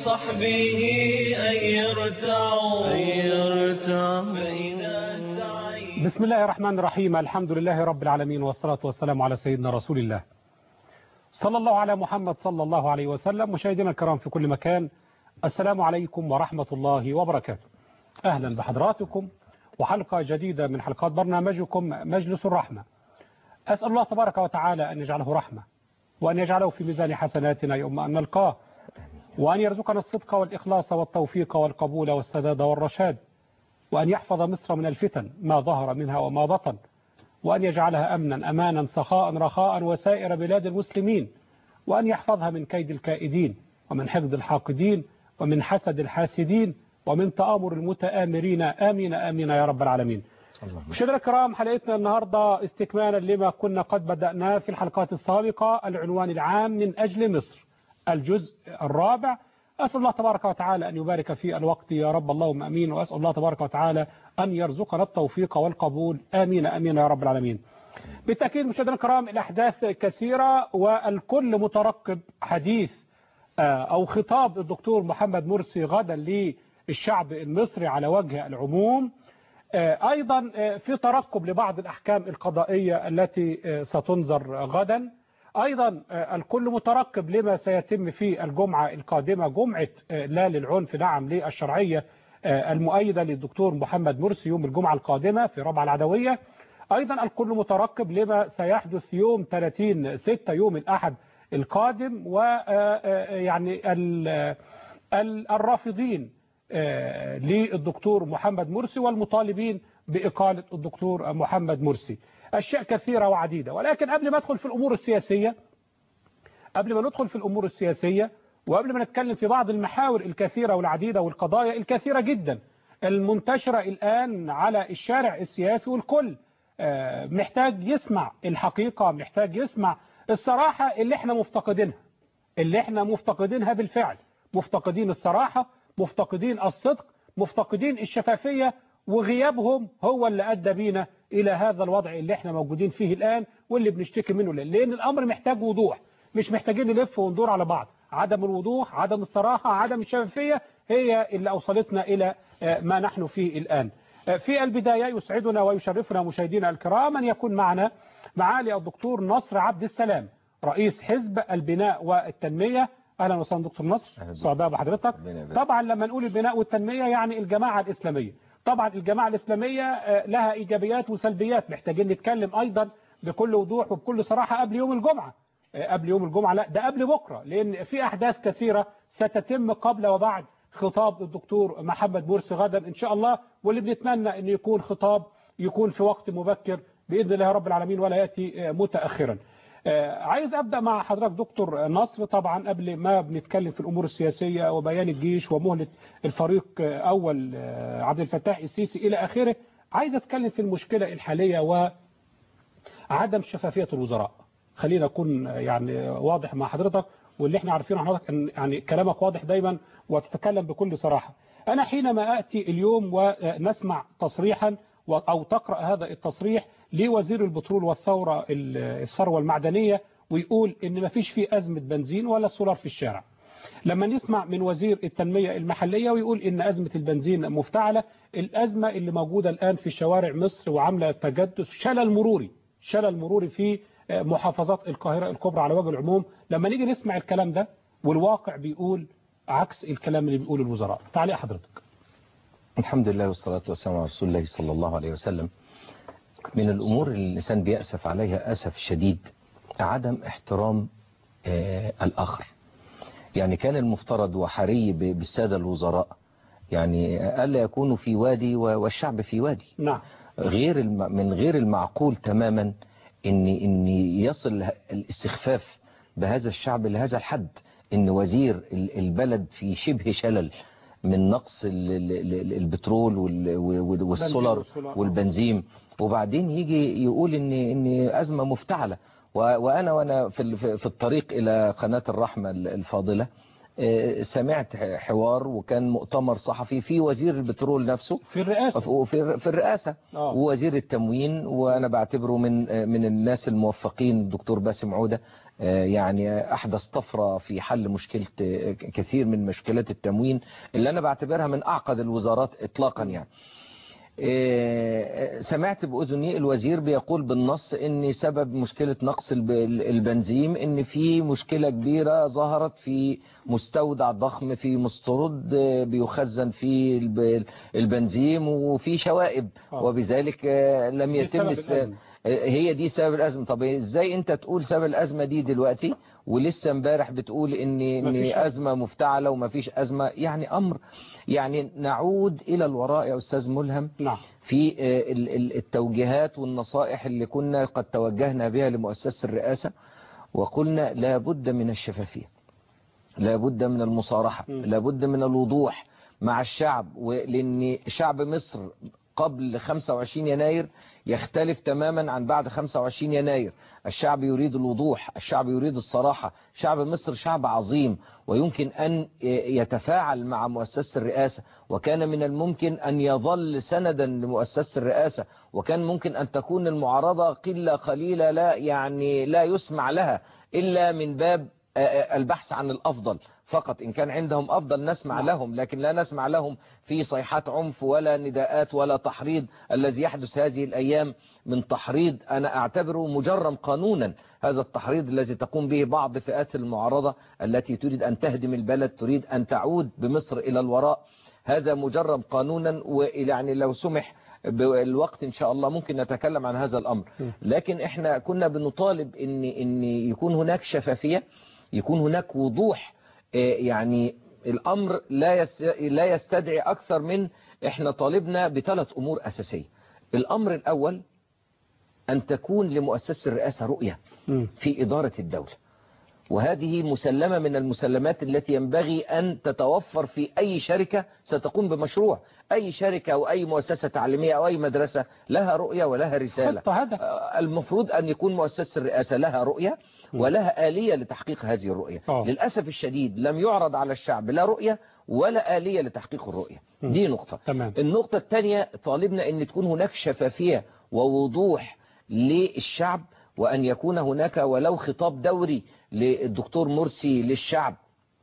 وصحبه أن يرتعوا أن يرتعوا فإذا سعيت بسم الله الرحمن الرحيم الحمد لله رب العالمين والصلاة والسلام على سيدنا رسول الله صلى الله على محمد صلى الله عليه وسلم مشاهدينا الكرام في كل مكان السلام عليكم ورحمة الله وبركاته أهلا بحضراتكم وحلقة جديدة من حلقات برنامجكم مجلس الرحمة أسأل الله تبارك وتعالى أن يجعله رحمة وأن يجعله في ميزان حسناتنا يوم أن نلقاه وأن يرزقنا الصدق والإخلاص والتوفيق والقبول والسداد والرشاد وأن يحفظ مصر من الفتن ما ظهر منها وما بطن وأن يجعلها أمنا أمانا سخاء رخاء وسائر بلاد المسلمين وأن يحفظها من كيد الكائدين ومن حقد الحاقدين ومن حسد الحاسدين ومن تآمر المتآمرين آمين آمين يا رب العالمين مشاهدينا الكرام حلقتنا النهاردة استكمالا لما كنا قد بدأناه في الحلقات السابقة العنوان العام من أجل مصر الجزء الرابع أسأل الله تبارك وتعالى أن يبارك في الوقت يا رب اللهم أمين وأسأل الله تبارك وتعالى أن يرزقنا التوفيق والقبول آمين آمين يا رب العالمين بالتأكيد مشاهدينا الكرام الأحداث كثيرة والكل مترقب حديث أو خطاب الدكتور محمد مرسي غدا للشعب المصري على وجه العموم أيضا في ترقب لبعض الأحكام القضائية التي ستنظر غدا أيضا الكل مترقب لما سيتم في الجمعة القادمة جمعة لا للعنف نعم للشرعية المؤيدة للدكتور محمد مرسي يوم الجمعة القادمة في ربع العدوية أيضا الكل مترقب لما سيحدث يوم 30 6 يوم الأحد القادم ويعني الرافضين للدكتور محمد مرسي والمطالبين بإقالة الدكتور محمد مرسي أشياء كثيرة وعديدة ولكن قبل ما أدخل في الأمور السياسية قبل ما ندخل في الأمور السياسية وقبل ما نتكلم في بعض المحاور الكثيرة والعديدة والقضايا الكثيرة جدا المنتشرة الآن على الشارع السياسي والكل محتاج يسمع الحقيقة محتاج يسمع الصراحة اللي احنا مفتقدينها اللي احنا مفتقدينها بالفعل مفتقدين الصراحة مفتقدين الصدق مفتقدين الشفافية وغيابهم هو اللي أدى بينا إلى هذا الوضع اللي احنا موجودين فيه الآن واللي بنشتكي منه الآن لأن الأمر محتاج وضوح مش محتاجين نلف وندور على بعض عدم الوضوح عدم الصراحة عدم الشفافية هي اللي أوصلتنا إلى ما نحن فيه الآن في البداية يسعدنا ويشرفنا مشاهدينا الكرام أن يكون معنا معالي الدكتور نصر عبد السلام رئيس حزب البناء والتنمية أهلا وسهلا دكتور نصر سعداء بحضرتك طبعا لما نقول البناء والتنمية يعني الجماعة الإسلامية طبعا الجماعة الإسلامية لها إيجابيات وسلبيات محتاجين نتكلم أيضا بكل وضوح وبكل صراحة قبل يوم الجمعة قبل يوم الجمعة لا ده قبل بكرة لأن في أحداث كثيرة ستتم قبل وبعد خطاب الدكتور محمد مرسي غدا إن شاء الله واللي بنتمنى أن يكون خطاب يكون في وقت مبكر بإذن الله رب العالمين ولا يأتي متأخرا عايز أبدأ مع حضرتك دكتور نصر طبعا قبل ما بنتكلم في الأمور السياسية وبيان الجيش ومهلة الفريق أول عبد الفتاح السيسي إلى آخره عايز أتكلم في المشكلة الحالية وعدم شفافية الوزراء خلينا أكون يعني واضح مع حضرتك واللي احنا عارفينه حضرتك أن يعني كلامك واضح دايما وتتكلم بكل صراحة أنا حينما أتي اليوم ونسمع تصريحا أو تقرأ هذا التصريح لوزير البترول والثورة الثروة المعدنية ويقول ان ما فيش فيه أزمة بنزين ولا سولار في الشارع لما نسمع من وزير التنمية المحلية ويقول ان أزمة البنزين مفتعلة الأزمة اللي موجودة الآن في شوارع مصر وعاملة تجدس شلل مروري شلل مروري في محافظات القاهرة الكبرى على وجه العموم لما نيجي نسمع الكلام ده والواقع بيقول عكس الكلام اللي بيقول الوزراء تعليق حضرتك الحمد لله والصلاة والسلام على رسول الله صلى الله عليه وسلم من الأمور اللي الإنسان بيأسف عليها أسف شديد عدم احترام آه الآخر يعني كان المفترض وحري بالسادة الوزراء يعني ألا يكونوا في وادي والشعب في وادي نعم غير من غير المعقول تماما إن, إن يصل الاستخفاف بهذا الشعب لهذا الحد إن وزير البلد في شبه شلل من نقص البترول والسولر والبنزين وبعدين يجي يقول ان ان ازمه مفتعله وانا وانا في في الطريق الى قناه الرحمه الفاضله آه، سمعت حوار وكان مؤتمر صحفي في وزير البترول نفسه في الرئاسة وفي في الرئاسة آه. ووزير التموين وأنا بعتبره من آه، من الناس الموفقين الدكتور باسم عودة آه، يعني أحدث طفرة في حل مشكلة آه، كثير من مشكلات التموين اللي أنا بعتبرها من أعقد الوزارات إطلاقا يعني آه، سمعت بأذني الوزير بيقول بالنص ان سبب مشكلة نقص الب- البنزيم ان في مشكلة كبيرة ظهرت في مستودع ضخم في مسترد آه، بيخزن فيه الب- البنزيم وفي شوائب آه. وبذلك آه، لم دي يتم سبب الس- الأزمة. هي دي سبب الأزمة طب ازاي انت تقول سبب الأزمة دي دلوقتي ولسه امبارح بتقول ان مفيش ان أزمة مفتعلة ومفيش أزمة يعني أمر يعني نعود إلى الوراء يا أستاذ ملهم نعم في آه، ال- ال- التوجيهات والنصائح اللي كنا قد توجهنا بها لمؤسسة الرئاسة وقلنا لا بد من الشفافية لا بد من المصارحة مم. لا بد من الوضوح مع الشعب ولأن شعب مصر قبل 25 يناير يختلف تماما عن بعد 25 يناير الشعب يريد الوضوح الشعب يريد الصراحة شعب مصر شعب عظيم ويمكن أن يتفاعل مع مؤسسة الرئاسة وكان من الممكن أن يظل سندا لمؤسسة الرئاسة وكان ممكن أن تكون المعارضة قلة قليلة لا يعني لا يسمع لها إلا من باب آه، آه، البحث عن الأفضل فقط إن كان عندهم أفضل نسمع لهم لكن لا نسمع لهم في صيحات عنف ولا نداءات ولا تحريض الذي يحدث هذه الأيام من تحريض أنا أعتبره مجرم قانونا هذا التحريض الذي تقوم به بعض فئات المعارضة التي تريد أن تهدم البلد تريد أن تعود بمصر إلى الوراء هذا مجرم قانونا ويعني لو سمح بالوقت إن شاء الله ممكن نتكلم عن هذا الأمر لكن إحنا كنا بنطالب إن, إن يكون هناك شفافية يكون هناك وضوح آه، يعني الأمر لا يس- لا يستدعي أكثر من إحنا طالبنا بثلاث أمور أساسية الأمر الأول أن تكون لمؤسسة الرئاسة رؤية مم. في إدارة الدولة وهذه مسلمة من المسلمات التي ينبغي أن تتوفر في أي شركة ستقوم بمشروع أي شركة أو أي مؤسسة تعليمية أو أي مدرسة لها رؤية ولها رسالة خطة هدف آه، المفروض أن يكون مؤسسة الرئاسة لها رؤية ولها آلية لتحقيق هذه الرؤية آه. للأسف الشديد لم يعرض على الشعب لا رؤية ولا آلية لتحقيق الرؤية دي نقطة تمام النقطة الثانية طالبنا أن تكون هناك شفافية ووضوح للشعب وأن يكون هناك ولو خطاب دوري للدكتور مرسي للشعب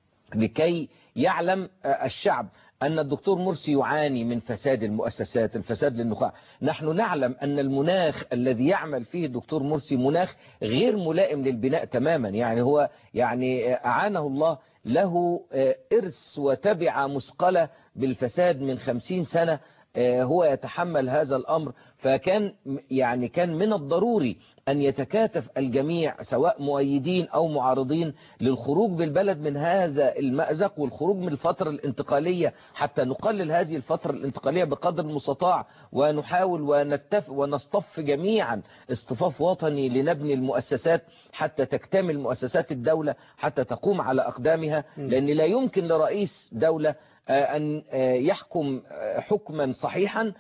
لكي يعلم آه، الشعب أن الدكتور مرسي يعاني من فساد المؤسسات الفساد للنخاع نحن نعلم أن المناخ الذي يعمل فيه الدكتور مرسي مناخ غير ملائم للبناء تماما يعني هو يعني آه، أعانه الله له آه، إرث وتبع مثقلة بالفساد من خمسين سنة آه، هو يتحمل هذا الأمر فكان م- يعني كان من الضروري أن يتكاتف الجميع سواء مؤيدين أو معارضين للخروج بالبلد من هذا المأزق والخروج من الفترة الانتقالية حتى نقلل هذه الفترة الانتقالية بقدر المستطاع ونحاول ونتف ونصطف جميعا اصطفاف وطني لنبني المؤسسات حتى تكتمل مؤسسات الدولة حتى تقوم على أقدامها لأن لا يمكن لرئيس دولة آه، أن آه، يحكم آه، حكما صحيحا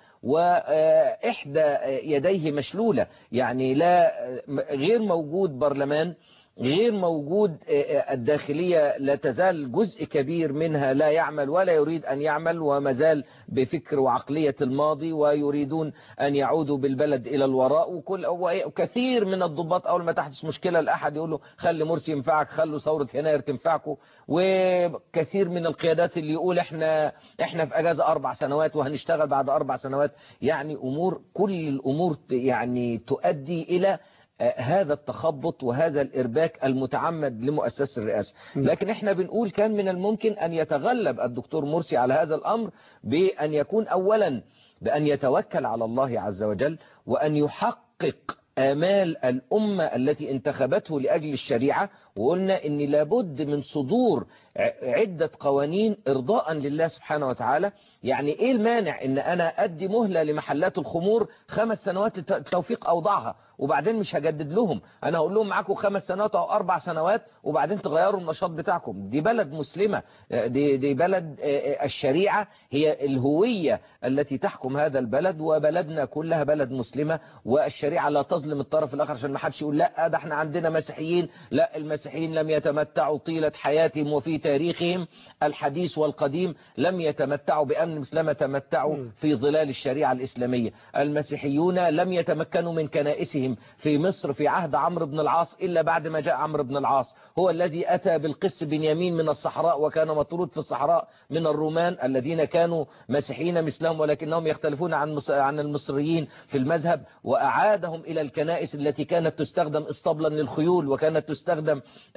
وإحدى يديه مشلولة يعني لا غير موجود برلمان غير موجود الداخلية لا تزال جزء كبير منها لا يعمل ولا يريد أن يعمل وما زال بفكر وعقلية الماضي ويريدون أن يعودوا بالبلد إلى الوراء وكل وكثير من الضباط أول ما تحدث مشكلة الأحد يقول له خلي مرسي ينفعك خلوا ثورة يناير تنفعكم وكثير من القيادات اللي يقول احنا احنا في أجازة أربع سنوات وهنشتغل بعد أربع سنوات يعني أمور كل الأمور يعني تؤدي إلى هذا التخبط وهذا الإرباك المتعمد لمؤسسة الرئاسة لكن احنا بنقول كان من الممكن أن يتغلب الدكتور مرسي على هذا الأمر بأن يكون أولا بأن يتوكل على الله عز وجل وأن يحقق آمال الأمة التي انتخبته لأجل الشريعة وقلنا أن لابد من صدور عدة قوانين إرضاء لله سبحانه وتعالى يعني إيه المانع أن أنا أدي مهلة لمحلات الخمور خمس سنوات توفيق أوضاعها وبعدين مش هجدد لهم أنا هقول لهم معاكم خمس سنوات أو أربع سنوات وبعدين تغيروا النشاط بتاعكم دي بلد مسلمة دي, دي بلد الشريعة هي الهوية التي تحكم هذا البلد وبلدنا كلها بلد مسلمة والشريعة لا تظلم الطرف الآخر عشان ما حدش يقول لا ده احنا عندنا مسيحيين لا المسيحيين المسيحيين لم يتمتعوا طيلة حياتهم وفي تاريخهم الحديث والقديم لم يتمتعوا بأمن مثلما تمتعوا في ظلال الشريعة الإسلامية المسيحيون لم يتمكنوا من كنائسهم في مصر في عهد عمرو بن العاص إلا بعد ما جاء عمرو بن العاص هو الذي أتى بالقس بنيامين من الصحراء وكان مطرود في الصحراء من الرومان الذين كانوا مسيحيين مثلهم ولكنهم يختلفون عن عن المصريين في المذهب وأعادهم إلى الكنائس التي كانت تستخدم اسطبلا للخيول وكانت تستخدم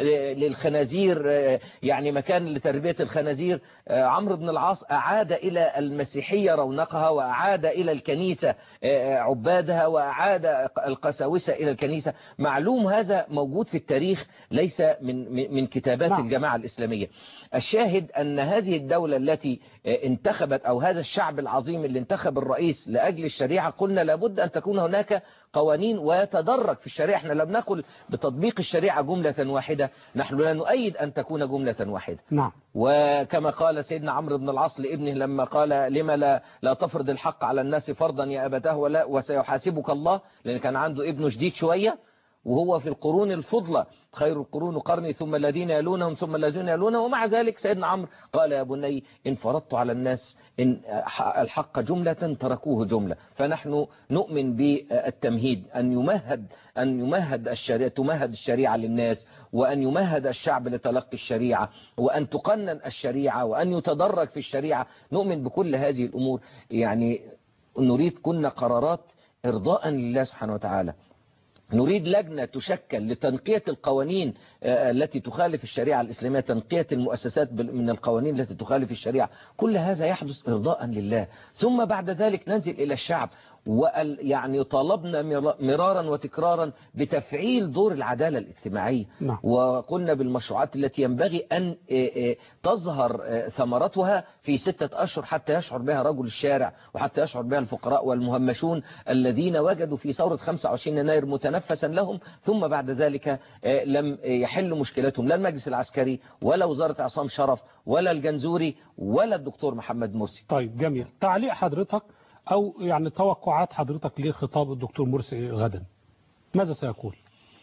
للخنازير يعني مكان لتربية الخنازير عمرو بن العاص أعاد إلى المسيحية رونقها وأعاد إلى الكنيسة عبادها وأعاد القساوسة إلى الكنيسة معلوم هذا موجود في التاريخ ليس من من كتابات نعم. الجماعة الإسلامية الشاهد أن هذه الدولة التي انتخبت أو هذا الشعب العظيم اللي انتخب الرئيس لأجل الشريعة قلنا لابد أن تكون هناك قوانين ويتدرج في الشريعة احنا لم نقل بتطبيق الشريعة جملة واحدة نحن لا نؤيد أن تكون جملة واحدة نعم وكما قال سيدنا عمرو بن العاص لابنه لما قال لما لا, لا تفرض الحق على الناس فرضا يا أبتاه ولا وسيحاسبك الله لأن كان عنده ابنه شديد شوية وهو في القرون الفضلى خير القرون قرني ثم الذين يلونهم ثم الذين يلونهم ومع ذلك سيدنا عمرو قال يا بني إن فرضت على الناس إن الحق جملة تركوه جملة فنحن نؤمن بالتمهيد أن يمهد أن يمهد الشريعة تمهد الشريعة للناس وأن يمهد الشعب لتلقي الشريعة وأن تقنن الشريعة وأن يتدرج في الشريعة نؤمن بكل هذه الأمور يعني نريد كنا قرارات إرضاء لله سبحانه وتعالى نريد لجنة تشكل لتنقية القوانين التي تخالف الشريعة الإسلامية تنقية المؤسسات من القوانين التي تخالف الشريعة كل هذا يحدث إرضاء لله ثم بعد ذلك ننزل إلى الشعب ويعني طالبنا مرارا وتكرارا بتفعيل دور العدالة الاجتماعية نعم. وقلنا بالمشروعات التي ينبغي أن تظهر ثمرتها في ستة أشهر حتى يشعر بها رجل الشارع وحتى يشعر بها الفقراء والمهمشون الذين وجدوا في ثورة 25 يناير متنفسا لهم ثم بعد ذلك لم يحل مشكلتهم لا المجلس العسكري ولا وزارة عصام شرف ولا الجنزوري ولا الدكتور محمد مرسي طيب جميل تعليق حضرتك أو يعني توقعات حضرتك لخطاب الدكتور مرسي غدا ماذا سيقول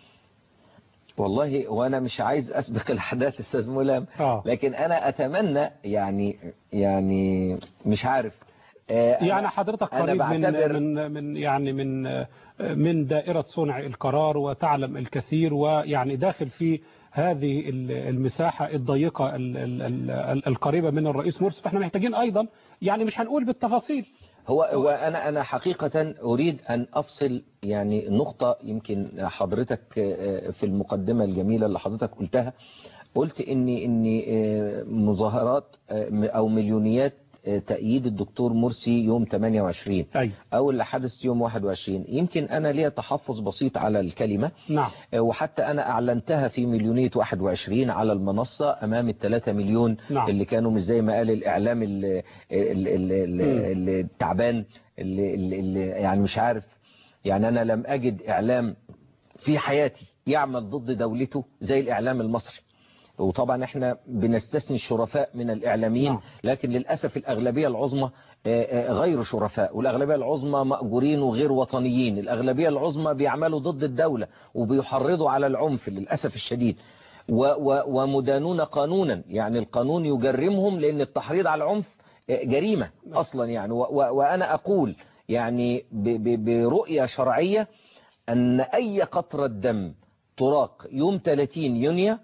والله وانا مش عايز اسبق الاحداث استاذ ملام آه. لكن انا اتمنى يعني يعني مش عارف آه، أنا- يعني حضرتك أنا قريب من بعتبر- من من يعني من من دائرة صنع القرار وتعلم الكثير ويعني داخل في هذه ال- المساحة الضيقة ال- ال- ال- القريبة من الرئيس مرسي فاحنا محتاجين أيضا يعني مش هنقول بالتفاصيل هو وانا انا حقيقة اريد ان افصل يعني نقطة يمكن حضرتك آه، في المقدمة الجميلة اللي حضرتك قلتها قلت ان ان آه، مظاهرات آه، او مليونيات آه، تأييد الدكتور مرسي يوم 28 أيوة او اللي حدث يوم 21 يمكن انا ليا تحفظ بسيط على الكلمة نعم وحتى أنا أعلنتها في مليونية 21 على المنصة أمام الثلاثة مليون نعم. اللي كانوا مش زي ما قال الإعلام ال- ال- ال- ال- مم. ال- التعبان اللي, اللي اللي يعني مش عارف يعني أنا لم أجد إعلام في حياتي يعمل ضد دولته زي الإعلام المصري وطبعا احنا بنستثني الشرفاء من الإعلاميين نعم. لكن للأسف الأغلبية العظمى آه، آه، غير شرفاء والأغلبية العظمى مأجورين وغير وطنيين الأغلبية العظمى بيعملوا ضد الدولة وبيحرضوا على العنف للأسف الشديد و و ومدانون قانونا يعني القانون يجرمهم لأن التحريض على العنف آه، جريمة أصلا يعني و و وأنا أقول يعني ب ب برؤية شرعية أن أي قطرة دم تراق يوم 30 يونيو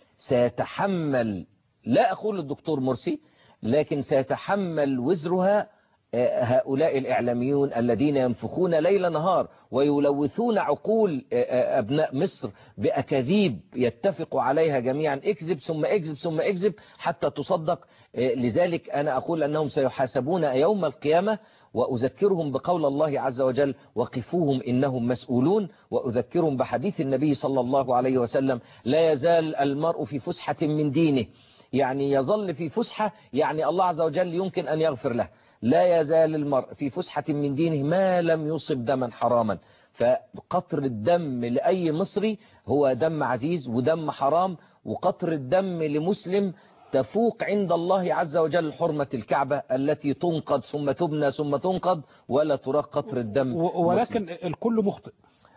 سيتحمل لا أقول الدكتور مرسي لكن سيتحمل وزرها آه، هؤلاء الإعلاميون الذين ينفخون ليل نهار ويلوثون عقول آه، آه، أبناء مصر بأكاذيب يتفقوا عليها جميعا اكذب ثم اكذب ثم اكذب حتى تصدق آه، لذلك أنا أقول أنهم سيحاسبون يوم القيامة وأذكرهم بقول الله عز وجل وقفوهم إنهم مسؤولون وأذكرهم بحديث النبي صلى الله عليه وسلم لا يزال المرء في فسحة من دينه يعني يظل في فسحة يعني الله عز وجل يمكن أن يغفر له لا يزال المرء في فسحة من دينه ما لم يصب دما حراما فقطر الدم لأي مصري هو دم عزيز ودم حرام وقطر الدم لمسلم تفوق عند الله عز وجل حرمة الكعبة التي تنقض ثم تبنى ثم تنقض ولا تراق قطر الدم و- ولكن الكل مخطئ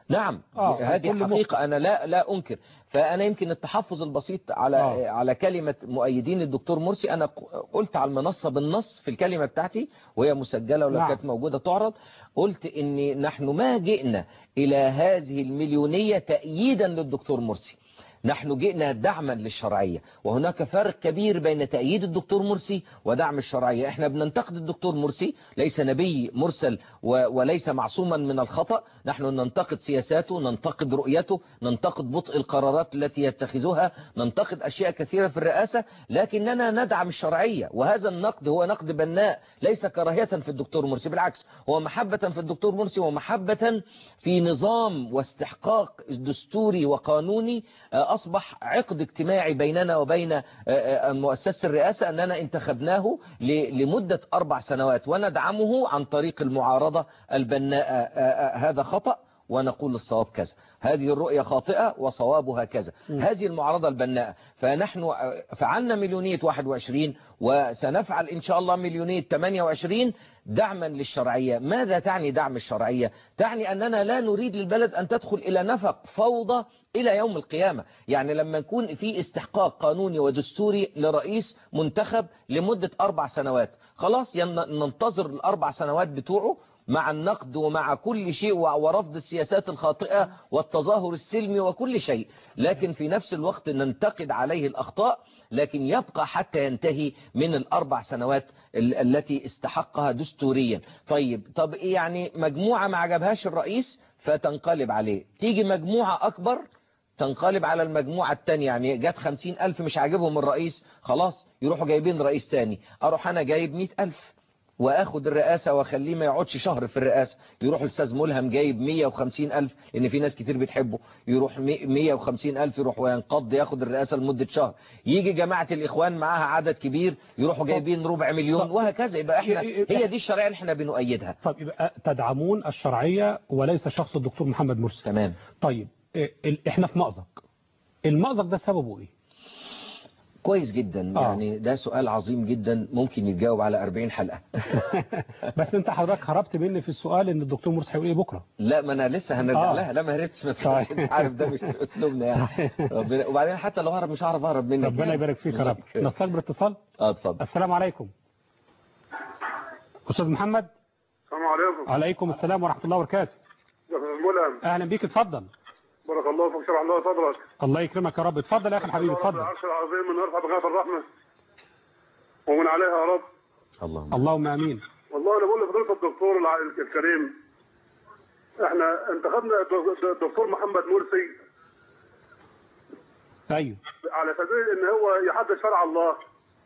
نعم آه، هذه كل مخ- حقيقة أنا لا لا أنكر فأنا يمكن التحفظ البسيط على آه. على كلمة مؤيدين الدكتور مرسي أنا ق- قلت على المنصة بالنص في الكلمة بتاعتي وهي مسجلة ولو نعم. كانت موجودة تعرض قلت إن نحن ما جئنا إلى هذه المليونية تأييدا للدكتور مرسي نحن جئنا دعما للشرعية وهناك فرق كبير بين تأييد الدكتور مرسي ودعم الشرعية احنا بننتقد الدكتور مرسي ليس نبي مرسل و- وليس معصوما من الخطأ نحن ننتقد سياساته ننتقد رؤيته ننتقد بطء القرارات التي يتخذها ننتقد أشياء كثيرة في الرئاسة لكننا ندعم الشرعية وهذا النقد هو نقد بناء ليس كراهية في الدكتور مرسي بالعكس هو محبة في الدكتور مرسي ومحبة في نظام واستحقاق دستوري وقانوني آه، أصبح عقد اجتماعي بيننا وبين آه، آه، مؤسسة الرئاسة أننا انتخبناه ل- لمدة أربع سنوات وندعمه عن طريق المعارضة البناء آه، آه، هذا خطأ ونقول الصواب كذا هذه الرؤية خاطئة وصوابها كذا هذه المعارضة البناءة فنحن آه، فعلنا مليونية 21 وسنفعل إن شاء الله مليونية 28 دعما للشرعية ماذا تعني دعم الشرعية تعني أننا لا نريد للبلد أن تدخل إلى نفق فوضى إلى يوم القيامة يعني لما يكون في استحقاق قانوني ودستوري لرئيس منتخب لمدة أربع سنوات خلاص ين- ننتظر الأربع سنوات بتوعه مع النقد ومع كل شيء و- ورفض السياسات الخاطئة والتظاهر السلمي وكل شيء لكن في نفس الوقت ننتقد عليه الأخطاء لكن يبقى حتى ينتهي من الأربع سنوات ال- التي استحقها دستوريا طيب طب إيه يعني مجموعة ما عجبهاش الرئيس فتنقلب عليه تيجي مجموعة أكبر تنقلب على المجموعة التانية يعني جات خمسين ألف مش عاجبهم الرئيس خلاص يروحوا جايبين رئيس تاني أروح أنا جايب مئة ألف واخد الرئاسة واخليه ما يقعدش شهر في الرئاسة يروح الاستاذ ملهم جايب 150 ألف لأن في ناس كتير بتحبه يروح 150 ألف يروح وينقض ياخد الرئاسة لمدة شهر يجي جماعة الإخوان معاها عدد كبير يروحوا جايبين ربع مليون وهكذا يبقى احنا هي دي الشريعة اللي احنا بنؤيدها طب يبقى تدعمون الشرعية وليس شخص الدكتور محمد مرسي تمام طيب إيه، ال- احنا في مأزق المأزق ده سببه ايه كويس جدا آه. يعني ده سؤال عظيم جدا ممكن يتجاوب على 40 حلقة بس انت حضرتك هربت مني في السؤال ان الدكتور مرسي هيقول ايه بكره لا ما انا لسه هنرجع آه. لها لا ما هربتش ما تخافش طيب. انت عارف ده مش اسلوبنا يعني ربنا وبعدين حتى لو هرب مش هعرف اهرب منك ربنا يعني. يبارك فيك يا رب نستقبل اتصال اه اتفضل السلام عليكم استاذ محمد السلام عليكم عليكم السلام ورحمه الله وبركاته يا أستاذ ملهم اهلا بيك اتفضل بارك الله فيك شرح الله صدرك الله يكرمك يا رب اتفضل يا اخي الحبيب رب اتفضل العرش العظيم من يرفع بغاية الرحمة ومن عليها يا رب اللهم اللهم امين والله انا بقول لفضيلة الدكتور الع- الكريم احنا انتخبنا الد- الدكتور محمد مرسي ايوه على سبيل ان هو يحدد شرع الله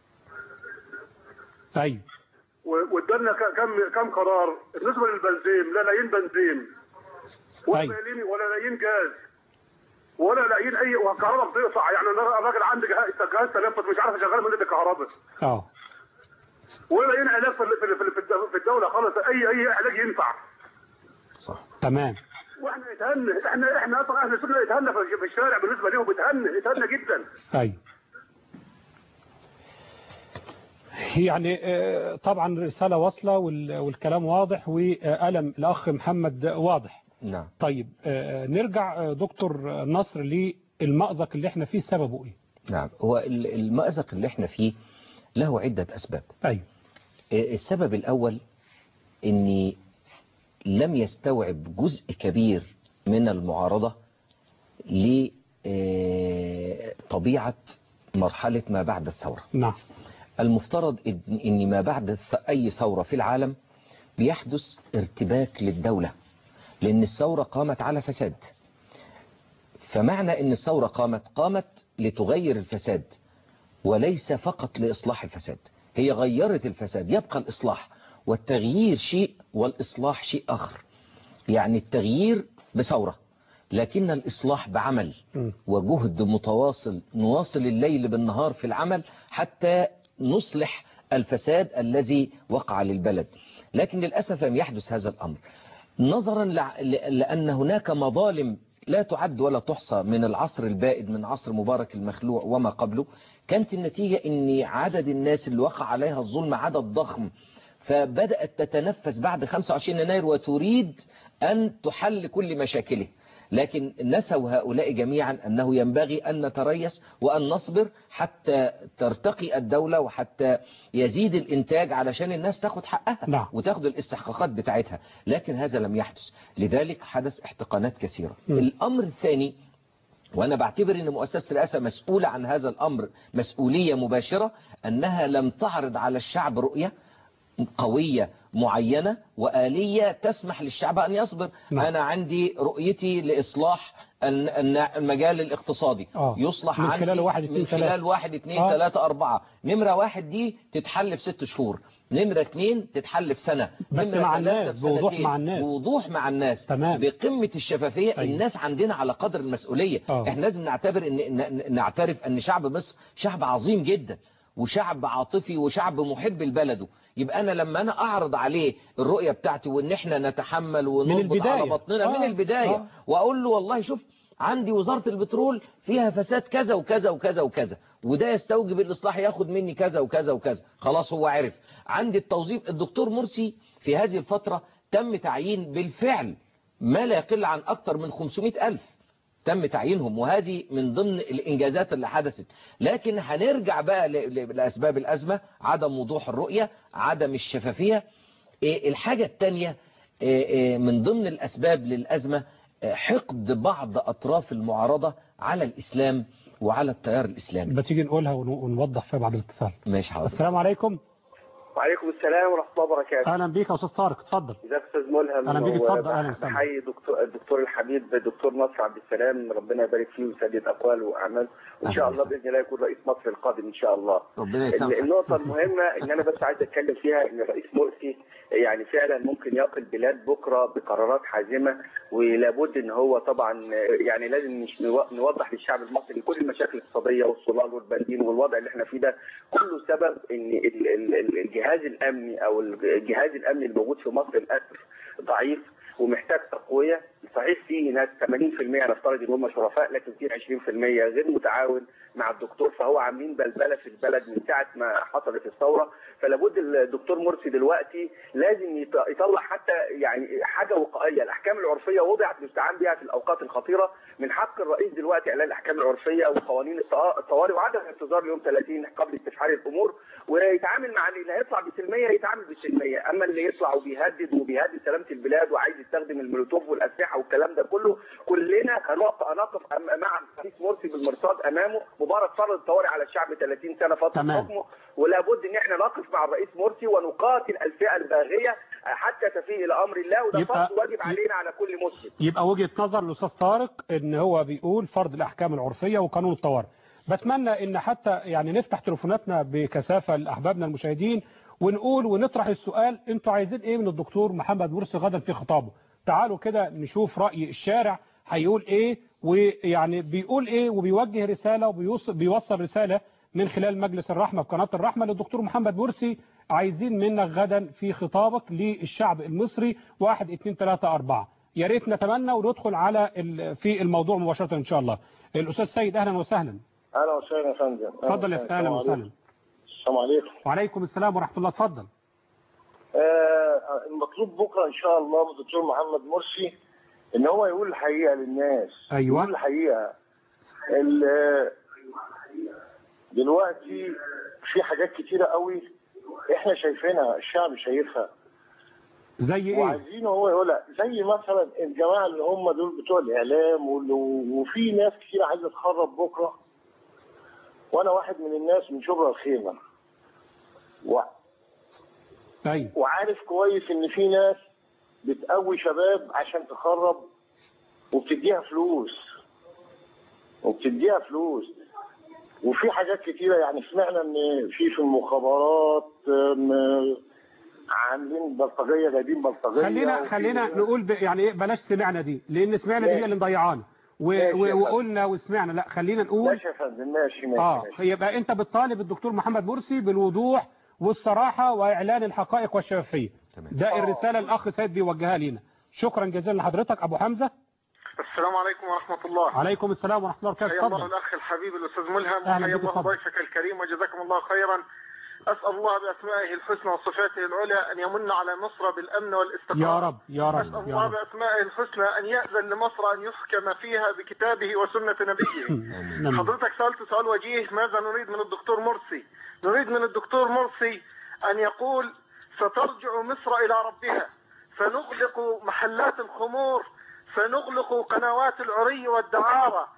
ايوه و- وادالنا ك- كم كم قرار بالنسبه للبنزين لا لاقيين بنزين ولا أيوة. لاقيين ولا لاقيين جاز ولا لاقيين اي والكهرباء بتقطع يعني انا الراجل عندي جهاز جهاز تنفس مش عارف اشغله من الكهرباء اه ولا لاقيين علاج في ال- في ال- في الد- في الدوله خالص اي اي علاج ينفع صح تمام واحنا اتهنا احنا احنا اصلا اهل السنه اتهنا في في الشارع بالنسبه لهم اتهنا اتهنا جدا ايوه يعني آه، طبعا رسالة واصلة وال- والكلام واضح وألم الأخ محمد واضح نعم طيب آه، نرجع آه، دكتور نصر للمأزق اللي احنا فيه سببه ايه نعم هو ال- المأزق اللي احنا فيه له عدة أسباب ايوه السبب الأول أني لم يستوعب جزء كبير من المعارضة لطبيعة مرحلة ما بعد الثورة نعم المفترض إن- أن ما بعد الث- أي ثورة في العالم بيحدث ارتباك للدولة لأن الثورة قامت على فساد فمعنى أن الثورة قامت قامت لتغير الفساد وليس فقط لإصلاح الفساد هي غيرت الفساد يبقى الإصلاح والتغيير شيء والإصلاح شيء آخر يعني التغيير بثورة لكن الإصلاح بعمل م. وجهد متواصل نواصل الليل بالنهار في العمل حتى نصلح الفساد الذي وقع للبلد لكن للأسف لم يحدث هذا الأمر نظرا لع- ل- لأن هناك مظالم لا تعد ولا تحصى من العصر البائد من عصر مبارك المخلوع وما قبله كانت النتيجة أن عدد الناس اللي وقع عليها الظلم عدد ضخم فبدأت تتنفس بعد 25 يناير وتريد أن تحل كل مشاكله لكن نسوا هؤلاء جميعا أنه ينبغي أن نتريث وأن نصبر حتى ترتقي الدولة وحتى يزيد الإنتاج علشان الناس تاخد حقها نعم. وتاخد الاستحقاقات بتاعتها لكن هذا لم يحدث لذلك حدث احتقانات كثيرة م. الأمر الثاني وأنا بعتبر أن مؤسسة الرئاسة مسؤولة عن هذا الأمر مسؤولية مباشرة أنها لم تعرض على الشعب رؤية قوية معينة وآلية تسمح للشعب أن يصبر نعم. أنا عندي رؤيتي لإصلاح الن- الن- المجال الاقتصادي آه. يصلح من عندي خلال واحد، اتنين، من خلال تلاتة. واحد اتنين آه. تلاتة أربعة نمرة واحد دي تتحل في ست شهور نمرة اتنين تتحل في سنة بس نمرة مع تلاتة الناس، في بوضوح سنتين. مع الناس. بوضوح مع الناس تمام. بقمة الشفافية أيوة. الناس عندنا على قدر المسؤولية آه. احنا لازم نعتبر ان ن- نعترف ان شعب مصر شعب عظيم جدا وشعب عاطفي وشعب محب لبلده يبقى انا لما انا اعرض عليه الرؤية بتاعتي وان احنا نتحمل وننبض البداية. على بطننا آه. من البداية آه. واقول له والله شوف عندي وزارة البترول فيها فساد كذا وكذا وكذا وكذا وده يستوجب الاصلاح ياخد مني كذا وكذا وكذا خلاص هو عرف عندي التوظيف الدكتور مرسي في هذه الفترة تم تعيين بالفعل ما لا يقل عن أكثر من 500 ألف تم تعيينهم وهذه من ضمن الإنجازات اللي حدثت لكن هنرجع بقى ل- ل- لأسباب الأزمة عدم وضوح الرؤية عدم الشفافية إيه الحاجة التانية إيه إيه من ضمن الأسباب للأزمة إيه حقد بعض أطراف المعارضة على الإسلام وعلى التيار الإسلامي ما تيجي نقولها ون- ونوضح فيها بعد الاتصال ماشي حاضر السلام عليكم وعليكم السلام ورحمة الله وبركاته اهلا بيك يا استاذ طارق اتفضل ازيك استاذ ملهم أهلا بيك، اتفضل، أهلا وبح- وسهلا. بحيي دكتور الدكتور الحبيب الدكتور نصر عبد السلام ربنا يبارك فيه ويسدد اقواله واعماله وان شاء أهلا الله وسهلا. باذن الله يكون رئيس مصر القادم ان شاء الله ربنا ال- يسامحك النقطة المهمة ان انا بس عايز اتكلم فيها ان الرئيس مرسي يعني فعلا ممكن يقل البلاد بكرة بقرارات حازمة ولابد ان هو طبعا يعني لازم مش نو- نوضح للشعب المصري كل المشاكل الاقتصادية والصلال والبنزين والوضع اللي احنا فيه ده كله سبب ان ال- ال- ال- الجهاز الامني او الجهاز الامني الموجود في مصر للاسف ضعيف ومحتاج تقويه صحيح في ناس 80% نفترض ان هم شرفاء لكن في 20% غير متعاون مع الدكتور فهو عاملين بلبله في البلد من ساعه ما حصلت الثوره فلابد الدكتور مرسي دلوقتي لازم يط- يطلع حتى يعني حاجه وقائيه الاحكام العرفيه وضعت يستعان بها في الاوقات الخطيره من حق الرئيس دلوقتي اعلان الاحكام العرفيه وقوانين الط- الطوارئ وعدم الانتظار ليوم 30 قبل استفحال الامور ويتعامل مع اللي هيطلع بسلميه يتعامل بسلميه اما اللي يطلع وبيهدد وبيهدد سلامه البلاد وعايز يستخدم المولوتوف والاسلحه والكلام ده كله كلنا هنقف هنقف أم- مع الرئيس مرسي بالمرصاد امامه مبارك فرض الطوارئ على الشعب 30 سنه فتره تمام. حكمه ولابد ان احنا نقف مع الرئيس مرسي ونقاتل الفئه الباغيه حتى تفيء الى امر الله وده يبقى- فرض واجب علينا على كل مسلم يبقى وجهة نظر الأستاذ طارق إن هو بيقول فرض الأحكام العرفية وقانون الطوارئ بتمنى إن حتى يعني نفتح تليفوناتنا بكثافة لأحبابنا المشاهدين ونقول ونطرح السؤال أنتوا عايزين إيه من الدكتور محمد مرسي غدا في خطابه تعالوا كده نشوف رأي الشارع هيقول إيه ويعني بيقول إيه وبيوجه رسالة وبيوصل بيوصل رسالة من خلال مجلس الرحمة بقناة الرحمة للدكتور محمد مرسي عايزين منك غدا في خطابك للشعب المصري واحد اتنين تلاتة أربعة يا ريت نتمنى وندخل على ال- في الموضوع مباشرة إن شاء الله الأستاذ سيد أهلا وسهلا اهلا وسهلا يا فندم اتفضل يا أهلا وسهلا السلام عليكم وعليكم السلام ورحمة الله اتفضل آه المطلوب بكره ان شاء الله من الدكتور محمد مرسي ان هو يقول الحقيقه للناس أيوة. يقول الحقيقه ال- دلوقتي في حاجات كتيره قوي احنا شايفينها الشعب شايفها زي إيه وعايزين هو يقولها زي مثلا الجماعه اللي هم دول بتوع الاعلام واللي- وفي ناس كتير عايزه تخرب بكره وانا واحد من الناس من شبرا الخيمه و- أيوة وعارف كويس ان في ناس بتقوي شباب عشان تخرب وبتديها فلوس وبتديها فلوس وفي حاجات كتيرة يعني سمعنا ان في في المخابرات آم، عاملين بلطجية جايبين بلطجية خلينا وفي- خلينا نقول ب... يعني إيه بلاش سمعنا دي لأن سمعنا دي هي اللي مضيعانا و... ماشي يا و... فندم. وقلنا وسمعنا لا خلينا نقول ماشي يا فندم ماشي ماشي, اه ماشي. يبقى انت بتطالب الدكتور محمد مرسي بالوضوح والصراحة واعلان الحقائق والشفافية تمام. ده آه. الرسالة الاخ سيد بيوجهها لينا شكرا جزيلا لحضرتك ابو حمزة السلام عليكم ورحمة الله عليكم السلام ورحمة الله وبركاته حيا الله اتفضل الأخ الحبيب الأستاذ ملهم أهلا وحيا بك، الله اتفضل. ضيفك الكريم وجزاكم الله خيرا أسأل الله بأسمائه الحسنى وصفاته العلى أن يمن على مصر بالأمن والاستقرار يا رب يا أسأل رب يا الله رب بأسمائه الحسنى أن يأذن لمصر أن يحكم فيها بكتابه وسنة نبيه آمين. حضرتك سألت سؤال وجيه ماذا نريد من الدكتور مرسي نريد من الدكتور مرسي أن يقول سترجع مصر إلى ربها سنغلق محلات الخمور سنغلق قنوات العري والدعارة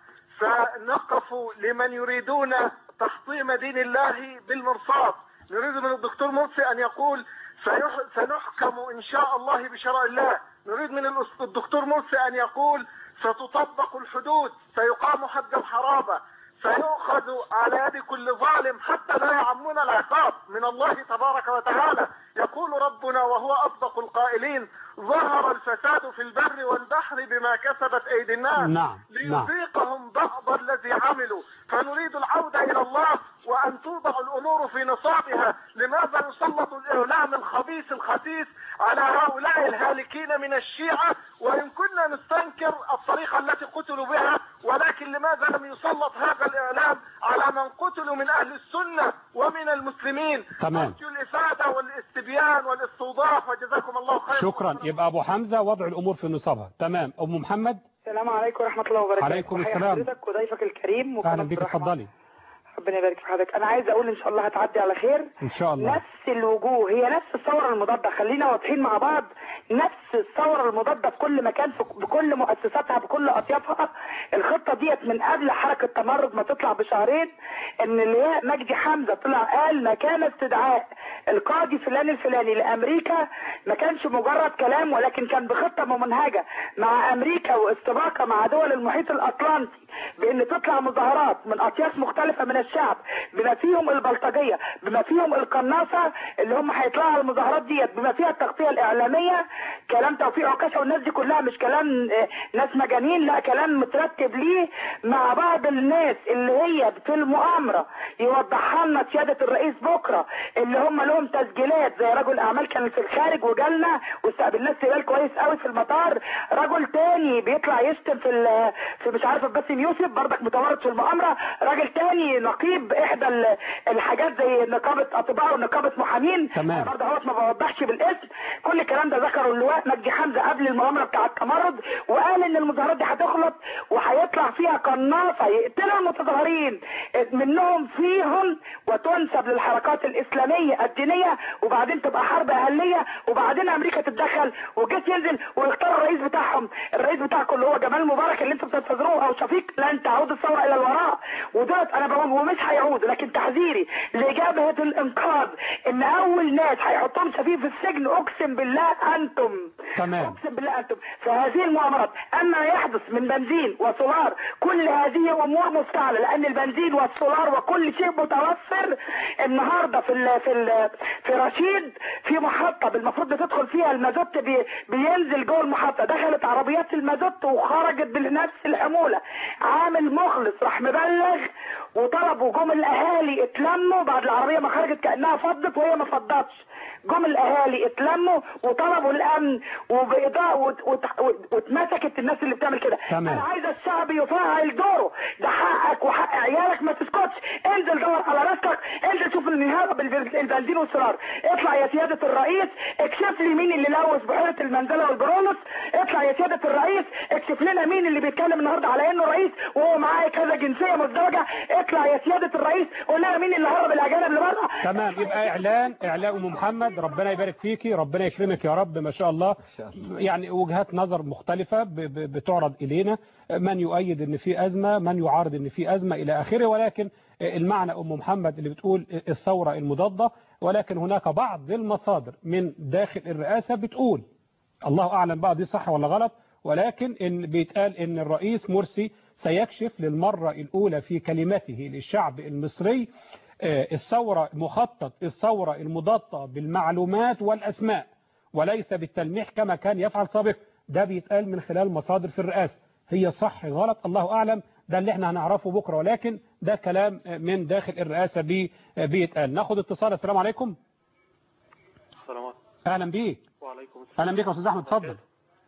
سنقف لمن يريدون تحطيم دين الله بالمرصاد نريد من الدكتور مرسي أن يقول سيح- سنحكم إن شاء الله بشرع الله نريد من الأس- الدكتور مرسي أن يقول ستطبق الحدود سيقام حد الحرابة سيؤخذ على يد كل ظالم حتى لا يعمنا العقاب من الله تبارك وتعالى يقول ربنا وهو أصدق القائلين ظهر الفساد في البر والبحر بما كسبت أيدي الناس نعم، نعم. ليذيقهم بعض الذي عملوا فنريد العودة إلى الله وأن توضع الأمور في نصابها لماذا يسلط الإعلام الخبيث الخسيس على هؤلاء الهالكين من الشيعة وإن كنا نستنكر الطريقة التي قتلوا بها ولكن لماذا لم يسلط هذا الإعلام على من قتلوا من أهل السنة ومن المسلمين تمام. أرجو الإفادة والاستبيان والاستوضاح وجزاكم الله خيرا شكرا يبقى ابو حمزه وضع الامور في نصابها تمام ام محمد السلام عليكم ورحمة الله وبركاته عليكم تحية السلام. حضرتك وضيفك الكريم وقناة اهلا بيك الرحمة. اتفضلي ربنا يبارك في حضرتك أنا عايز أقول إن شاء الله هتعدي على خير ان شاء الله نفس الوجوه هي نفس الثورة المضادة خلينا واضحين مع بعض نفس الثورة المضادة في كل مكان في بكل مؤسساتها بكل أطيافها الخطة ديت من قبل حركة تمرد ما تطلع بشهرين إن اللي هي مجدي حمزة طلع قال ما كان استدعاء القاضي فلان الفلاني لأمريكا ما كانش مجرد كلام ولكن كان بخطة ممنهجة مع أمريكا واستباقة مع دول المحيط الأطلنطي بأن تطلع مظاهرات من أطياف مختلفة من الشعب بما فيهم البلطجية بما فيهم القناصة اللي هم هيطلعوا على المظاهرات ديت بما فيها التغطية الإعلامية كلام توفيق عكاشة والناس دي كلها مش كلام آه، ناس مجانين لا كلام مترتب ليه مع بعض الناس اللي هي في المؤامرة يوضحها لنا سيادة الرئيس بكرة اللي هم لهم تسجيلات زي رجل أعمال كان في الخارج وجالنا واستقبلناه استقبال كويس قوي في المطار رجل تاني بيطلع يشتم في ال- في مش عارف باسم يوسف برضك متورط في المؤامرة راجل تاني نقيب إحدى ال- الحاجات زي نقابة أطباء ونقابة محامين تمام. برضه هوت ما بوضحش بالاسم كل الكلام ده ذكره اللواء مجدي حمزه قبل المؤامره بتاعه التمرد وقال ان المظاهرات دي هتخلط وهيطلع فيها قناصه يقتلوا المتظاهرين منهم فيهم وتنسب للحركات الاسلاميه الدينيه وبعدين تبقى حرب اهليه وبعدين امريكا تتدخل والجيش ينزل ويختار الرئيس بتاعهم الرئيس بتاعكم اللي هو جمال مبارك اللي انتم بتنتظروه او شفيق لن تعود الثوره الى الوراء ودولت انا بقول ومش هيعود لكن تحذيري لجبهه الانقاذ ان اول ناس هيحطهم سفيه في السجن اقسم بالله انتم تمام. اقسم بالله انتم فهذه المؤامرات اما يحدث من بنزين وسولار كل هذه امور مفتعله لان البنزين والسولار وكل شيء متوفر النهارده في ال في ال في رشيد في محطه المفروض بتدخل فيها المازوت بي بينزل جوه المحطه دخلت عربيات المازوت وخرجت بنفس الحموله عامل مخلص راح مبلغ وطلبوا جم الاهالي اتلموا بعد العربيه ما خرجت كانها فضت وهي ما فضتش جم الاهالي اتلموا وطلبوا الامن وباضاءه وت- وت- وت- واتمسكت الناس اللي بتعمل كده تمام. انا عايزه الشعب يفعل دوره ده حقك وحق عيالك ما تسكتش انزل دور على راسك انزل شوف النهايه بالبنزين والسولار اطلع يا سياده الرئيس اكشف لي مين اللي لوث بحيره المنزله والبرولوس اطلع يا سياده الرئيس اكشف لنا مين اللي بيتكلم النهارده على انه رئيس وهو معاه كذا جنسيه مزدوجه اطلع يا سياده الرئيس قول لنا مين اللي هرب الاجانب لبره تمام يبقى اعلان اعلان ام محمد ربنا يبارك فيكي ربنا يكرمك يا رب ما شاء الله شاء الله. يعني وجهات نظر مختلفة ب- ب- بتعرض إلينا من يؤيد ان في أزمة من يعارض ان في أزمة إلى آخره ولكن المعنى أم محمد اللي بتقول الثورة المضادة ولكن هناك بعض المصادر من داخل الرئاسة بتقول الله أعلم بقى دي صح ولا غلط ولكن إن بيتقال ان الرئيس مرسي سيكشف للمرة الأولى في كلمته للشعب المصري آه، الثورة مخطط الثورة المضادة بالمعلومات والأسماء وليس بالتلميح كما كان يفعل سابقا ده بيتقال من خلال مصادر في الرئاسة هي صح غلط الله أعلم ده اللي احنا هنعرفه بكرة ولكن ده كلام من داخل الرئاسة بي بيتقال ناخد اتصال السلام عليكم السلام عليكم أهلا بيك وعليكم السلام أهلا بيك يا أستاذ أحمد اتفضل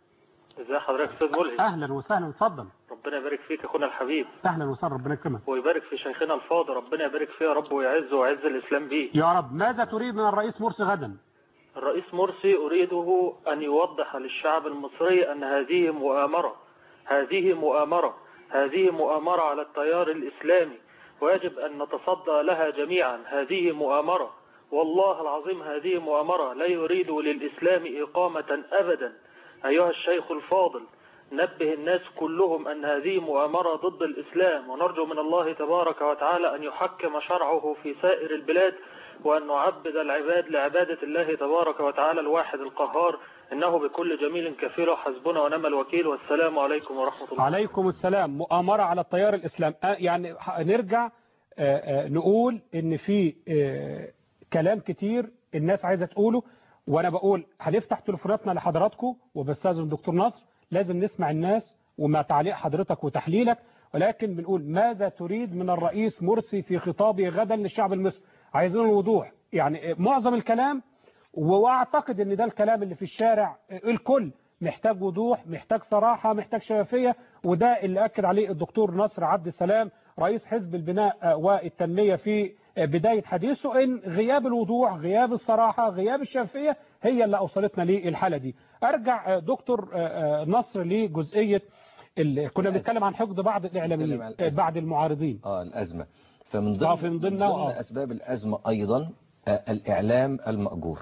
ازي حضرتك استاذ ملهم اهلا وسهلا اتفضل ربنا يبارك فيك اخونا الحبيب اهلا وسهلا ربنا يكرمك ويبارك في شيخنا الفاضل ربنا يبارك فيه يا رب ويعزه ويعز الاسلام بيه يا رب ماذا تريد من الرئيس مرسي غدا الرئيس مرسي اريده ان يوضح للشعب المصري ان هذه مؤامرة هذه مؤامرة هذه مؤامرة على التيار الاسلامي ويجب ان نتصدى لها جميعا هذه مؤامرة والله العظيم هذه مؤامرة لا يريد للاسلام اقامة ابدا ايها الشيخ الفاضل نبه الناس كلهم أن هذه مؤامرة ضد الإسلام ونرجو من الله تبارك وتعالى أن يحكم شرعه في سائر البلاد وأن نعبد العباد لعبادة الله تبارك وتعالى الواحد القهار إنه بكل جميل كفيل وحسبنا ونعم الوكيل والسلام عليكم ورحمة الله عليكم السلام مؤامرة على التيار الإسلام آه يعني نرجع آه آه نقول إن في كلام كتير الناس عايزة تقوله وأنا بقول هنفتح تليفوناتنا لحضراتكم وبستاذن الدكتور نصر لازم نسمع الناس وما تعليق حضرتك وتحليلك ولكن بنقول ماذا تريد من الرئيس مرسي في خطابه غدا للشعب المصري عايزين الوضوح يعني معظم الكلام واعتقد ان ده الكلام اللي في الشارع الكل محتاج وضوح محتاج صراحة محتاج شفافية وده اللي أكد عليه الدكتور نصر عبد السلام رئيس حزب البناء والتنمية في بداية حديثه ان غياب الوضوح غياب الصراحة غياب الشفافية هي اللي أوصلتنا للحالة دي أرجع دكتور نصر لجزئية اللي كنا بنتكلم عن حقد بعض الإعلاميين بعد المعارضين اه الأزمة فمن ضمن, آه في ضمن, ضمن أسباب الأزمة أيضا الإعلام المأجور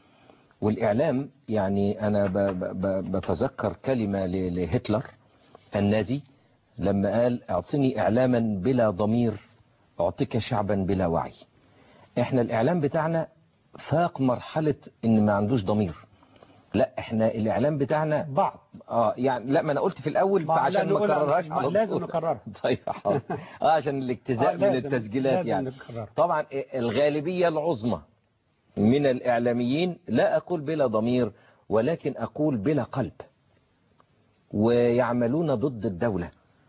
والإعلام يعني أنا ب ب بتذكر كلمة لهتلر النازي لما قال اعطني إعلاما بلا ضمير أعطيك شعبا بلا وعي احنا الإعلام بتاعنا فاق مرحلة ان ما عندوش ضمير لا احنا الاعلام بتاعنا بعض اه يعني لا ما انا قلت في الاول فعشان ما اكررهاش على لازم نكررها طيب حاضر اه عشان الاجتزاء من التسجيلات يعني نكرر. طبعا الغالبية العظمى من الاعلاميين لا اقول بلا ضمير ولكن اقول بلا قلب ويعملون ضد الدولة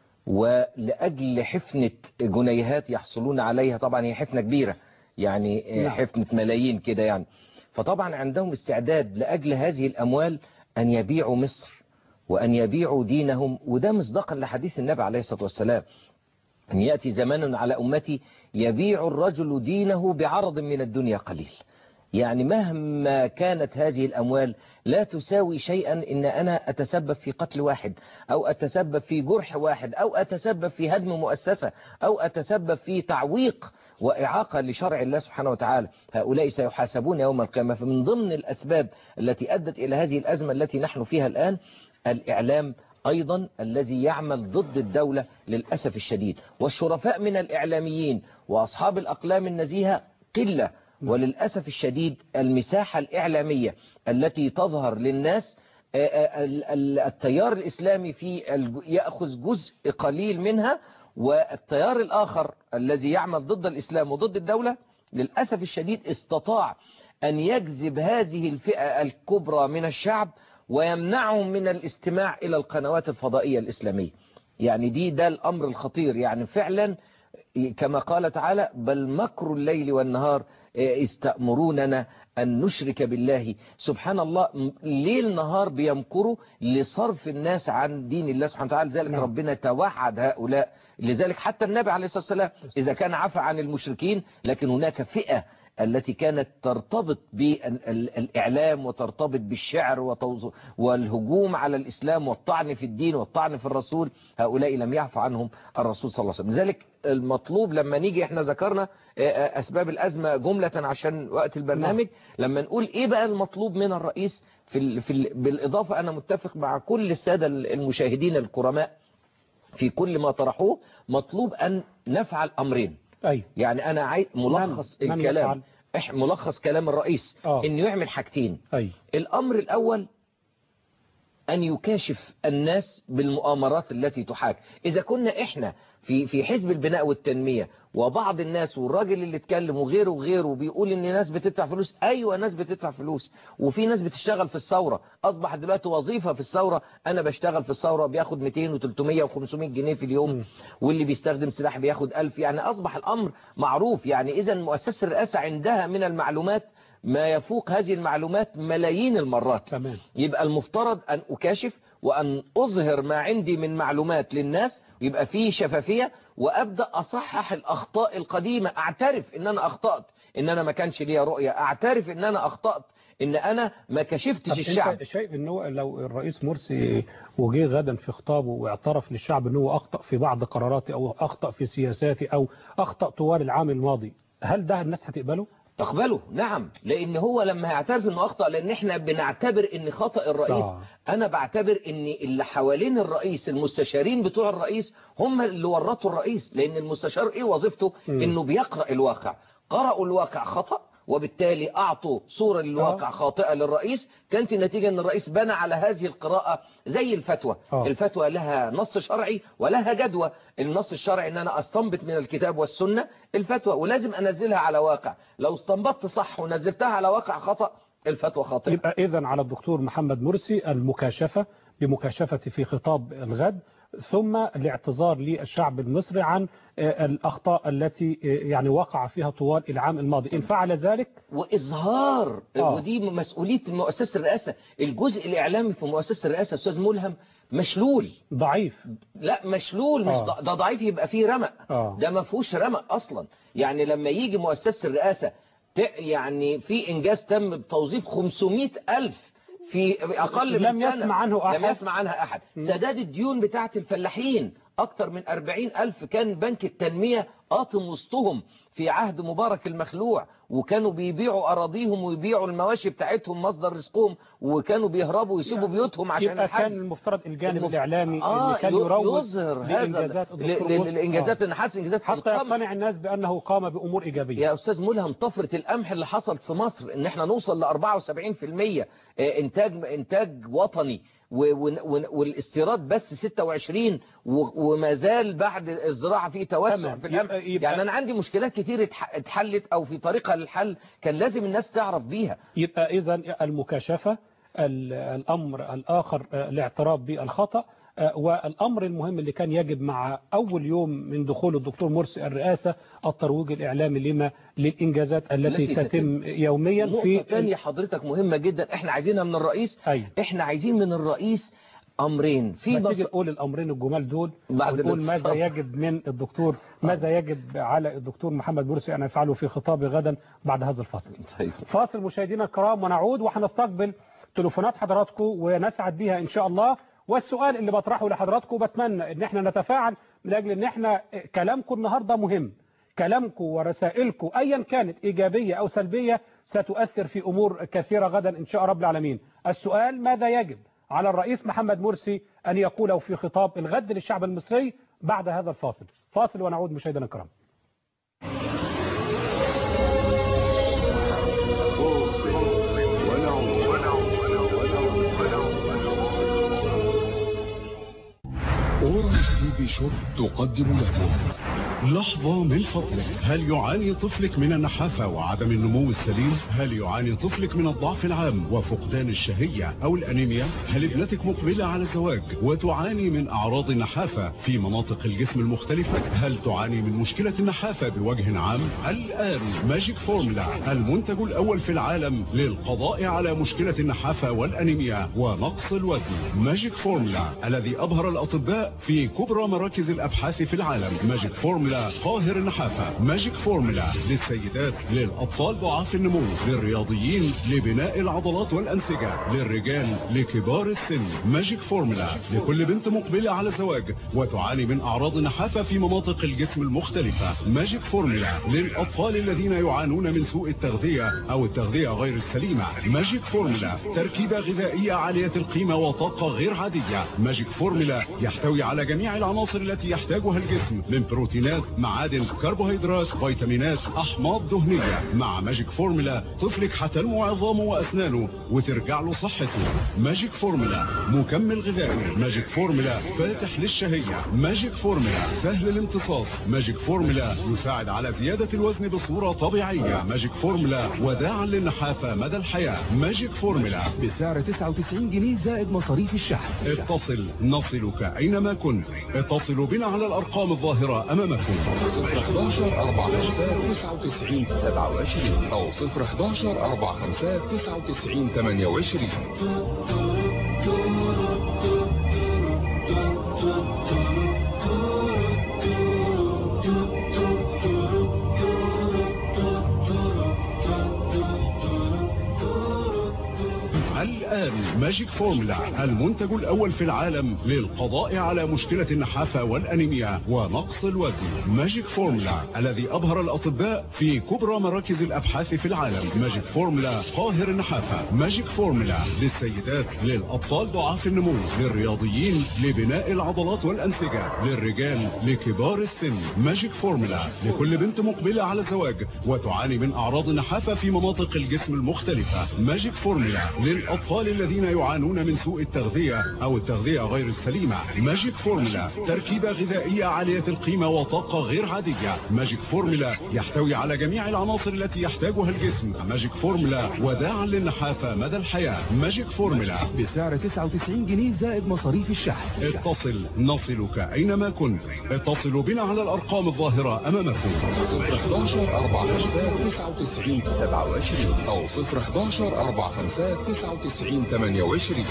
ولأجل حفنة جنيهات يحصلون عليها طبعا هي حفنة كبيرة يعني حفنة ملايين كده يعني فطبعا عندهم استعداد لأجل هذه الأموال أن يبيعوا مصر وأن يبيعوا دينهم وده مصداقا لحديث النبي عليه الصلاة والسلام أن يأتي زمان على أمتي يبيع الرجل دينه بعرض من الدنيا قليل يعني مهما كانت هذه الأموال لا تساوي شيئا إن أنا أتسبب في قتل واحد أو أتسبب في جرح واحد أو أتسبب في هدم مؤسسة أو أتسبب في تعويق وإعاقة لشرع الله سبحانه وتعالى هؤلاء سيحاسبون يوم القيامة فمن ضمن الأسباب التي أدت إلى هذه الأزمة التي نحن فيها الآن الإعلام أيضا الذي يعمل ضد الدولة للأسف الشديد والشرفاء من الإعلاميين وأصحاب الأقلام النزيهة قلة وللأسف الشديد المساحة الإعلامية التي تظهر للناس التيار الإسلامي في يأخذ جزء قليل منها والتيار الآخر الذي يعمل ضد الإسلام وضد الدولة للأسف الشديد استطاع أن يجذب هذه الفئة الكبرى من الشعب ويمنعهم من الاستماع إلى القنوات الفضائية الإسلامية يعني دي ده الأمر الخطير يعني فعلا كما قال تعالى بل مكر الليل والنهار استأمروننا أن نشرك بالله سبحان الله ليل نهار بيمكروا لصرف الناس عن دين الله سبحانه وتعالى لذلك نعم. ربنا توعد هؤلاء لذلك حتى النبي عليه الصلاة والسلام إذا كان عفى عن المشركين لكن هناك فئة التي كانت ترتبط بالإعلام وترتبط بالشعر والهجوم على الإسلام والطعن في الدين والطعن في الرسول هؤلاء لم يعفى عنهم الرسول صلى الله عليه وسلم لذلك المطلوب لما نيجي احنا ذكرنا أسباب الأزمة جملة عشان وقت البرنامج لما نقول إيه بقى المطلوب من الرئيس في ال في ال بالإضافة أنا متفق مع كل السادة المشاهدين الكرماء في كل ما طرحوه مطلوب أن نفعل أمرين أي. يعني أنا عايز ملخص من الكلام ملخص كلام الرئيس آه. انه يعمل حاجتين أي. الامر الاول ان يكاشف الناس بالمؤامرات التي تحاك اذا كنا احنا في في حزب البناء والتنمية وبعض الناس والراجل اللي اتكلم وغيره وغيره بيقول ان ناس بتدفع فلوس ايوه ناس بتدفع فلوس وفي ناس بتشتغل في الثورة اصبح دلوقتي وظيفة في الثورة انا بشتغل في الثورة بياخد 200 و300 و500 جنيه في اليوم م. واللي بيستخدم سلاح بياخد 1000 يعني اصبح الامر معروف يعني اذا مؤسسة الرئاسة عندها من المعلومات ما يفوق هذه المعلومات ملايين المرات تمام يبقى المفترض أن أكاشف وأن أظهر ما عندي من معلومات للناس ويبقى فيه شفافية وأبدأ أصحح الأخطاء القديمة أعترف إن أنا أخطأت إن أنا ما كانش ليا رؤية أعترف إن أنا أخطأت إن أنا ما كشفتش طب الشعب انت شايف ان هو لو الرئيس مرسي وجه غدا في خطابه واعترف للشعب ان هو اخطا في بعض قراراته او اخطا في سياساته او اخطا طوال العام الماضي هل ده الناس هتقبله تقبله نعم لان هو لما هيعترف انه اخطا لان احنا بنعتبر ان خطا الرئيس آه. انا بعتبر ان اللي حوالين الرئيس المستشارين بتوع الرئيس هم اللي ورطوا الرئيس لان المستشار ايه وظيفته مم. انه بيقرا الواقع قرأوا الواقع خطأ وبالتالي أعطوا صورة للواقع آه. خاطئة للرئيس كانت النتيجة أن الرئيس بنى على هذه القراءة زي الفتوى آه. الفتوى لها نص شرعي ولها جدوى النص الشرعي أن أنا أستنبط من الكتاب والسنة الفتوى ولازم أنزلها على واقع لو استنبطت صح ونزلتها على واقع خطأ الفتوى خاطئة يبقى إذا على الدكتور محمد مرسي المكاشفة بمكاشفة في خطاب الغد ثم الاعتذار للشعب المصري عن آه، الأخطاء التي آه، يعني وقع فيها طوال العام الماضي إن فعل ذلك وإظهار آه. ودي مسؤولية مؤسسة الرئاسة الجزء الإعلامي في مؤسسة الرئاسة أستاذ ملهم مشلول ضعيف لا مشلول مش آه. ض- ده ضعيف يبقى فيه رمق آه. ده ما فيهوش رمق اصلا يعني لما يجي مؤسسه الرئاسه ت- يعني في انجاز تم بتوظيف 500 الف في اقل من لم سنة. يسمع عنه أحد. لم يسمع عنها احد سداد الديون بتاعه الفلاحين اكتر من 40 الف كان بنك التنميه قاطم وسطهم في عهد مبارك المخلوع وكانوا بيبيعوا اراضيهم ويبيعوا المواشي بتاعتهم مصدر رزقهم وكانوا بيهربوا ويسيبوا بيوتهم عشان يبقى كان الحجز المفترض الجانب المف- الإعلامي آه اللي كان ي- يروج يظهر لإنجازات هذا الدكتور ل- ل- مرسي. الانجازات آه. النحاس انجازات حتى القمع. يقتنع الناس بأنه قام بأمور إيجابية يا استاذ ملهم طفره القمح اللي حصلت في مصر ان احنا نوصل ل 74% انتاج انتاج وطني و- و- و- والاستيراد بس 26 و- وما زال بعد الزراعه في توسع تمام. في القمح يبقى- يبقى- يعني انا عندي مشكلات كتير اتح- اتحلت او في طريقه للحل كان لازم الناس تعرف بيها يبقى إذا المكاشفة ال- الأمر الآخر آه، الاعتراف بالخطأ آه، والأمر المهم اللي كان يجب مع أول يوم من دخول الدكتور مرسي الرئاسة الترويج الإعلامي لما للإنجازات التي, التي تتم يوميا نقطه في ثانيه حضرتك مهمه جدا احنا عايزينها من الرئيس أيوة. احنا عايزين من الرئيس امرين في ما تيجي مص... تقول الأمرين الجمال دول بعد ونقول ماذا الانتخاب. يجب من الدكتور ماذا يجب على الدكتور محمد مرسي أن يفعله في خطابه غدا بعد هذا الفصل طيب. فاصل مشاهدينا الكرام ونعود وهنستقبل تليفونات حضراتكم ونسعد بيها ان شاء الله والسؤال اللي بطرحه لحضراتكم بتمنى ان احنا نتفاعل من اجل ان احنا كلامكم النهارده مهم كلامكم ورسائلكم ايا كانت ايجابيه او سلبيه ستؤثر في امور كثيره غدا ان شاء رب العالمين السؤال ماذا يجب على الرئيس محمد مرسي ان يقوله في خطاب الغد للشعب المصري بعد هذا الفاصل فاصل ونعود مشاهدينا الكرام أورنج تي في شوب تقدم لكم لحظة من فضلك هل يعاني طفلك من النحافة وعدم النمو السليم؟ هل يعاني طفلك من الضعف العام وفقدان الشهية أو الأنيميا؟ هل ابنتك مقبلة على الزواج وتعاني من أعراض النحافة في مناطق الجسم المختلفة؟ هل تعاني من مشكلة النحافة بوجه عام؟ الآن ماجيك فورمولا المنتج الأول في العالم للقضاء على مشكلة النحافة والأنيميا ونقص الوزن ماجيك فورمولا الذي أبهر الأطباء في كبرى مراكز الأبحاث في العالم ماجيك فورمولا قاهر النحافة ماجيك فورمولا للسيدات للأطفال ضعاف النمو للرياضيين لبناء العضلات والأنسجة للرجال لكبار السن ماجيك فورمولا لكل بنت مقبلة على الزواج وتعاني من أعراض النحافة في مناطق الجسم المختلفة ماجيك فورمولا للأطفال الذين يعانون من سوء التغذية أو التغذية غير السليمة ماجيك فورمولا تركيبة غذائية عالية القيمة وطاقة غير عادية ماجيك فورمولا يحتوي على جميع العناصر التي يحتاجها الجسم من بروتينات معادن كربوهيدرات فيتامينات أحماض دهنية مع ماجيك فورمولا طفلك هتنمو عظامه وأسنانه وترجع له صحته ماجيك فورمولا مكمل غذائي ماجيك فورمولا فاتح للشهية ماجيك فورمولا سهل الامتصاص ماجيك فورمولا يساعد على زيادة الوزن بصورة طبيعية ماجيك فورمولا وداعا للنحافة مدى الحياة ماجيك فورمولا بسعر 99 جنيه زائد مصاريف الشحن اتصل نصلك أينما كنت اتصلوا بنا على الأرقام الظاهرة أمامكم أمامكم 011 45 99 27 أو 011 45 99 28 الآن ماجيك فورمولا المنتج الأول في العالم للقضاء على مشكلة النحافة والأنيميا ونقص الوزن ماجيك فورمولا الذي أبهر الأطباء في كبرى مراكز الأبحاث في العالم ماجيك فورمولا قاهر النحافة ماجيك فورمولا للسيدات للأطفال ضعاف النمو للرياضيين لبناء العضلات والأنسجة للرجال لكبار السن ماجيك فورمولا لكل بنت مقبلة على الزواج وتعاني من أعراض النحافة في مناطق الجسم المختلفة ماجيك فورمولا للأطفال الذين يعانون من سوء التغذية أو التغذية غير السليمة ماجيك فورمولا تركيبة غذائية عالية القيمة وطاقة غير عادية ماجيك فورمولا يحتوي على جميع العناصر التي يحتاجها الجسم ماجيك فورمولا وداعا للنحافة مدى الحياة ماجيك فورمولا بسعر 99 جنيه زائد مصاريف الشحن اتصل نصلك أينما كنت اتصلوا بنا على الأرقام الظاهرة أمامكم 011 45 99 27 أو 011 45 99 28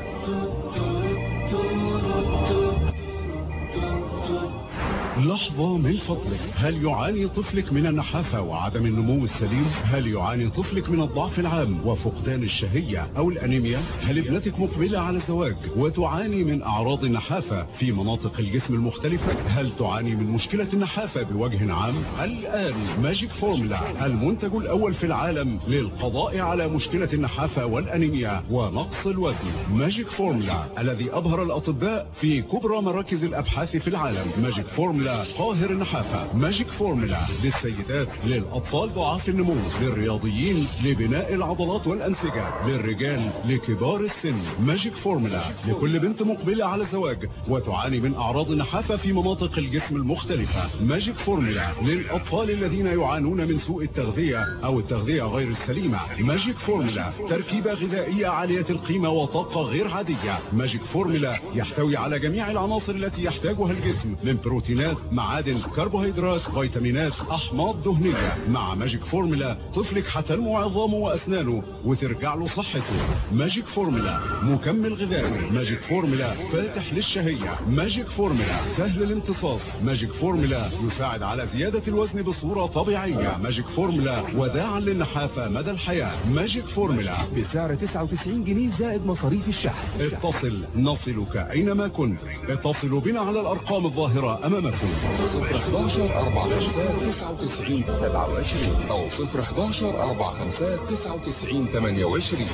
لحظة من فضلك هل يعاني طفلك من النحافة وعدم النمو السليم هل يعاني طفلك من الضعف العام وفقدان الشهية أو الأنيميا هل ابنتك مقبلة على الزواج وتعاني من أعراض النحافة في مناطق الجسم المختلفة هل تعاني من مشكلة النحافة بوجه عام الآن ماجيك فورمولا المنتج الأول في العالم للقضاء على مشكلة النحافة والأنيميا ونقص الوزن ماجيك فورمولا الذي أبهر الأطباء في كبرى مراكز الأبحاث في العالم ماجيك فورمولا قاهر النحافة ماجيك فورمولا للسيدات للأطفال ضعاف النمو للرياضيين لبناء العضلات والأنسجة للرجال لكبار السن ماجيك فورمولا لكل بنت مقبلة على الزواج وتعاني من أعراض النحافة في مناطق الجسم المختلفة ماجيك فورمولا للأطفال الذين يعانون من سوء التغذية أو التغذية غير السليمة ماجيك فورمولا تركيبة غذائية عالية القيمة وطاقة غير عادية ماجيك فورمولا يحتوي على جميع العناصر التي يحتاجها الجسم من بروتينات معادن كربوهيدرات فيتامينات احماض دهنيه مع ماجيك فورمولا طفلك هتنمو عظامه واسنانه وترجع له صحته ماجيك فورمولا مكمل غذائي ماجيك فورمولا فاتح للشهيه ماجيك فورمولا سهل الامتصاص ماجيك فورمولا يساعد على زياده الوزن بصوره طبيعيه ماجيك فورمولا وداعا للنحافه مدى الحياه ماجيك فورمولا بسعر 99 جنيه زائد مصاريف الشحن اتصل نصلك اينما كنت اتصلوا بنا على الارقام الظاهره امامكم 011 45 99 27 أو 011 45 99 28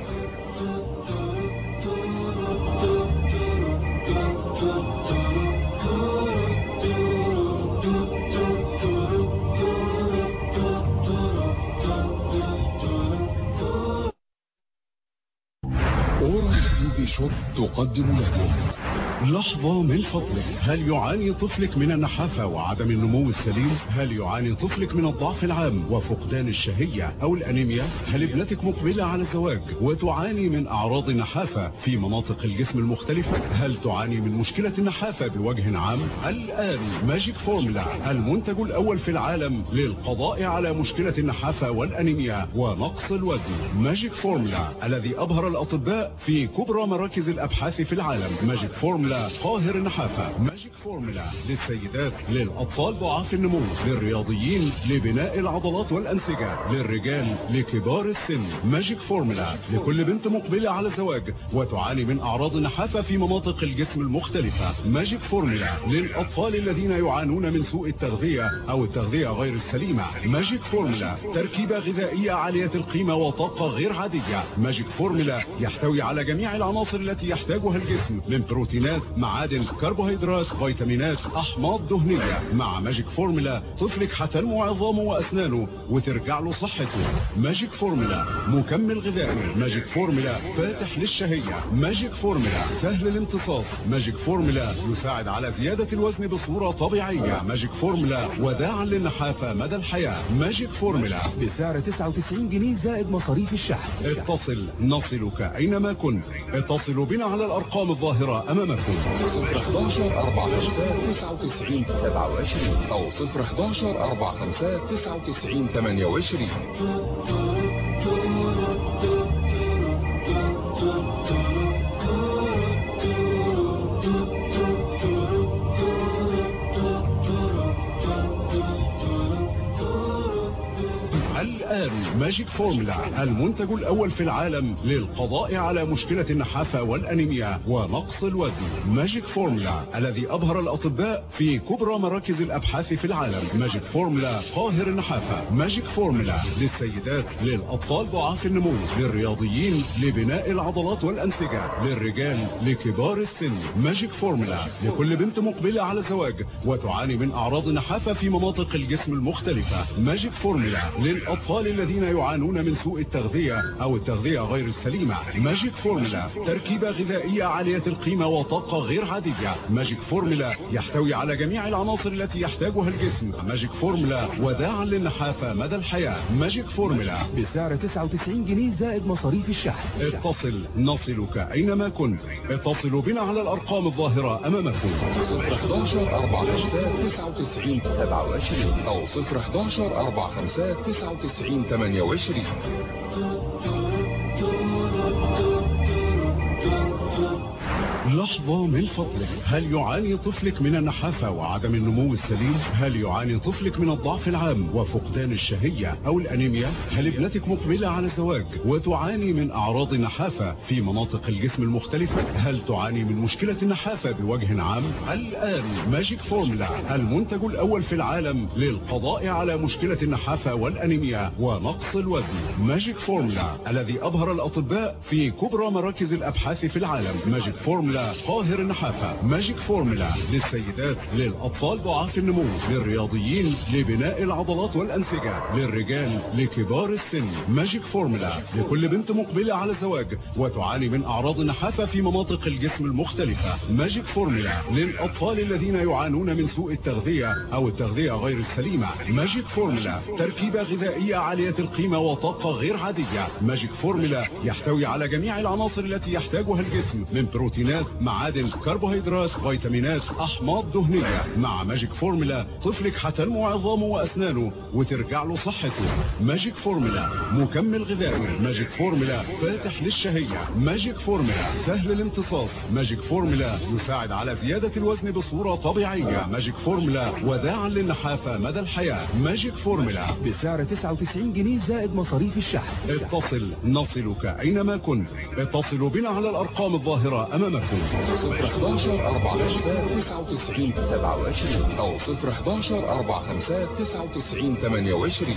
أورنج تي في شوب تقدم لكم لحظة من فضلك هل يعاني طفلك من النحافة وعدم النمو السليم هل يعاني طفلك من الضعف العام وفقدان الشهية أو الأنيميا هل ابنتك مقبلة على الزواج وتعاني من أعراض النحافة في مناطق الجسم المختلفة هل تعاني من مشكلة النحافة بوجه عام الآن ماجيك فورمولا المنتج الأول في العالم للقضاء على مشكلة النحافة والأنيميا ونقص الوزن ماجيك فورمولا الذي أبهر الأطباء في كبرى مراكز الأبحاث في العالم ماجيك فورمولا قاهر النحافة ماجيك فورمولا للسيدات للأطفال ضعاف النمو للرياضيين لبناء العضلات والأنسجة للرجال لكبار السن ماجيك فورمولا لكل بنت مقبلة على الزواج وتعاني من أعراض النحافة في مناطق الجسم المختلفة ماجيك فورمولا للأطفال الذين يعانون من سوء التغذية أو التغذية غير السليمة ماجيك فورمولا تركيبة غذائية عالية القيمة وطاقة غير عادية ماجيك فورمولا يحتوي على جميع العناصر التي يحتاجها الجسم من بروتينات معادن كربوهيدرات فيتامينات احماض دهنيه مع ماجيك فورمولا طفلك هتنمو عظامه واسنانه وترجع له صحته ماجيك فورمولا مكمل غذائي ماجيك فورمولا فاتح للشهيه ماجيك فورمولا سهل الامتصاص ماجيك فورمولا يساعد على زياده الوزن بصوره طبيعيه ماجيك فورمولا وداعا للنحافه مدى الحياه ماجيك فورمولا بسعر 99 جنيه زائد مصاريف الشحن اتصل نصلك اينما أينما كنت اتصلوا بنا على الأرقام الظاهرة أمامكم 011 45 99 27 أو 011 45 99 28 الآن ماجيك فورمولا المنتج الأول في العالم للقضاء على مشكلة النحافة والأنيميا ونقص الوزن ماجيك فورمولا الذي أبهر الأطباء في كبرى مراكز الأبحاث في العالم ماجيك فورمولا قاهر النحافة ماجيك فورمولا للسيدات للأطفال ضعاف النمو للرياضيين لبناء العضلات والأنسجة للرجال لكبار السن ماجيك فورمولا لكل بنت مقبلة على زواج وتعاني من أعراض نحافة في مناطق الجسم المختلفة ماجيك فورمولا للأطفال الذين يعانون من سوء التغذية أو التغذية غير السليمة ماجيك فورمولا تركيبة غذائية عالية القيمة وطاقة غير عادية ماجيك فورمولا يحتوي على جميع العناصر التي يحتاجها الجسم ماجيك فورمولا وداعا للنحافة مدى الحياة ماجيك فورمولا بسعر 99 جنيه زائد مصاريف الشحن اتصل نصلك أينما كنت اتصلوا بنا على الأرقام الظاهرة أمامكم 011 45 99 27 أو 011 45 99 28 لحظة من فضلك هل يعاني طفلك من النحافة وعدم النمو السليم هل يعاني طفلك من الضعف العام وفقدان الشهية أو الأنيميا هل ابنتك مقبلة على الزواج وتعاني من أعراض النحافة في مناطق الجسم المختلفة هل تعاني من مشكلة النحافة بوجه عام الآن ماجيك فورمولا المنتج الأول في العالم للقضاء على مشكلة النحافة والأنيميا ونقص الوزن ماجيك فورمولا الذي أبهر الأطباء في كبرى مراكز الأبحاث في العالم ماجيك فورمولا قاهر النحافة ماجيك فورمولا للسيدات للأطفال ضعاف النمو للرياضيين لبناء العضلات والأنسجة للرجال لكبار السن ماجيك فورمولا لكل بنت مقبلة على الزواج وتعاني من أعراض النحافة في مناطق الجسم المختلفة ماجيك فورمولا للأطفال الذين يعانون من سوء التغذية أو التغذية غير السليمة ماجيك فورمولا تركيبة غذائية عالية القيمة وطاقة غير عادية ماجيك فورمولا يحتوي على جميع العناصر التي يحتاجها الجسم من بروتينات معادن كربوهيدرات فيتامينات احماض دهنيه مع ماجيك فورمولا طفلك هتنمو عظامه واسنانه وترجع له صحته ماجيك فورمولا مكمل غذائي ماجيك فورمولا فاتح للشهيه ماجيك فورمولا سهل الامتصاص ماجيك فورمولا يساعد على زياده الوزن بصوره طبيعيه ماجيك فورمولا وداعا للنحافه مدى الحياه ماجيك فورمولا بسعر 99 جنيه زائد مصاريف الشحن اتصل نصلك اينما كنت اتصلوا بنا على الارقام الظاهره امامكم 011 45 99 27 أو 011 45 99 28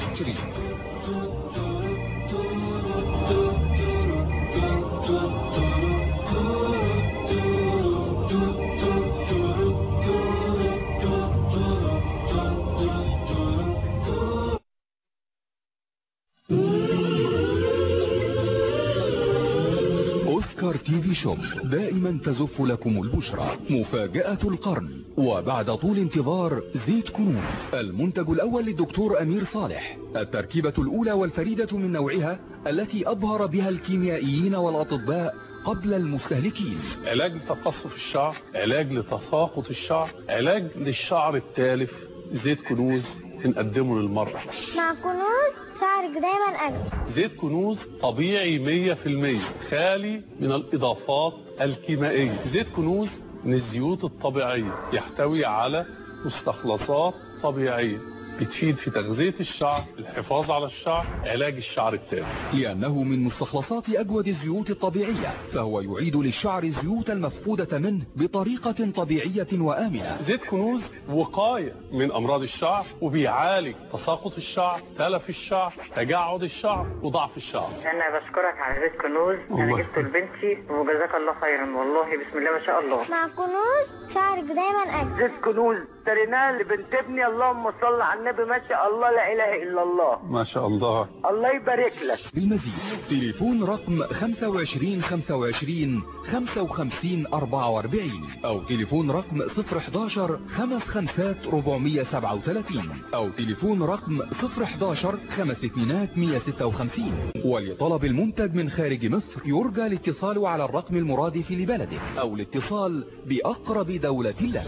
أوسكار تي في شوب دائما تزف لكم البشرى مفاجأة القرن وبعد طول انتظار زيت كنوز المنتج الأول للدكتور أمير صالح التركيبة الأولى والفريدة من نوعها التي أبهر بها الكيميائيين والأطباء قبل المستهلكين علاج لتقصف الشعر علاج لتساقط الشعر علاج للشعر التالف زيت كنوز بنقدمه للمرأة مع كنوز شعرك دايما أجمل زيت كنوز طبيعي 100% خالي من الإضافات الكيميائية زيت كنوز من الزيوت الطبيعية يحتوي على مستخلصات طبيعية بتفيد في تغذية الشعر الحفاظ على الشعر علاج الشعر التالف لأنه من مستخلصات أجود الزيوت الطبيعية فهو يعيد للشعر الزيوت المفقودة منه بطريقة طبيعية وآمنة زيت كنوز وقاية من أمراض الشعر وبيعالج تساقط الشعر تلف الشعر تجعد الشعر وضعف الشعر انا بشكرك على زيت كنوز انا الله جبته لبنتي وجزاك الله خيرا والله بسم الله ما شاء الله مع كنوز شعرك دايما أجمل زيت كنوز اشتريناه لبنت ابني اللهم صل على النبي النبي ما شاء الله لا اله الا الله ما شاء الله الله يبارك لك بالمزيد تليفون رقم 25 25 55 44 او تليفون رقم 011 55 437 او تليفون رقم 011 5200 156 ولطلب المنتج من خارج مصر يرجى الاتصال على الرقم المرادف لبلدك او الاتصال باقرب دولة لك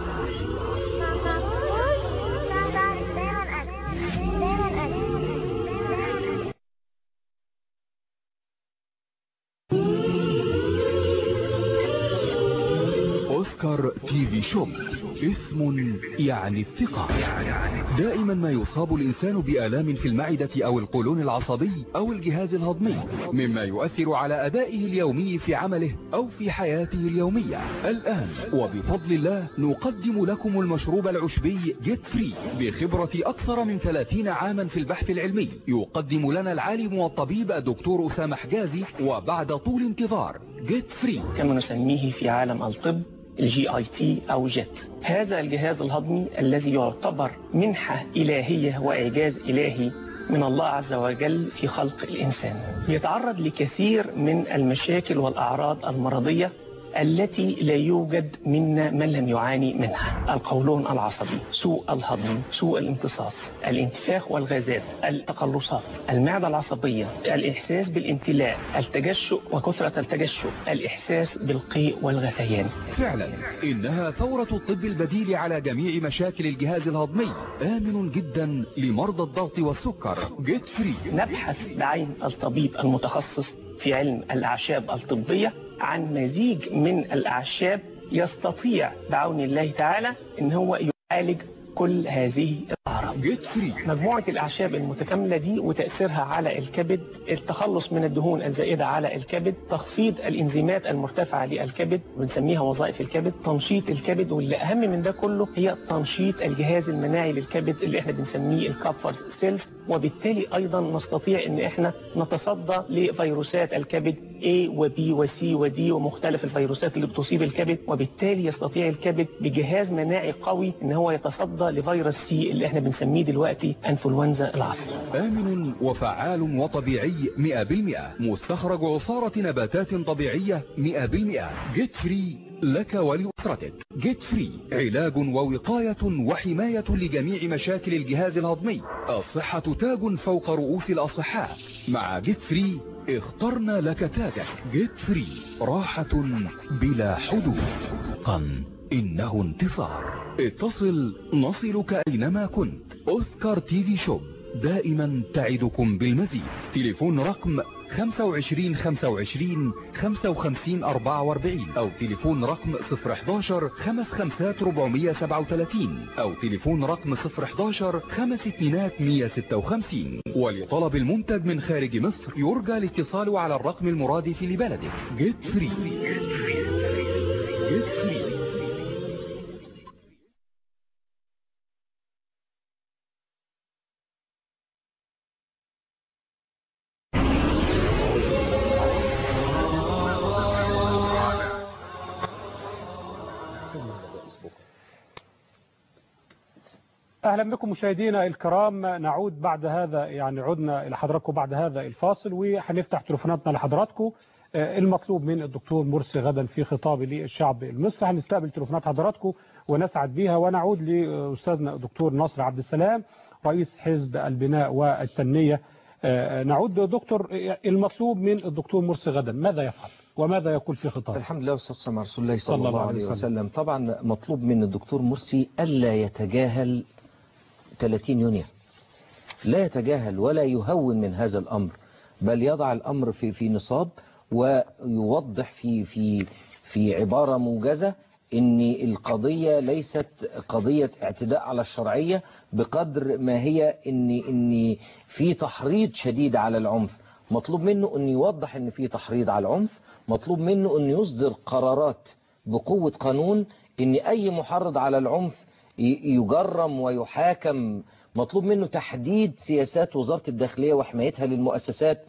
اوسكار تي في شوب اسم يعني الثقة دائما ما يصاب الانسان بآلام في المعدة او القولون العصبي او الجهاز الهضمي مما يؤثر على ادائه اليومي في عمله او في حياته اليومية الان وبفضل الله نقدم لكم المشروب العشبي جيت فري بخبرة اكثر من 30 عاما في البحث العلمي يقدم لنا العالم والطبيب الدكتور اسامة حجازي وبعد طول انتظار جيت فري كما نسميه في عالم الطب الجي اي تي او جيت هذا الجهاز الهضمي الذي يعتبر منحة إلهية وإعجاز إلهي من الله عز وجل في خلق الإنسان يتعرض لكثير من المشاكل والأعراض المرضية التي لا يوجد منا من لم يعاني منها القولون العصبي سوء الهضم سوء الامتصاص الانتفاخ والغازات التقلصات المعدة العصبية الإحساس بالامتلاء التجشؤ وكثرة التجشؤ الإحساس بالقيء والغثيان فعلا إنها ثورة الطب البديل على جميع مشاكل الجهاز الهضمي آمن جدا لمرضى الضغط والسكر جيت فري نبحث بعين الطبيب المتخصص في علم الأعشاب الطبية عن مزيج من الأعشاب يستطيع بعون الله تعالى ان هو يعالج كل هذه الأعراض مجموعة الأعشاب المتكاملة دي وتأثيرها على الكبد التخلص من الدهون الزائدة على الكبد تخفيض الإنزيمات المرتفعة للكبد بنسميها وظائف الكبد تنشيط الكبد واللي أهم من ده كله هي تنشيط الجهاز المناعي للكبد اللي احنا بنسميه الكابفرز سيلز وبالتالي أيضا نستطيع ان احنا نتصدى لفيروسات الكبد A و B و C و D ومختلف الفيروسات اللي بتصيب الكبد وبالتالي يستطيع الكبد بجهاز مناعي قوي ان هو يتصدى لفيروس سي اللي احنا بنسميه دلوقتي انفلونزا العصر آمن وفعال وطبيعي 100% مستخرج عصارة نباتات طبيعية 100% جيت فري لك ولأسرتك جيت فري علاج ووقاية وحماية لجميع مشاكل الجهاز الهضمي الصحة تاج فوق رؤوس الأصحاء مع جيت فري اخترنا لك تاجك جيت فري راحة بلا حدود قن إنه انتصار اتصل نصلك أينما كنت أوسكار تي في شوب دائما تعدكم بالمزيد تليفون رقم 25 25 55 44 أو تليفون رقم 011 55 437 أو تليفون رقم 011 5200 156 ولطلب المنتج من خارج مصر يرجى الاتصال على الرقم المرادف لبلدك جيت فري جيت فري اهلا بكم مشاهدينا الكرام نعود بعد هذا يعني عدنا الى حضراتكم بعد هذا الفاصل وهنفتح تليفوناتنا لحضراتكم المطلوب من الدكتور مرسي غدا في خطاب للشعب المصري هنستقبل تليفونات حضراتكم ونسعد بها ونعود لاستاذنا الدكتور ناصر عبد السلام رئيس حزب البناء والتنميه نعود دكتور المطلوب من الدكتور مرسي غدا ماذا يفعل وماذا يقول في خطابه الحمد لله والصلاة على رسول الله صلى, صلى الله عليه وسلم. وسلم طبعا مطلوب من الدكتور مرسي ألا يتجاهل 30 يونيو لا يتجاهل ولا يهون من هذا الأمر بل يضع الأمر في في نصاب ويوضح في في في عبارة موجزة ان القضية ليست قضية اعتداء على الشرعية بقدر ما هي ان ان في تحريض شديد على العنف مطلوب منه ان يوضح ان في تحريض على العنف مطلوب منه ان يصدر قرارات بقوة قانون ان اي محرض على العنف يجرم ويحاكم مطلوب منه تحديد سياسات وزارة الداخلية وحمايتها للمؤسسات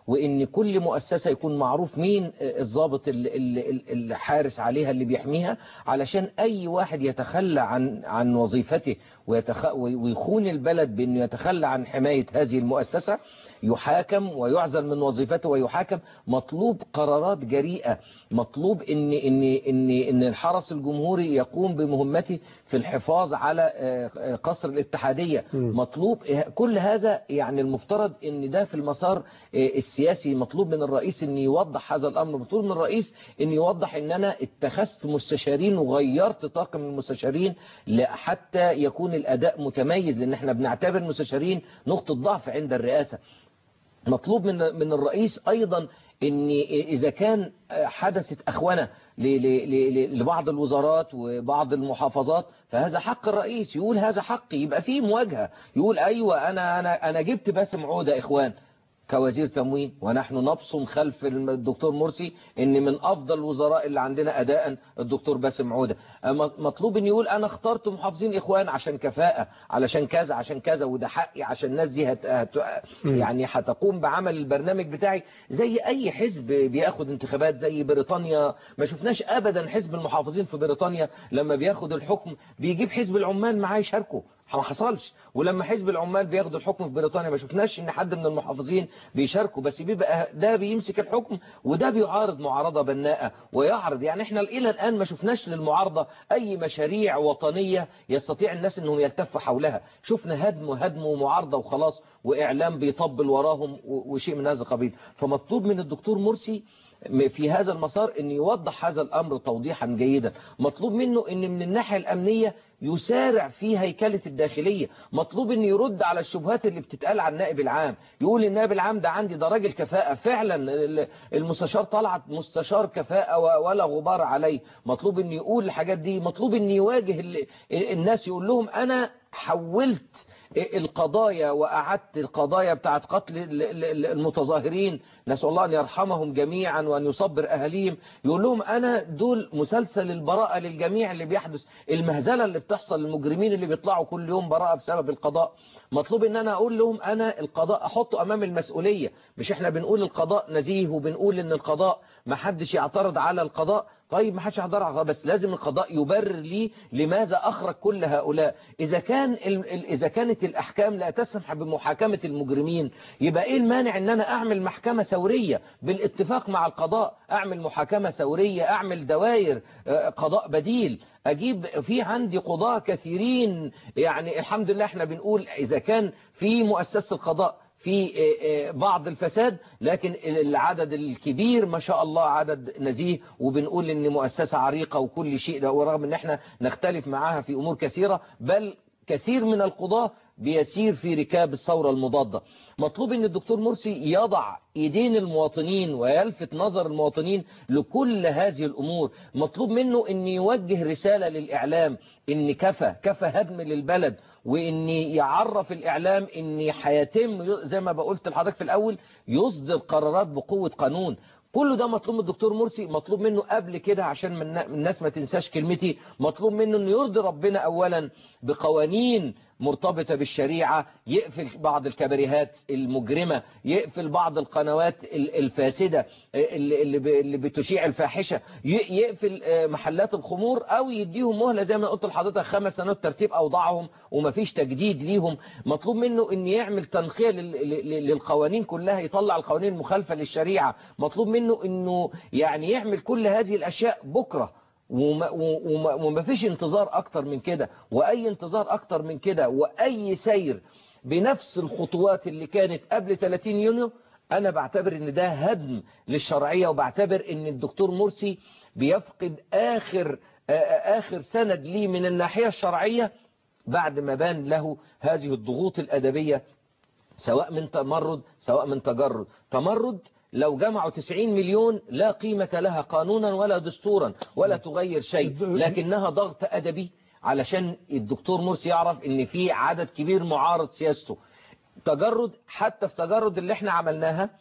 وان كل مؤسسة يكون معروف مين الضابط ال- ال- ال- الحارس عليها اللي بيحميها علشان اي واحد يتخلى عن عن وظيفته ويتخ... ويخون البلد بانه يتخلى عن حماية هذه المؤسسة يحاكم ويعزل من وظيفته ويحاكم مطلوب قرارات جريئة مطلوب ان ان ان ان الحرس الجمهوري يقوم بمهمته في الحفاظ على آه، آه، قصر الاتحادية مطلوب كل هذا يعني المفترض ان ده في المسار آه، السياسي مطلوب من الرئيس ان يوضح هذا الامر مطلوب من الرئيس ان يوضح ان انا اتخذت مستشارين وغيرت طاقم المستشارين ل- حتى يكون الاداء متميز لان احنا بنعتبر المستشارين نقطة ضعف عند الرئاسة مطلوب من من الرئيس ايضا ان اذا كان حدثت اخونه ل- ل- ل- لبعض الوزارات وبعض المحافظات فهذا حق الرئيس يقول هذا حقي يبقى فيه مواجهه يقول ايوه انا انا انا جبت باسم عوده اخوان كوزير تموين ونحن نبصم خلف الدكتور مرسي ان من افضل الوزراء اللي عندنا اداء الدكتور باسم عوده أما مطلوب ان يقول انا اخترت محافظين اخوان عشان كفاءه علشان كذا عشان كذا وده حقي عشان الناس دي هت... هت... يعني هتقوم بعمل البرنامج بتاعي زي اي حزب بياخد انتخابات زي بريطانيا ما شفناش ابدا حزب المحافظين في بريطانيا لما بياخد الحكم بيجيب حزب العمال معاه يشاركه ما حصلش ولما حزب العمال بياخد الحكم في بريطانيا ما شفناش ان حد من المحافظين بيشاركوا بس بيبقى ده بيمسك الحكم وده بيعارض معارضة بناءة ويعرض يعني احنا الى الان ما شفناش للمعارضة اي مشاريع وطنية يستطيع الناس انهم يلتفوا حولها شفنا هدم وهدم ومعارضة وخلاص واعلام بيطبل وراهم و- وشيء من هذا القبيل فمطلوب من الدكتور مرسي في هذا المسار ان يوضح هذا الامر توضيحا جيدا مطلوب منه ان من الناحية الامنية يسارع في هيكلة الداخلية مطلوب ان يرد على الشبهات اللي بتتقال عن النائب العام يقول النائب العام ده عندي ده راجل كفاءة فعلا ال- المستشار طلعت مستشار كفاءة و- ولا غبار عليه مطلوب ان يقول الحاجات دي مطلوب ان يواجه ال- الناس يقول لهم انا حولت القضايا وأعدت القضايا بتاعت قتل ال- ال- المتظاهرين نسأل الله أن يرحمهم جميعا وأن يصبر أهاليهم يقول لهم أنا دول مسلسل البراءة للجميع اللي بيحدث المهزلة اللي بتحصل للمجرمين اللي بيطلعوا كل يوم براءة بسبب القضاء مطلوب ان انا اقول لهم انا القضاء احطه امام المسؤولية مش احنا بنقول القضاء نزيه وبنقول ان القضاء ما حدش يعترض على القضاء طيب ما حدش يعترض على القضاء بس لازم القضاء يبرر لي لماذا اخرج كل هؤلاء اذا كان ال- ال- اذا كانت الاحكام لا تسمح بمحاكمة المجرمين يبقى ايه المانع ان انا اعمل محكمة ثورية بالاتفاق مع القضاء اعمل محاكمة ثورية اعمل دوائر آه، قضاء بديل اجيب في عندي قضاة كثيرين يعني الحمد لله احنا بنقول اذا كان في مؤسسة القضاء في آه، آه، بعض الفساد لكن العدد الكبير ما شاء الله عدد نزيه وبنقول ان مؤسسة عريقة وكل شيء ده ورغم ان احنا نختلف معاها في امور كثيرة بل كثير من القضاة بيسير في ركاب الثورة المضادة مطلوب ان الدكتور مرسي يضع ايدين المواطنين ويلفت نظر المواطنين لكل هذه الامور مطلوب منه ان يوجه رسالة للاعلام ان كفى كفى هدم للبلد وان يعرف الاعلام ان هيتم زي ما بقولت لحضرتك في الاول يصدر قرارات بقوة قانون كل ده مطلوب من الدكتور مرسي مطلوب منه قبل كده عشان من من الناس ما تنساش كلمتي مطلوب منه انه يرضي ربنا اولا بقوانين مرتبطة بالشريعة يقفل بعض الكباريهات المجرمة يقفل بعض القنوات ال- الفاسدة اللي, اللي ب- اللي بتشيع الفاحشة ي- يقفل آه، محلات الخمور او يديهم مهلة زي ما قلت لحضرتك خمس سنوات ترتيب اوضاعهم ومفيش تجديد ليهم مطلوب منه ان يعمل تنقية لل- لل- للقوانين كلها يطلع القوانين المخالفة للشريعة مطلوب منه انه يعني يعمل كل هذه الاشياء بكرة وما, وما, وما فيش انتظار اكتر من كده واي انتظار اكتر من كده واي سير بنفس الخطوات اللي كانت قبل 30 يونيو انا بعتبر ان ده هدم للشرعية وبعتبر ان الدكتور مرسي بيفقد اخر آه، اخر سند ليه من الناحية الشرعية بعد ما بان له هذه الضغوط الادبية سواء من تمرد سواء من تجرد تمرد لو جمعوا 90 مليون لا قيمة لها قانونا ولا دستورا ولا تغير شيء لكنها ضغط أدبي علشان الدكتور مرسي يعرف ان في عدد كبير معارض سياسته تجرد حتى في تجرد اللي احنا عملناها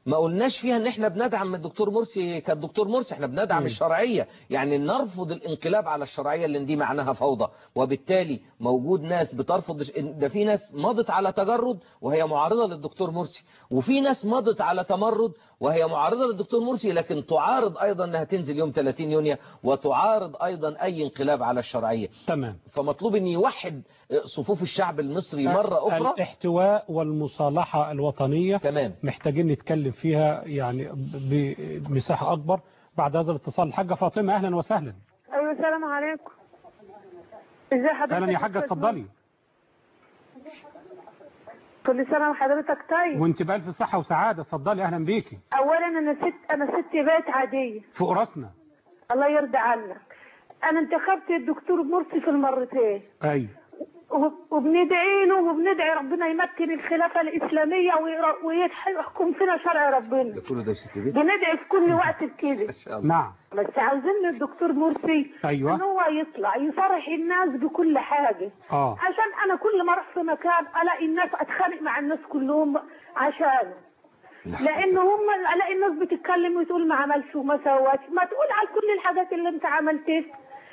ما قلناش فيها ان احنا بندعم الدكتور مرسي كالدكتور مرسي احنا بندعم مم. الشرعية يعني نرفض الانقلاب على الشرعية اللي دي معناها فوضى وبالتالي موجود ناس بترفض ده في ناس مضت على تجرد وهي معارضة للدكتور مرسي وفي ناس مضت على تمرد وهي معارضة للدكتور مرسي لكن تعارض ايضا انها تنزل يوم 30 يونيو وتعارض ايضا اي انقلاب على الشرعية تمام فمطلوب ان يوحد صفوف الشعب المصري مرة اخرى الاحتواء والمصالحة الوطنية تمام محتاجين نتكلم فيها يعني بمساحة أكبر بعد هذا الاتصال الحاجة فاطمة أهلا وسهلا ايوه السلام عليكم ازي حضرتك أهلا يا حاجة اتفضلي كل سنه وحضرتك طيب وانت بألف صحة وسعادة اتفضلي أهلا بيكي اولا انا ست انا ست بيت عاديه فوق راسنا الله يرضى عنك انا انتخبت الدكتور مرسي في المرتين أيوه وب- وبندعي له وبندعي ربنا يمكن الخلافه الاسلاميه وير- ويحكم فينا شرع ربنا كله ده ست بيت بندعي في كل وقت بكده نعم بس عاوزين الدكتور مرسي أيوة. ان هو يطلع يصارح الناس بكل حاجه آه. عشان انا كل ما اروح في مكان الاقي الناس اتخانق مع الناس كلهم عشانه لان هم الاقي الناس بتتكلم وتقول ما عملش وما سواش ما تقول على كل الحاجات اللي انت عملتها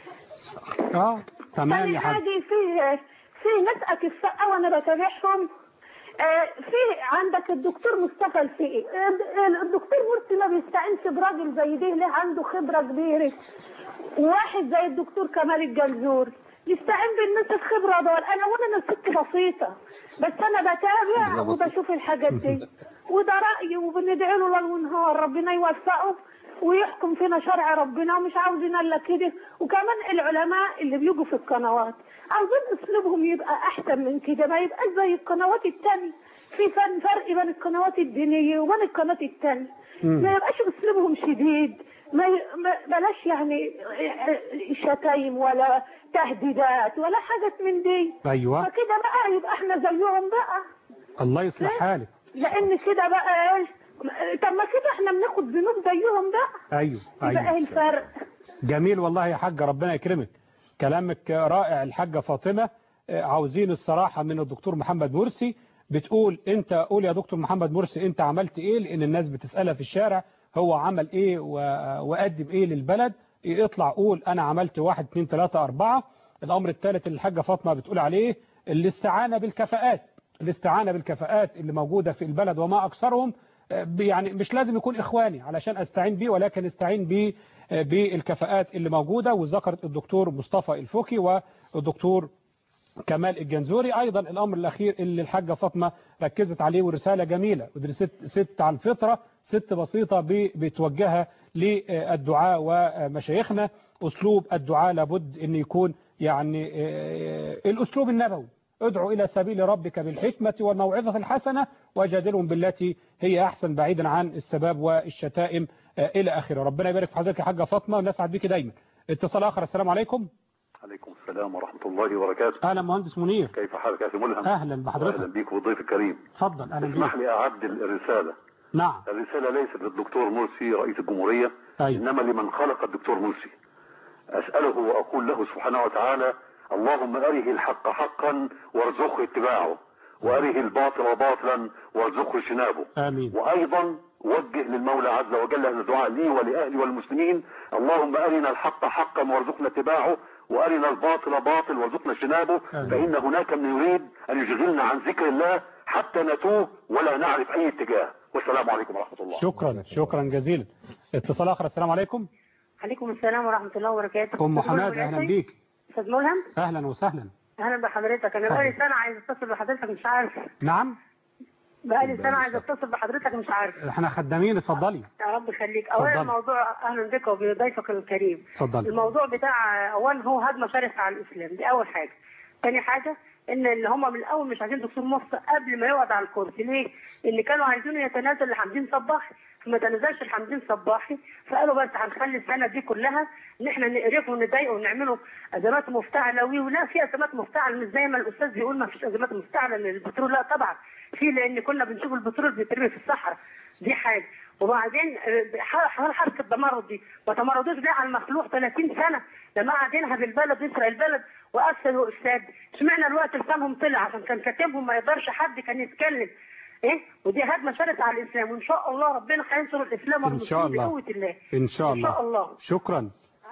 اه تمام تاني يا حاج حاجه في في ناس اكفاء قوي انا بتابعهم آه، في عندك الدكتور مصطفى الفقي آه، الدكتور مرسي ما بيستعينش براجل زي ده ليه عنده خبره كبيره وواحد زي الدكتور كمال الجنزور يستعين بالناس الخبره دول انا وانا انا ست بسيطه بس انا بتابع بسيطة. وبشوف الحاجات دي وده رايي وبندعي له ليل ونهار ربنا يوفقه ويحكم فينا شرع ربنا ومش عاوزين الا كده وكمان العلماء اللي بيجوا في القنوات عاوزين اسلوبهم يبقى احسن من كده ما يبقاش زي القنوات التانية في فن فرق بين القنوات الدينية وبين القناة التانية مم. ما يبقاش اسلوبهم شديد ما ي- ما- بلاش يعني شتايم ولا تهديدات ولا حاجة من دي أيوة. فكده بقى يبقى احنا زيهم بقى الله يصلح حالك لان كده بقى ايه طب ما كده احنا بناخد ذنوب زيهم بقى أيوه يبقى ايه أيوه الفرق جميل والله يا حاجة ربنا يكرمك كلامك رائع الحاجة فاطمة آه، عاوزين الصراحة من الدكتور محمد مرسي بتقول انت قول يا دكتور محمد مرسي انت عملت ايه لان الناس بتسألها في الشارع هو عمل ايه و- وقدم ايه للبلد اطلع قول انا عملت واحد اتنين تلاتة اربعة الامر الثالث اللي الحاجة فاطمة بتقول عليه الاستعانة بالكفاءات الاستعانة بالكفاءات اللي موجودة في البلد وما اكثرهم آه، يعني مش لازم يكون اخواني علشان استعين بيه ولكن استعين بيه آه، بالكفاءات اللي موجودة وذكرت الدكتور مصطفى الفوكي والدكتور كمال الجنزوري ايضا الامر الاخير اللي الحاجه فاطمه ركزت عليه ورساله جميله ودي ست ست على الفطره ست بسيطه ب- بتوجهها للدعاء ومشايخنا اسلوب الدعاء لابد ان يكون يعني آه، الاسلوب النبوي ادعو الى سبيل ربك بالحكمه والموعظه الحسنه وجادلهم بالتي هي احسن بعيدا عن السباب والشتائم آه، الى اخره ربنا يبارك في حضرتك يا حاجه فاطمه ونسعد بيك دايما اتصال اخر السلام عليكم عليكم السلام ورحمة الله وبركاته اهلا مهندس منير كيف حالك يا أخي ملهم اهلا بحضرتك أهلا بيك والضيف الكريم اتفضل اهلا اسمح بيك لي أعدل الرسالة نعم الرسالة ليست للدكتور مرسي رئيس الجمهورية أيوة. إنما لمن خلق الدكتور مرسي أسأله وأقول له سبحانه وتعالى اللهم أره الحق حقا وارزقه اتباعه وأره الباطل باطلا وارزقه اجتنابه آمين وأيضا وجه للمولى عز وجل أن الدعاء لي ولأهلي والمسلمين اللهم أرنا الحق حقا وارزقنا اتباعه وأرنا الباطل باطل وارزقنا اجتنابه آمين. فإن هناك من يريد أن يشغلنا عن ذكر الله حتى نتوه ولا نعرف أي اتجاه والسلام عليكم ورحمة الله شكرا شكرا جزيلا اتصال اخر السلام عليكم عليكم السلام ورحمة الله وبركاته ام أستاذ حماد ملهم اهلا العيسي؟ بيك أستاذ ملهم اهلا وسهلا أهلا بحضرتك أنا اتفضل. بقالي سنة عايز أتصل بحضرتك مش عارف نعم بقالي سنة عايز أتصل بحضرتك مش عارف احنا خدامين اتفضلي يا رب يخليك أولا اتفضلي. الموضوع أهلا بك وبضيفك الكريم اتفضلي الموضوع بتاع أولا هو هجمة شرسة على الإسلام دي أول حاجة تاني حاجة ان اللي هم من الاول مش عايزين دكتور مصر قبل ما يقعد على الكرسي ليه؟ ان كانوا عايزينه يتنازل لحمدين صباحي فما تنازلش لحمدين صباحي فقالوا بس هنخلي السنه دي كلها ان احنا نقرفه ونضايقه ونعمله ازمات مفتعله وي ولا في ازمات مفتعله مش زي ما الاستاذ بيقول ما فيش ازمات مفتعله للبترول لا طبعا في لان كنا بنشوف البترول بيترمي في الصحراء دي حاجه وبعدين آه، حوار حركه التمرد دي ما تمردوش ليه على المخلوق 30 سنه لما قعد ينهب البلد ويسرق البلد وافسد وافساد اشمعنى الوقت لسانهم طلع عشان كان كاتبهم ما يقدرش حد كان يتكلم ايه ودي هجمه شرسه على الاسلام وان شاء الله ربنا هينصر الاسلام إن شاء والمسلمين الله. بقوه الله إن شاء ان شاء الله الله شكرا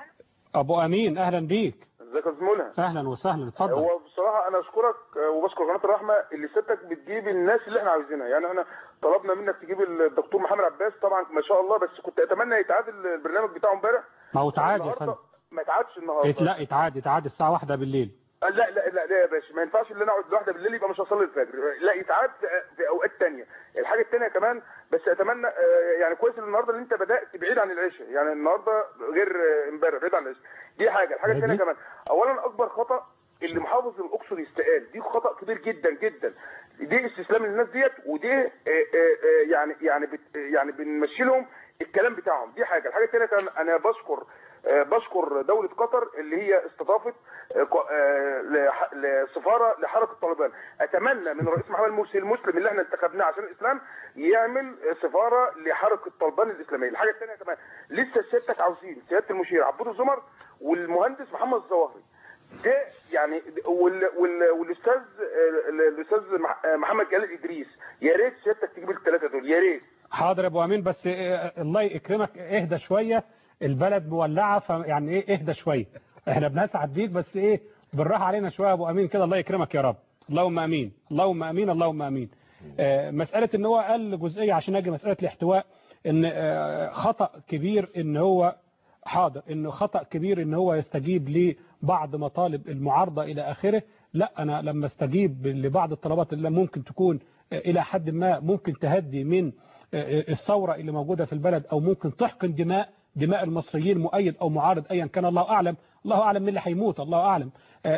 أبو أمين أهلا بيك ازيك يا زميلها أهلا وسهلا اتفضل هو بصراحه انا اشكرك آه، وبشكر قناه الرحمه اللي ستك بتجيب الناس اللي احنا عاوزينها يعني احنا طلبنا منك تجيب الدكتور محمد عباس طبعا ما شاء الله بس كنت اتمنى يتعادل البرنامج بتاعه امبارح ما هو تعاد يا النهاردة فندم ما اتعادش النهارده ات- لا اتعاد اتعاد الساعة واحدة بالليل آه، لا لا لا لا يا باشا ما ينفعش ان انا اقعد لوحدي بالليل يبقى مش هصلي الفجر لا يتعاد في- في اوقات تانية الحاجه التانية كمان بس اتمنى آه، يعني كويس ان النهارده اللي انت بدات بعيد عن العشاء يعني النهارده غير آه، امبارح بعيد عن العشاء دي حاجه الحاجه التانية كمان اولا اكبر خطا اللي محافظ الاقصر يستقال دي خطا كبير جدا جدا دي استسلام للناس ديت ودي آه، آه، آه، يعني يعني بت- يعني بنمشي لهم الكلام بتاعهم دي حاجه الحاجه الثانيه كمان انا بشكر آه، بشكر دولة قطر اللي هي استضافت آه، ق- آه، لح- لسفارة لحركة طالبان أتمنى من الرئيس محمد مرسي المسلم اللي احنا انتخبناه عشان الإسلام يعمل آه، سفارة لحركة طالبان الإسلامية الحاجة الثانية كمان لسه سيادتك عاوزين سيادة المشير عبود الزمر والمهندس محمد الظواهري ده يعني وال وال والاستاذ آه، الاستاذ مح- آه، محمد جلال ادريس يا ريت سيادتك تجيب الثلاثه دول يا ريت حاضر يا ابو امين بس إيه، الله يكرمك اهدى شويه البلد مولعه فيعني ايه اهدى شويه احنا بنسعد بيك بس ايه بالراحه علينا شويه يا ابو امين كده الله يكرمك يا رب اللهم امين اللهم امين اللهم امين آه، مساله ان هو قال جزئيه عشان اجي مساله الاحتواء ان آه، خطا كبير ان هو حاضر انه خطا كبير ان هو يستجيب لبعض مطالب المعارضه الى اخره لا انا لما استجيب لبعض الطلبات اللي ممكن تكون آه، الى حد ما ممكن تهدي من الثورة اللي موجودة في البلد أو ممكن تحقن دماء دماء المصريين مؤيد أو معارض أيا كان الله أعلم الله أعلم من اللي هيموت الله أعلم آآ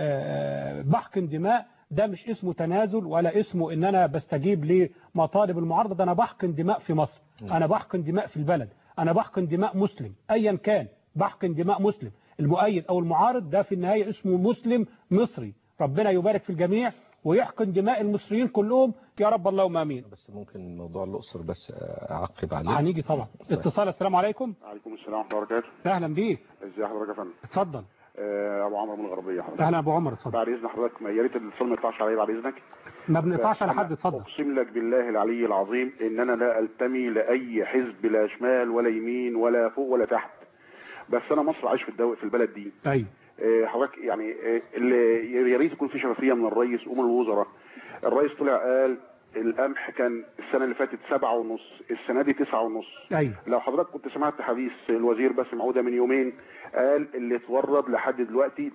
آآ بحقن دماء ده مش اسمه تنازل ولا اسمه ان انا بستجيب لمطالب المعارضة ده انا بحقن دماء في مصر انا بحقن دماء في البلد انا بحقن دماء مسلم ايا كان بحقن دماء مسلم المؤيد او المعارض ده في النهاية اسمه مسلم مصري ربنا يبارك في الجميع ويحقن دماء المصريين كلهم يا رب اللهم امين بس ممكن موضوع الأقصر بس أعقب عليه هنيجي طبعا اتصال السلام عليكم عليكم السلام ورحمه الله وبركاته اهلا بيك ازي حضرتك يا فندم اتفضل آه، ابو عمرو من الغربيه حضرتك اهلا ابو عمر اتفضل بعد اذن حضرتك يا ريت الاتصال ما يقطعش عليا بعد اذنك ما بنقطعش على أنا حد اتفضل اقسم لك بالله العلي العظيم ان انا لا التمي لاي حزب لا شمال ولا يمين ولا فوق ولا تحت بس انا مصر عايش في الدو... في البلد دي ايوه آه، حضرتك يعني آه، اللي يا ريت يكون في شفافيه من الرئيس ومن الوزراء الرئيس طلع قال القمح كان السنه اللي فاتت سبعة ونص السنه دي تسعة ونص ايوه لو حضرتك كنت سمعت حديث الوزير باسم عوده من يومين قال اللي اتورد لحد دلوقتي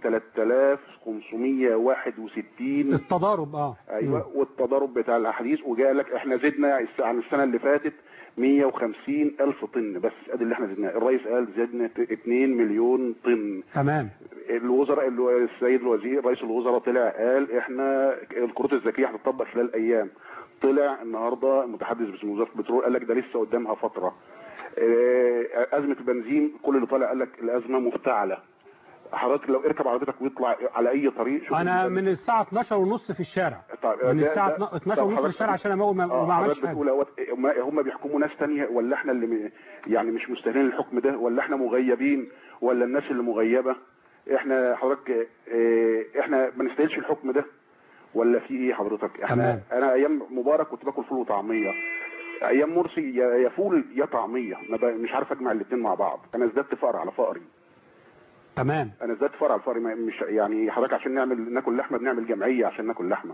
3561 التضارب اه ايوه والتضارب بتاع الاحاديث وجاء لك احنا زدنا الس- عن السنه اللي فاتت 150 الف طن بس ادي اللي احنا زدناه الرئيس قال زدنا ت- 2 مليون طن تمام الوزراء الو- السيد الوزير رئيس الوزراء طلع قال احنا الكروت الذكيه هتطبق خلال ايام طلع النهارده المتحدث باسم وزاره البترول قال لك ده لسه قدامها فتره آه، ازمه البنزين كل اللي طالع قال لك الازمه مفتعله حضرتك لو اركب عربيتك ويطلع على اي طريق شوف انا البنزين. من الساعة 12 ونص في الشارع طيب، من ده- الساعة ده- 12 طب ونص في حضرتك- الشارع عشان امول ما آه، ما عملتش حضرتك حاجة بتقول اهوت هم هم بيحكموا ناس تانية ولا احنا اللي م- يعني مش مستاهلين الحكم ده ولا احنا مغيبين ولا الناس اللي مغيبة احنا حضرتك اه، احنا ما نستاهلش الحكم ده ولا في ايه حضرتك احنا تمام. انا ايام مبارك كنت باكل فول وطعميه ايام مرسي يا يا فول يا طعميه ما ب- مش عارف اجمع الاثنين مع بعض انا ازددت فقر على فقري تمام انا ازددت فقر على فقري ما- مش يعني حضرتك عشان نعمل ناكل لحمه بنعمل جمعيه عشان ناكل لحمه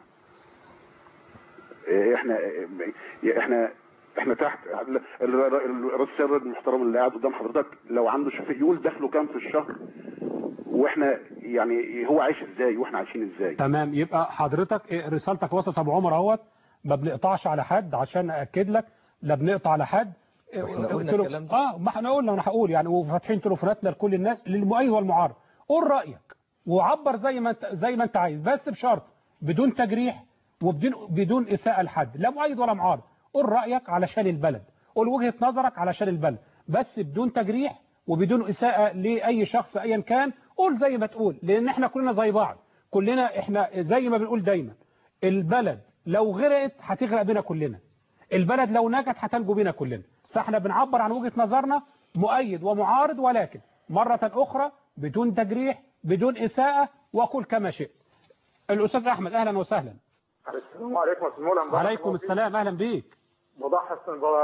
إيه، احنا إيه، احنا احنا تحت ال- ال- ال- الرئيس السيد المحترم اللي قاعد قدام حضرتك لو عنده شفاء يقول دخله كام في الشهر واحنا يعني هو عايش ازاي واحنا عايشين ازاي تمام يبقى حضرتك إيه، رسالتك وصلت ابو عمر اهوت ما بنقطعش على حد عشان ااكد لك لا بنقطع على حد إيه، وإحنا قلنا قلت له- الكلام ده. اه ما احنا قلنا وانا هقول يعني وفاتحين تليفوناتنا لكل الناس للمؤيد والمعارض قول رايك وعبر زي ما انت زي ما انت عايز بس بشرط بدون تجريح وبدون بدون اساءه لحد لا مؤيد ولا معارض قول رايك علشان البلد قول وجهه نظرك علشان البلد بس بدون تجريح وبدون اساءه لاي شخص ايا كان قول زي ما تقول لان احنا كلنا زي بعض كلنا احنا زي ما بنقول دايما البلد لو غرقت هتغرق بينا كلنا البلد لو نجت هتنجو بينا كلنا فاحنا بنعبر عن وجهة نظرنا مؤيد ومعارض ولكن مرة أخرى بدون تجريح بدون إساءة وقل كما شئت الأستاذ أحمد أهلا وسهلا السلام عليكم يا استاذ ملهم بارك عليكم الله فيك. السلام اهلا بيك بضحك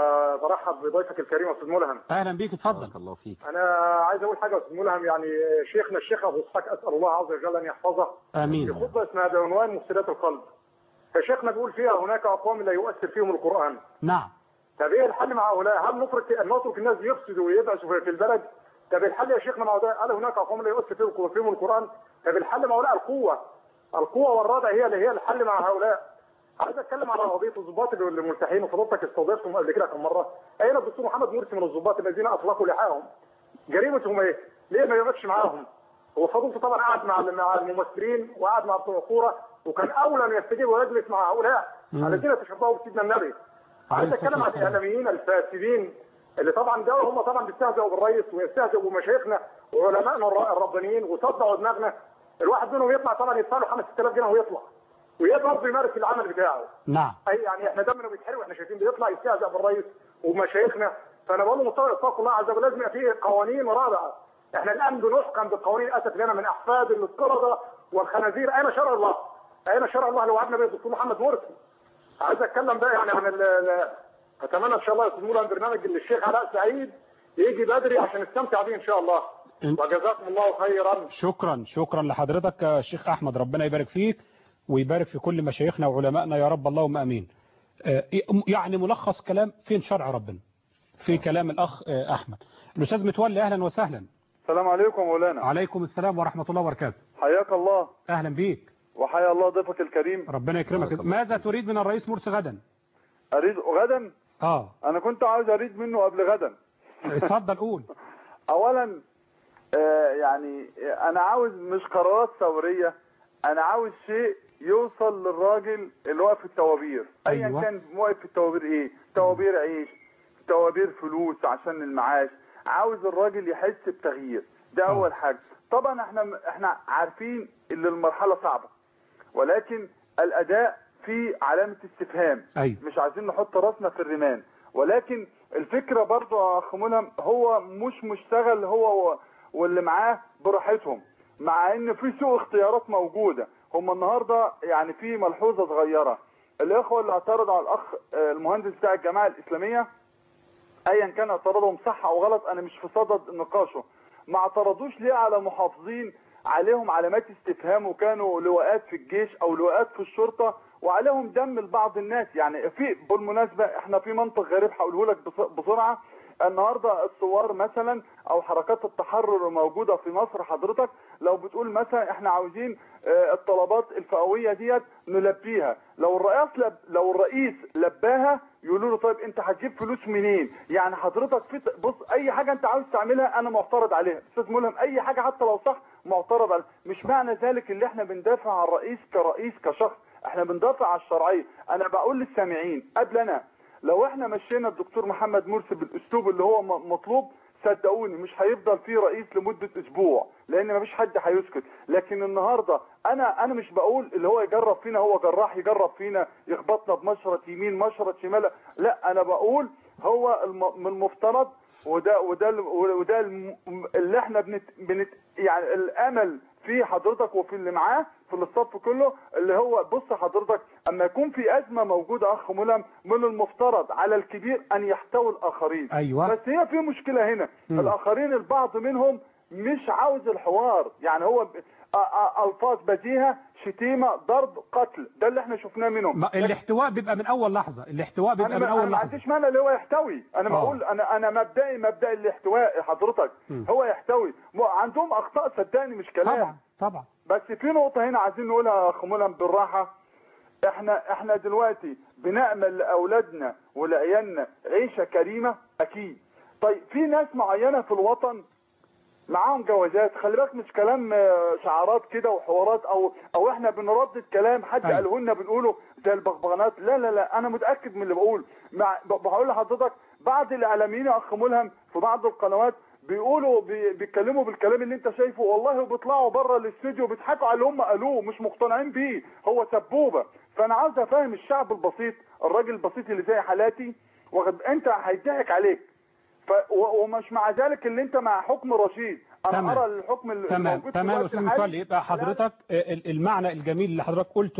برحب بضيفك الكريم يا استاذ ملهم اهلا بيك اتفضل بارك الله فيك انا عايز اقول حاجه يا استاذ ملهم يعني شيخنا الشيخ ابو اسحاق اسال الله عز وجل ان يحفظه امين في خطبه اسمها بعنوان مفسدات القلب فشيخنا بيقول فيها هناك اقوام لا يؤثر فيهم القران نعم طب ايه الحل مع هؤلاء؟ هل نترك نترك الناس يفسدوا ويبعثوا في البلد؟ طب الحل يا شيخنا مع هؤلاء قال هناك اقوام لا يؤثر فيهم فيهم القران طب الحل مع هؤلاء القوه القوه والردع هي اللي هي الحل مع هؤلاء عايز اتكلم على قضيه الضباط الملتحين وفضلتك استضفتهم قبل كده كم مره اين الدكتور محمد مرسي من الضباط الذين اطلقوا لحاهم جريمتهم ايه؟ ليه ما يقفش معاهم؟ هو فضلته طبعا قعد مع مع الممثلين وقعد مع بتوع الكوره وكان اولى ان يستجيب ويجلس مع هؤلاء مم. الذين تشبهوا بسيدنا النبي عايز عليه اتكلم الصلاة عن والسلام. الاعلاميين الفاسدين اللي طبعا ده هم طبعا بيستهزئوا بالرئيس ويستهزئوا بمشايخنا وعلمائنا الر- الربانيين وصدعوا دماغنا الواحد منهم يطلع طبعا يدفع له 5 6000 جنيه ويطلع ويقدر يمارس العمل بتاعه نعم اي يعني احنا دمنا بيتحرق واحنا شايفين بيطلع يستهزئ بالرئيس وبمشايخنا فانا بقول له مستوى اتقوا الله عز وجل لازم يبقى فيه قوانين رادعه احنا الان بنحكم بالقوانين اتت لنا من احفاد القرده والخنازير اين شرع الله؟ اين شرع الله اللي وعدنا به الدكتور محمد مرسي؟ عايز اتكلم بقى يعني عن ال- ال- اتمنى ان شاء الله يسموه لنا برنامج للشيخ علاء سعيد يجي بدري عشان نستمتع بيه ان شاء الله وجزاكم الله خيرا شكرا شكرا لحضرتك يا شيخ احمد ربنا يبارك فيك ويبارك في كل مشايخنا وعلمائنا يا رب اللهم امين آه، يعني ملخص كلام فين شرع ربنا في كلام الاخ آه، احمد الاستاذ متولي اهلا وسهلا السلام عليكم مولانا عليكم السلام ورحمه الله وبركاته حياك الله اهلا بيك وحيا الله ضيفك الكريم ربنا يكرمك ماذا تريد من الرئيس مرسي غدا اريد غدا اه انا كنت عاوز اريد منه قبل غدا اتفضل قول اولا آه يعني آه، انا عاوز مش قرارات ثوريه انا عاوز شيء يوصل للراجل اللي واقف في الطوابير ايا أيوة. كان واقف في الطوابير ايه طوابير عيش طوابير فلوس عشان المعاش عاوز الراجل يحس بتغيير ده اول حاجه طبعا احنا احنا عارفين ان المرحله صعبه ولكن الاداء فيه علامه استفهام أيوة. مش عايزين نحط راسنا في الرمال ولكن الفكره برضو يا اخ ملهم هو مش مشتغل هو و- واللي معاه براحتهم مع ان في سوء اختيارات موجوده هم النهارده يعني في ملحوظه صغيره الاخوه اللي اعترضوا على الاخ آه، المهندس بتاع الجماعه الاسلاميه ايا كان اعتراضهم صح او غلط انا مش في صدد نقاشه ما اعترضوش ليه على محافظين عليهم علامات استفهام وكانوا لواءات في الجيش او لواءات في الشرطه وعليهم دم لبعض الناس يعني في بالمناسبه احنا في منطق غريب هقوله لك بس- بسرعه النهارده الثوار مثلا او حركات التحرر الموجوده في مصر حضرتك لو بتقول مثلا احنا عاوزين آه، الطلبات الفئويه ديت نلبيها لو الرئيس لب لو الرئيس لباها يقولوا له طيب انت هتجيب فلوس منين يعني حضرتك في بص اي حاجه انت عاوز تعملها انا معترض عليها استاذ ملهم اي حاجه حتى لو صح معترض عليها مش معنى ذلك اللي احنا بندافع عن الرئيس كرئيس كشخص احنا بندافع عن الشرعيه انا بقول للسامعين قبل انا لو احنا مشينا الدكتور محمد مرسي بالاسلوب اللي هو م- مطلوب صدقوني مش هيفضل فيه رئيس لمدة اسبوع لان مفيش حد هيسكت لكن النهاردة انا انا مش بقول اللي هو يجرب فينا هو جراح يجرب فينا يخبطنا بمشرط يمين مشرط شمال لا انا بقول هو الم- من المفترض وده وده ال- وده الم- اللي احنا بنت, بنت يعني الامل في حضرتك وفي اللي معاه في الصف كله اللي هو بص حضرتك اما يكون في ازمه موجوده اخ ملهم من المفترض على الكبير ان يحتوي الاخرين أيوة. بس هي في مشكله هنا مم. الاخرين البعض منهم مش عاوز الحوار يعني هو ب- أ- أ- الفاظ بديهه شتيمه ضرب قتل ده اللي احنا شفناه منهم ما- الاحتواء بيبقى من اول لحظه الاحتواء بيبقى انا من ما, اول أنا ما لحظه عنديش مانع اللي هو يحتوي انا آه. بقول انا انا مبدئي مبدئي الاحتواء حضرتك مم. هو يحتوي م- عندهم اخطاء صدقني مش كلام طبعا طبعا بس في نقطة هنا عايزين نقولها يا أخ ملهم بالراحة احنا احنا دلوقتي بنأمل لأولادنا ولعيالنا عيشة كريمة أكيد طيب في ناس معينة في الوطن معاهم جوازات خلي بالك مش كلام آه، شعارات كده وحوارات او او احنا بنردد كلام حد أيوة. قاله لنا بنقوله زي البغبغانات لا لا لا انا متاكد من اللي بقول مع ب- بقول لحضرتك بعض الاعلاميين يا اخ ملهم في بعض القنوات بيقولوا بي- بيتكلموا بالكلام اللي انت شايفه والله وبيطلعوا بره الاستوديو بيضحكوا على اللي هم قالوه مش مقتنعين بيه هو سبوبه فانا عاوز افهم الشعب البسيط الراجل البسيط اللي زي حالاتي واخد انت هيضحك عليك ف... و... ومش مع ذلك اللي انت مع حكم رشيد انا تمام. ارى الحكم اللي تمام موجود في تمام يا الوقت استاذ الحالي متولي يبقى حضرتك ال- المعنى الجميل اللي حضرتك قلته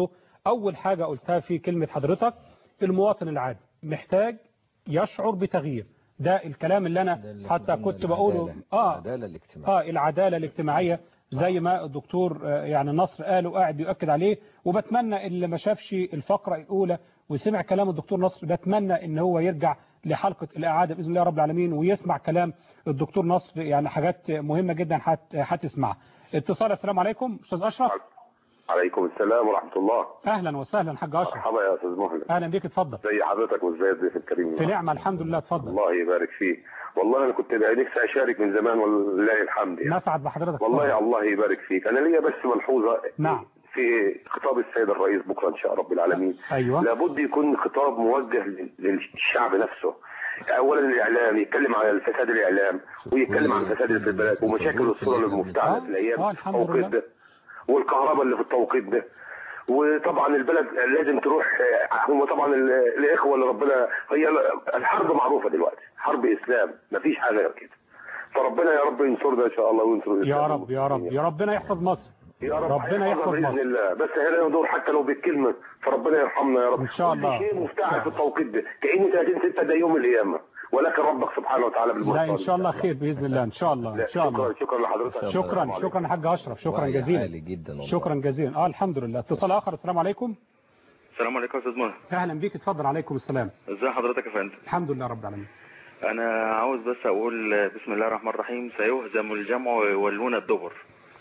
اول حاجة قلتها في كلمة حضرتك المواطن العادي محتاج يشعر بتغيير ده الكلام اللي انا حتى كنت بقوله اه العدالة الاجتماعية اه العدالة الاجتماعية زي ما الدكتور آه، يعني نصر قال وقاعد بيؤكد عليه وبتمنى اللي ما شافش الفقرة الأولى وسمع كلام الدكتور نصر بتمنى ان هو يرجع لحلقة الإعادة بإذن الله رب العالمين ويسمع كلام الدكتور نصر يعني حاجات مهمة جدا هت- هتسمعها اتصال السلام عليكم أستاذ أشرف عليكم السلام ورحمة الله أهلا وسهلا حاج أشرف مرحبا يا أستاذ مهند أهلا بيك اتفضل زي حضرتك وازاي الضيف الكريم في نعمة الحمد لله اتفضل الله يبارك فيك والله أنا كنت بقى نفسي أشارك من زمان ولله الحمد يعني. نسعد بحضرتك والله اتفضل. الله يبارك فيك أنا ليا بس ملحوظة نعم في خطاب السيد الرئيس بكرة إن شاء رب العالمين أيوة لابد يكون خطاب موجه لل- للشعب نفسه اولا الاعلام يتكلم على فساد الاعلام ويتكلم عن الفساد اللي في البلد ومشاكل الصوره المفتعله في الايام آه، الحمد التوقيت لله. ده والكهرباء اللي في التوقيت ده وطبعا البلد لازم تروح هم طبعا ال- الاخوه اللي ربنا هي الحرب معروفه دلوقتي حرب اسلام مفيش حاجه غير كده فربنا يا رب ينصرنا ان شاء الله وينصر يا الإسلام. رب يا رب يا ربنا يحفظ مصر يا رب ربنا هيحفظها يحفظ باذن مصر الله بس هنا دور حتى لو بالكلمه فربنا يرحمنا يا رب ان شاء الله كل شيء مفتعل في التوقيت ده كأن 30 6 ده يوم القيامه ولكن ربك سبحانه وتعالى لا بالمرصاد ان شاء الله خير باذن الله ان شاء الله ان شاء الله شكرا شكرا لحضرتك شكرا شكرا يا حاج اشرف شكرا وعي جزيلا عالي جدا والله. شكرا جزيلا اه الحمد لله اتصال اخر السلام عليكم السلام عليكم يا استاذ منى اهلا بيك اتفضل عليكم السلام ازي حضرتك يا فندم الحمد لله رب العالمين انا عاوز بس اقول بسم الله الرحمن الرحيم سيهزم الجمع ويولون الدبر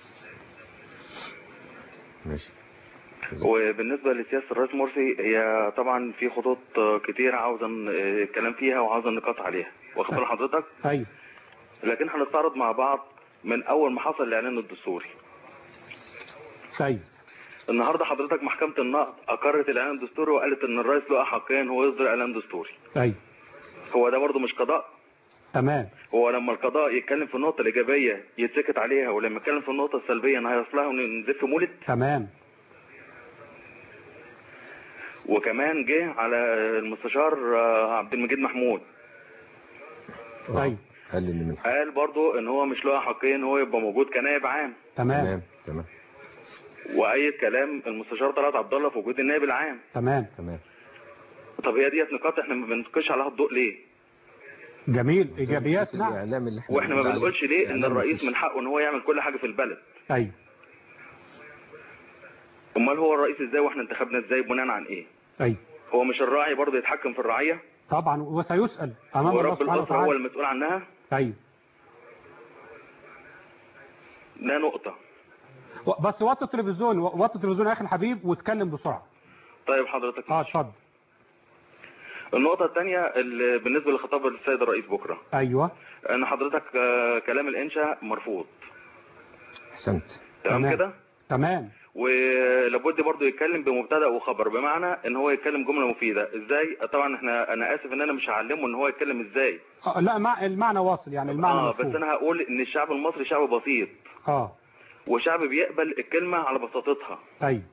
ماشي وبالنسبه لسياسه الرئيس مرسي هي طبعا في خطوط كتير عاوز الكلام فيها وعاوز النقاط عليها واخد بال حضرتك ايوه لكن هنستعرض مع بعض من اول ما حصل الاعلان الدستوري طيب النهارده حضرتك محكمه النقد اقرت الاعلان الدستوري وقالت ان الرئيس له حقين هو يصدر اعلان دستوري ايوه هو ده برضه مش قضاء تمام هو لما القضاء يتكلم في النقطة الإيجابية يتسكت عليها ولما يتكلم في النقطة السلبية هيصلها ونزف مولد تمام وكمان جه على المستشار آه، عبد المجيد محمود طيب قال ان من قال برضو ان هو مش له حقين هو يبقى موجود كنائب عام تمام تمام واي كلام المستشار طلعت عبد الله في وجود النائب العام تمام تمام طب هي ديت نقاط احنا ما بننقش عليها الضوء ليه جميل ايجابيات نعم الاعلام اللي احنا واحنا ما بنقول عليه. بنقولش ليه ان إعلام الرئيس مفيش. من حقه ان هو يعمل كل حاجة في البلد ايوه امال هو الرئيس ازاي واحنا انتخبنا ازاي بناء عن ايه ايوه هو مش الراعي برضه يتحكم في الرعية طبعا وسيسال امام الله ورب سبحانه الأسرة هو وتعالى المسؤول عنها ايوه ده نقطة و- بس وطي التلفزيون وطي التلفزيون يا اخي الحبيب واتكلم بسرعه طيب حضرتك اه اتفضل النقطة الثانية اللي بالنسبة لخطاب السيد الرئيس بكرة ايوه ان حضرتك آه، كلام الانشاء مرفوض احسنت تمام تمام. كده تمام ولابد برضه يتكلم بمبتدا وخبر بمعنى ان هو يتكلم جمله مفيده ازاي طبعا احنا انا اسف ان انا مش هعلمه ان هو يتكلم ازاي آه لا مع المعنى واصل يعني المعنى اه بس مفهوم انا هقول ان الشعب المصري شعب بسيط اه وشعب بيقبل الكلمه على بساطتها ايوه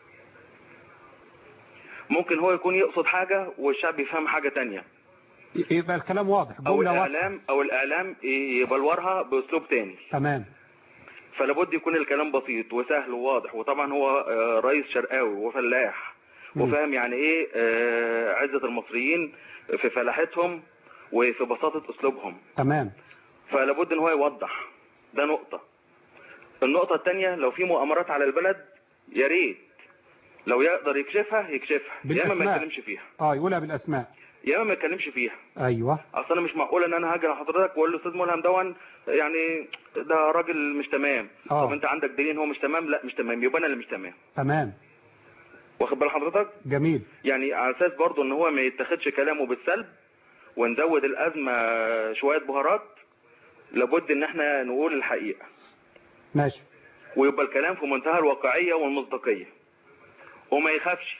ممكن هو يكون يقصد حاجه والشعب يفهم حاجه تانية ي- يبقى الكلام واضح او جمله واضحه الاعلام او الاعلام يبلورها باسلوب تاني تمام فلابد يكون الكلام بسيط وسهل وواضح وطبعا هو آه، رئيس شرقاوي وفلاح مم. وفاهم يعني ايه آه، عزة المصريين في فلاحتهم وفي بساطة اسلوبهم تمام فلابد ان هو يوضح ده نقطة النقطة التانية لو في مؤامرات على البلد يا ريت لو يقدر يكشفها يكشفها يا اما ما بالأسماء. يتكلمش فيها اه يقولها بالاسماء يا اما ما يتكلمش فيها ايوه اصل انا مش معقول ان انا هاجي لحضرتك واقول له استاذ ملهم دون يعني ده راجل مش تمام آه. طب انت عندك دليل ان هو مش تمام لا مش تمام يبقى انا اللي مش تمام تمام واخد بال حضرتك جميل يعني على اساس برضه ان هو ما يتاخدش كلامه بالسلب ونزود الازمه شويه بهارات لابد ان احنا نقول الحقيقه ماشي ويبقى الكلام في منتهى الواقعيه والمصداقيه وما يخافش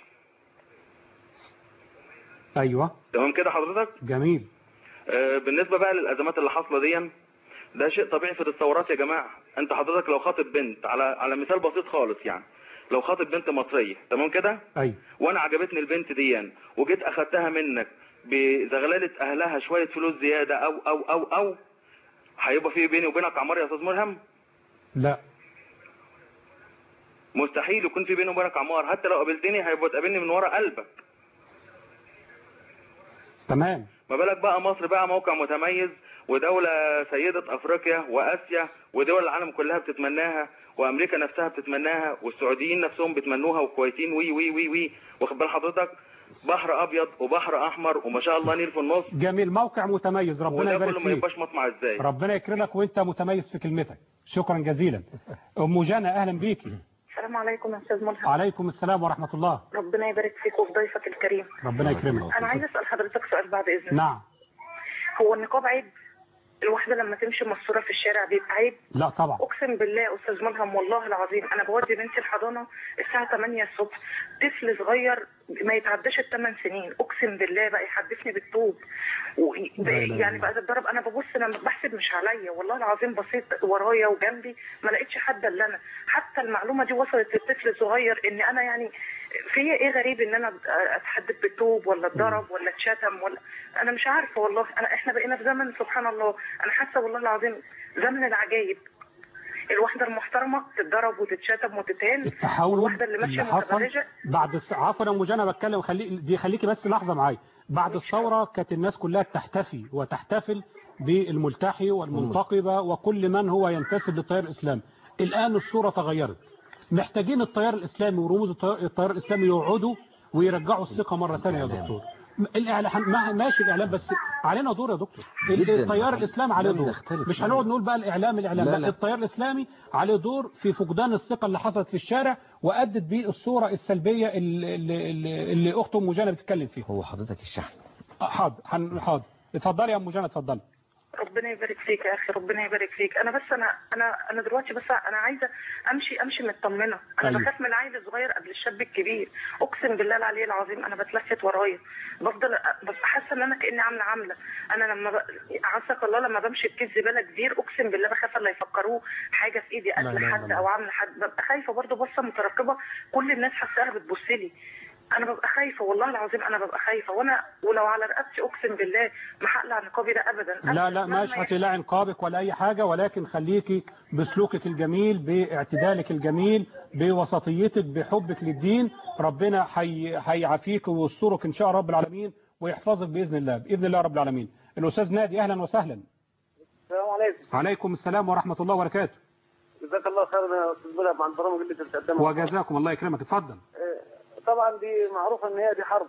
ايوه تمام كده حضرتك جميل آه، بالنسبه بقى للازمات اللي حاصله دي ده شيء طبيعي في الثورات يا جماعه انت حضرتك لو خاطب بنت على على مثال بسيط خالص يعني لو خاطب بنت مصريه تمام كده ايوه وانا عجبتني البنت دي وجيت اخدتها منك بزغلله اهلها شويه فلوس زياده او او او او هيبقى في بيني وبينك عمار يا استاذ ملهم لا مستحيل يكون في بيني وبينك عمار حتى لو قابلتني هيبقى تقابلني من ورا قلبك تمام ما بالك بقى مصر بقى موقع متميز ودولة سيدة أفريقيا وآسيا ودول العالم كلها بتتمناها وأمريكا نفسها بتتمناها والسعوديين نفسهم بيتمنوها والكويتيين وي وي وي وي واخد بال حضرتك بحر أبيض وبحر أحمر وما شاء الله نيل في النص جميل موقع متميز ربنا وده يبارك كله ما فيك يبقاش مطمع ازاي ربنا يكرمك وانت متميز في كلمتك شكرا جزيلا ام جنى اهلا بيكي السلام عليكم يا استاذ ملهم عليكم السلام ورحمة الله ربنا يبارك فيك وفي ضيفك الكريم ربنا يكرمك انا عايزه اسال حضرتك سؤال بعد اذنك نعم هو النقاب عيب الواحده لما تمشي مستوره في الشارع بيبقى عيب لا طبعا اقسم بالله يا استاذ ملهم والله العظيم انا بودي بنتي الحضانه الساعه 8 الصبح طفل صغير ما يتعداش الثمان سنين اقسم بالله بقى يحدفني بالطوب و... لا لا يعني بقى اتضرب انا ببص انا بحسب مش عليا والله العظيم بصيت ورايا وجنبي ما لقيتش حد الا انا حتى المعلومه دي وصلت للطفل الصغير ان انا يعني فيا ايه غريب ان انا اتحدث بالطوب ولا اتضرب ولا اتشتم ولا انا مش عارفه والله انا احنا بقينا في زمن سبحان الله انا حاسه والله العظيم زمن العجائب الواحده المحترمه تتضرب وتتشتم وتتهان التحول والواحده اللي ماشيه اللي حصل متبرجه بعد الس... عفوا يا ام جنى بتكلم خلي دي خليكي بس لحظه معايا بعد الثوره كانت الناس كلها بتحتفي وتحتفل بالملتحي والمنتقبه وكل من هو ينتسب للتيار الاسلامي الان الصوره تغيرت محتاجين التيار الاسلامي ورموز التيار التيار الاسلامي يقعدوا ويرجعوا الثقه مره ثانيه يا دكتور الاعلام ما- ماشي الاعلام بس علينا دور يا دكتور جداً. التيار الاسلامي عليه لم دور نختلف مش هنقعد نقول بقى الاعلام الاعلام لا، لا, لا. التيار الاسلامي عليه دور في فقدان الثقه اللي حصلت في الشارع وادت بيه الصوره السلبيه اللي, اللي, اللي اخته ام جنى بتتكلم فيها هو حضرتك الشحن آه، حاضر هن- حاضر اتفضلي يا ام جنى اتفضلي ربنا يبارك فيك يا اخي ربنا يبارك فيك انا بس انا انا انا دلوقتي بس انا عايزه امشي امشي مطمنه انا أيوة. بخاف من العيل الصغير قبل الشاب الكبير اقسم بالله العلي العظيم انا بتلفت ورايا بفضل ببقى حاسه ان انا كاني عامله عامله انا لما ب... عساك الله لما بمشي بكيس زباله كبير اقسم بالله بخاف لا يفكروه حاجه في ايدي لا قتل لا حد لا. او عامله حد ببقى خايفه برضه بصه مترقبه كل الناس حاساها بتبص لي انا ببقى خايفه والله العظيم انا ببقى خايفه وانا ولو على رقبتي اقسم بالله ما هقلع نقابي ده ابدا لا لا مهما مش هتلاقي نقابك ولا اي حاجه ولكن خليكي بسلوكك الجميل باعتدالك الجميل بوسطيتك بحبك للدين ربنا حي- هيعافيك ويسترك ان شاء رب العالمين ويحفظك باذن الله باذن الله رب العالمين الاستاذ نادي اهلا وسهلا السلام عليكم عليكم السلام ورحمه الله وبركاته جزاك الله خيرا يا استاذ بلال عن البرامج اللي انت بتقدمها وجزاكم الله يكرمك اتفضل آه، طبعا دي معروفه ان هي دي حرب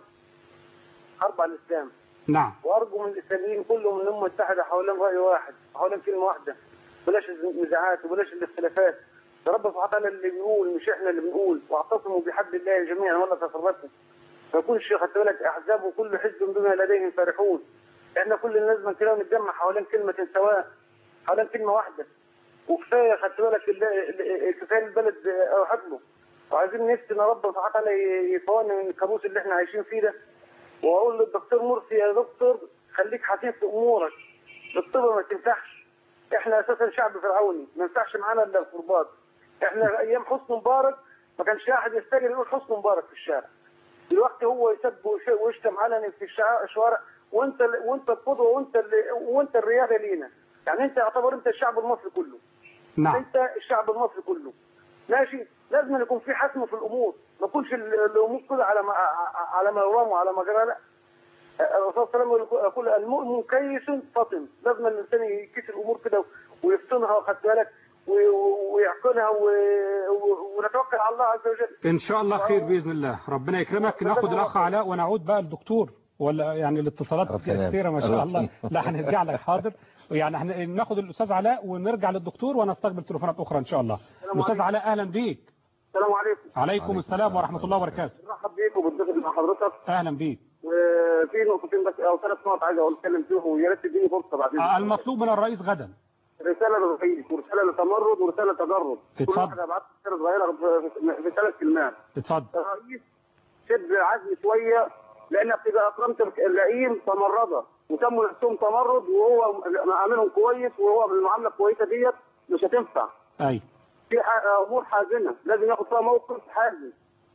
حرب على الاسلام نعم وارجو من الاسلاميين كلهم انهم متحده حوالين راي واحد حوالين كلمه واحده بلاش النزاعات وبلاش الاختلافات ده رب سبحانه وتعالى اللي بيقول مش احنا اللي بنقول واعتصموا بحبل الله جميعا ولا تفرقوا ما يكونش خدت بالك احزاب وكل حزب بما لديهم فرحون احنا كل الناس من كده نتجمع حوالين كلمه سواء حوالين كلمه واحده وكفايه خدت بالك ال- ال- كفايه البلد او حجمه وعايزين نفتن ربنا سبحانه وتعالى يفوقنا من الكابوس اللي احنا عايشين فيه ده واقول للدكتور مرسي يا دكتور خليك حسيس في امورك الطب ما تنفعش احنا اساسا شعب فرعوني ما ينفعش معانا الا القربات احنا ايام حسني مبارك ما كانش احد يستجر يقول حسني مبارك في الشارع دلوقتي هو يسب ويش- ويشتم علني في الشع- الشوارع وانت ال- وانت القدوه وانت ال- وانت الرياده لينا يعني انت يعتبر انت الشعب المصري كله نعم انت الشعب المصري كله ماشي لازم يكون في حسم في الامور ما تكونش ال- الامور كده على ما ع- على ما يرام وعلى ما جرى لا الرسول صلى الله عليه وسلم يقول المؤمن كيس فطن لازم الانسان يكيس الامور كده ويفطنها واخد بالك و- و- ويعقلها و- و- ونتوكل على الله عز وجل ان شاء الله خير باذن الله ربنا يكرمك ناخد الاخ علاء ونعود بقى للدكتور ولا يعني الاتصالات ربنا كثيره ما شاء ربنا. الله لا هنرجع لك حاضر يعني هن- ناخد الاستاذ علاء ونرجع للدكتور ونستقبل تليفونات اخرى ان شاء الله الاستاذ علاء اهلا بيك السلام عليكم عليكم السلام ورحمه الله وبركاته مرحب بيك وبتفق مع حضرتك اهلا بيك وفي نقطتين بس او ثلاث نقط عايز اقول اتكلم فيهم ويا ريت تديني فرصه بعدين آه، المطلوب من الرئيس غدا رساله للرئيس ورساله لتمرد ورساله تجرد كل اتفضل. واحد هبعت رساله صغيره في- في ثلاث كلمات اتفضل الرئيس شد عزم شويه لانك اذا اكرمت اللئيم تمرده وسموا نفسهم تمرد وهو عاملهم كويس وهو بالمعامله الكويسه ديت مش هتنفع اي في ح- امور حازمه لازم ياخد فيها موقف حازم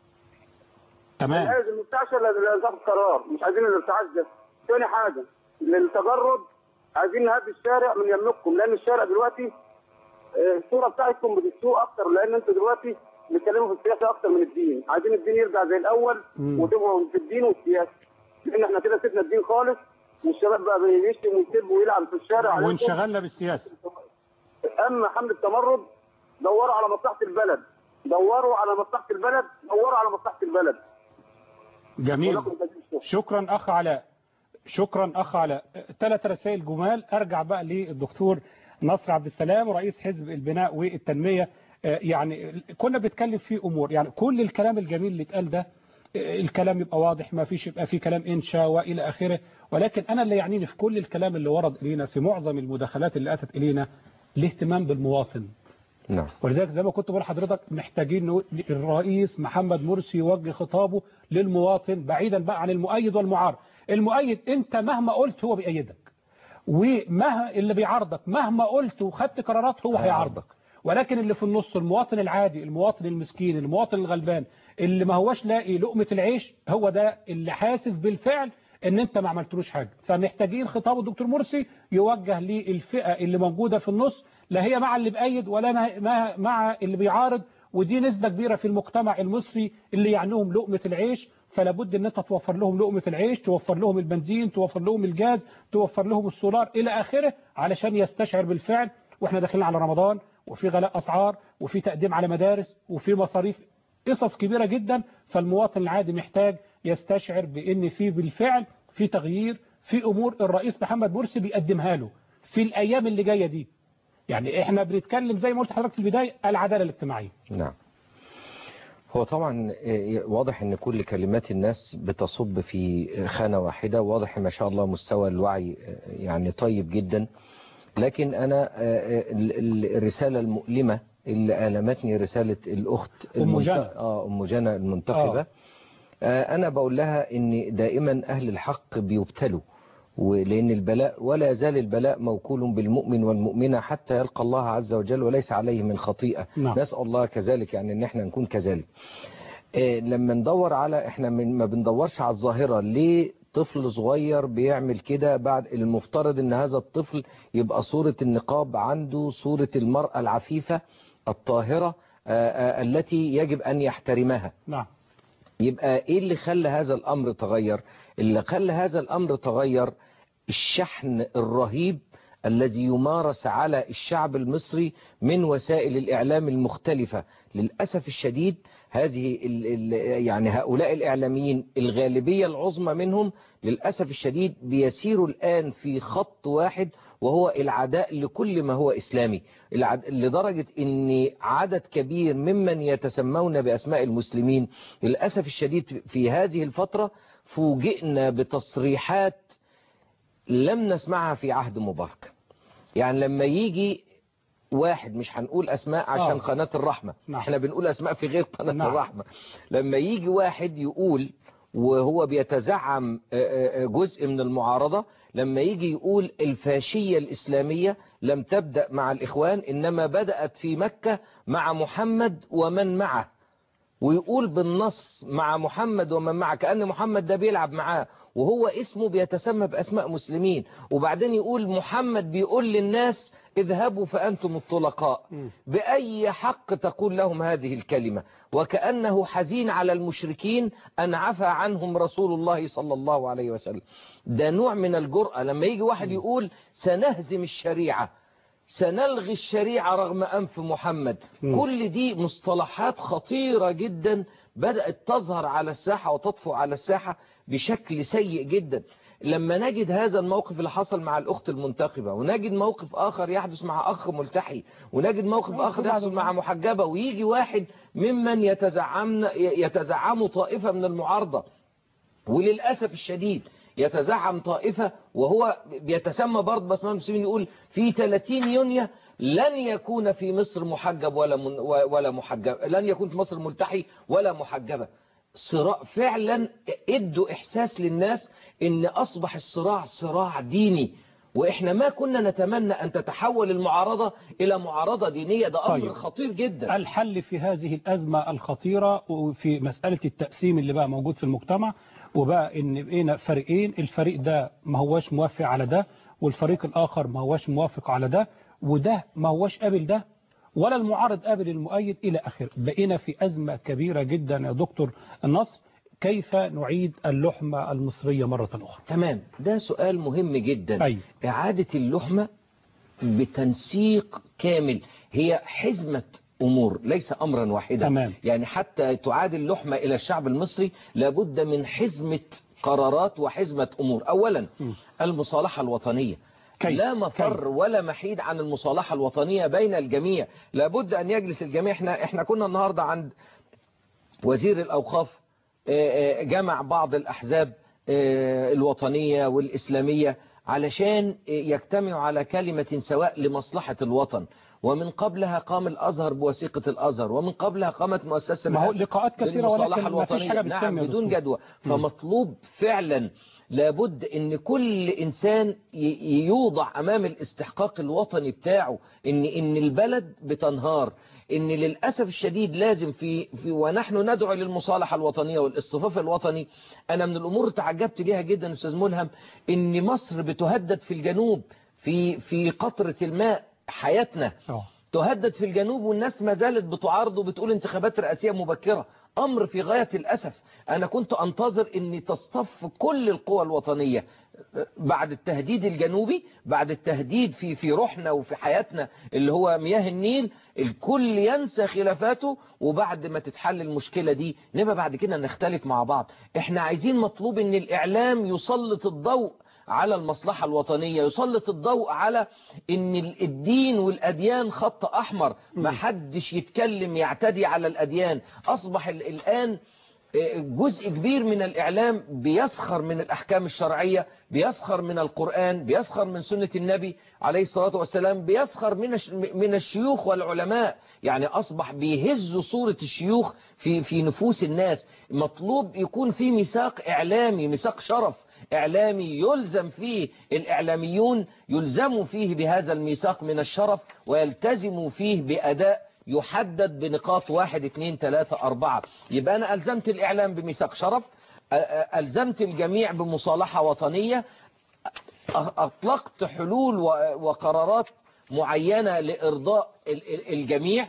تمام لازم المستعشر لازم ياخد قرار مش عايزين الارتعاش ده ثاني حاجه للتجرد عايزين نهدي الشارع من يملككم لان الشارع دلوقتي آه، الصوره بتاعتكم بتسوء اكتر لان انتوا دلوقتي بيتكلموا في السياسه اكتر من الدين عايزين الدين يرجع زي الاول مم. وتبقوا في الدين والسياسه لان احنا كده سيبنا الدين خالص والشباب بقى بيشتم ويسب ويلعب في الشارع عليكم. وانشغلنا بالسياسة اما حمله التمرد دوروا على مصلحه البلد دوروا على مصلحه البلد دوروا على مصلحه البلد جميل ولكم جزيل الشكر. شكرا أخ علاء شكرا أخ علاء ثلاث رسائل جمال أرجع بقى للدكتور نصر عبد السلام رئيس حزب البناء والتنمية آه، يعني كنا بنتكلم في أمور يعني كل الكلام الجميل اللي اتقال ده آه، الكلام يبقى واضح ما فيش يبقى في كلام إنشاء وإلى آخره ولكن أنا اللي يعنيني في كل الكلام اللي ورد إلينا في معظم المداخلات اللي أتت إلينا الاهتمام بالمواطن نعم ولذلك زي ما كنت بقول لحضرتك محتاجين نقول الرئيس محمد مرسي يوجه خطابه للمواطن بعيدا بقى عن المؤيد والمعارض المؤيد انت مهما قلت هو بيأيدك ومهما اللي بيعارضك مهما قلت وخدت قرارات هو هيعارضك ولكن اللي في النص المواطن العادي المواطن المسكين المواطن الغلبان اللي ما هوش لاقي لقمة العيش هو ده اللي حاسس بالفعل ان انت ما عملتلوش حاجة فمحتاجين خطاب الدكتور مرسي يوجه للفئة اللي موجودة في النص لا هي مع اللي بأيد ولا مع- مع, مع اللي بيعارض ودي نسبة كبيرة في المجتمع المصري اللي يعنيهم لقمة العيش فلا بد ان انت توفر لهم لقمة العيش توفر لهم البنزين توفر لهم الجاز توفر لهم السولار الى اخره علشان يستشعر بالفعل واحنا داخلين على رمضان وفي غلاء اسعار وفي تقديم على مدارس وفي مصاريف قصص كبيرة جدا فالمواطن العادي محتاج يستشعر بان في بالفعل في تغيير في امور الرئيس محمد مرسي بيقدمها له في الايام اللي جاية دي يعني احنا بنتكلم زي ما قلت لحضرتك في البداية العدالة الاجتماعية نعم هو طبعا آه، واضح ان كل كلمات الناس بتصب في خانة واحدة واضح ما شاء الله مستوى الوعي آه، يعني طيب جدا لكن انا آه، آه، ال- ال- الرسالة المؤلمة اللي ألمتني رسالة الأخت أم المنت- جنى. آه أم جنى المنتخبة آه. آه، أنا بقول لها إن دائما أهل الحق بيبتلوا ولأن البلاء ولا يزال البلاء موكول بالمؤمن والمؤمنة حتى يلقى الله عز وجل وليس عليه من خطيئة نعم. نسأل الله كذلك يعني إن احنا نكون كذلك آه، لما ندور على احنا من ما بندورش على الظاهرة ليه طفل صغير بيعمل كده بعد المفترض ان هذا الطفل يبقى صورة النقاب عنده صورة المرأة العفيفة الطاهرة آه، آه، التي يجب ان يحترمها نعم يبقى ايه اللي خلى هذا الامر تغير اللي خلى هذا الامر تغير الشحن الرهيب الذي يمارس على الشعب المصري من وسائل الإعلام المختلفة للأسف الشديد هذه ال ال يعني هؤلاء الإعلاميين الغالبية العظمى منهم للأسف الشديد بيسيروا الآن في خط واحد وهو العداء لكل ما هو إسلامي العد... لدرجة أن عدد كبير ممن يتسمون بأسماء المسلمين للأسف الشديد في هذه الفترة فوجئنا بتصريحات لم نسمعها في عهد مبارك يعني لما يجي واحد مش هنقول أسماء عشان آه. قناة الرحمة نعم. احنا بنقول أسماء في غير قناة نعم. الرحمة لما يجي واحد يقول وهو بيتزعم آه، آه، جزء من المعارضة لما يجي يقول الفاشية الإسلامية لم تبدأ مع الإخوان إنما بدأت في مكة مع محمد ومن معه ويقول بالنص مع محمد ومن معه كأن محمد ده بيلعب معاه وهو اسمه بيتسمى بأسماء مسلمين وبعدين يقول محمد بيقول للناس اذهبوا فأنتم الطلقاء بأي حق تقول لهم هذه الكلمة وكأنه حزين على المشركين أن عفى عنهم رسول الله صلى الله عليه وسلم ده نوع من الجرأة لما يجي واحد يقول سنهزم الشريعة سنلغي الشريعة رغم أنف محمد مم. كل دي مصطلحات خطيرة جدا بدأت تظهر على الساحة وتطفو على الساحة بشكل سيء جدا لما نجد هذا الموقف اللي حصل مع الأخت المنتخبة ونجد موقف آخر يحدث مع أخ ملتحي ونجد موقف آخر يحصل مع محجبة ويجي واحد ممن يتزعمن يتزعم طائفة من المعارضة وللأسف الشديد يتزعم طائفة وهو بيتسمى برضه باسماء المسلمين يقول في 30 يونيو لن يكون في مصر محجب ولا من ولا محجب لن يكون في مصر ملتحي ولا محجبة صراع فعلا ادوا احساس للناس ان اصبح الصراع صراع ديني واحنا ما كنا نتمنى ان تتحول المعارضة الى معارضة دينية ده امر طيب. خطير جدا الحل في هذه الأزمة الخطيرة وفي مسألة التقسيم اللي بقى موجود في المجتمع وبقى ان بقينا فريقين الفريق ده ما هواش موافق على ده والفريق الآخر ما هواش موافق على ده وده ما هواش قابل ده ولا المعارض قابل المؤيد إلى آخره بقينا في أزمة كبيرة جدا يا دكتور النصر كيف نعيد اللحمة المصرية مرة أخرى تمام ده سؤال مهم جدا أي. إعادة اللحمة بتنسيق كامل هي حزمة أمور ليس أمرا واحدا تمام. يعني حتى تعاد اللحمة إلى الشعب المصري لابد من حزمة قرارات وحزمة أمور أولا المصالحة الوطنية كي. لا مفر ولا محيد عن المصالحة الوطنية بين الجميع لابد أن يجلس الجميع احنا, احنا كنا النهاردة عند وزير الأوقاف آه، آه، جمع بعض الأحزاب آه، الوطنية والإسلامية علشان آه، يجتمعوا على كلمة سواء لمصلحة الوطن ومن قبلها قام الأزهر بوثيقة الأزهر ومن قبلها قامت مؤسسة ما هو الأزهر لقاءات كثيرة بالمصالحة ولكن ما فيش الوطنية. حاجة نعم بتتم يا بدون دكتور. جدوى مم. فمطلوب فعلا لابد ان كل انسان ي- يوضع امام الاستحقاق الوطني بتاعه ان ان البلد بتنهار ان للاسف الشديد لازم في, في ونحن ندعو للمصالحه الوطنيه والاصطفاف الوطني انا من الامور اللي تعجبت ليها جدا استاذ ملهم ان مصر بتهدد في الجنوب في في قطره الماء حياتنا آه. تهدد في الجنوب والناس ما زالت بتعارض وبتقول انتخابات رئاسية مبكرة أمر في غاية الأسف أنا كنت أنتظر أن تصطف كل القوى الوطنية بعد التهديد الجنوبي بعد التهديد في في روحنا وفي حياتنا اللي هو مياه النيل الكل ينسى خلافاته وبعد ما تتحل المشكلة دي نبقى بعد كده نختلف مع بعض احنا عايزين مطلوب ان الإعلام يسلط الضوء على المصلحة الوطنية يسلط الضوء على ان الدين والاديان خط احمر ما حدش يتكلم يعتدي على الاديان اصبح ال- الان جزء كبير من الإعلام بيسخر من الأحكام الشرعية بيسخر من القرآن بيسخر من سنة النبي عليه الصلاة والسلام بيسخر من الش- من الشيوخ والعلماء يعني أصبح بيهز صورة الشيوخ في في نفوس الناس مطلوب يكون في ميثاق إعلامي ميثاق شرف إعلامي يلزم فيه الإعلاميون يلزموا فيه بهذا الميثاق من الشرف ويلتزموا فيه بأداء يحدد بنقاط واحد اثنين ثلاثة أربعة يبقى أنا ألزمت الإعلام بميثاق شرف أ- أ- ألزمت الجميع بمصالحة وطنية أ- أطلقت حلول و- وقرارات معينة لإرضاء ال- ال- الجميع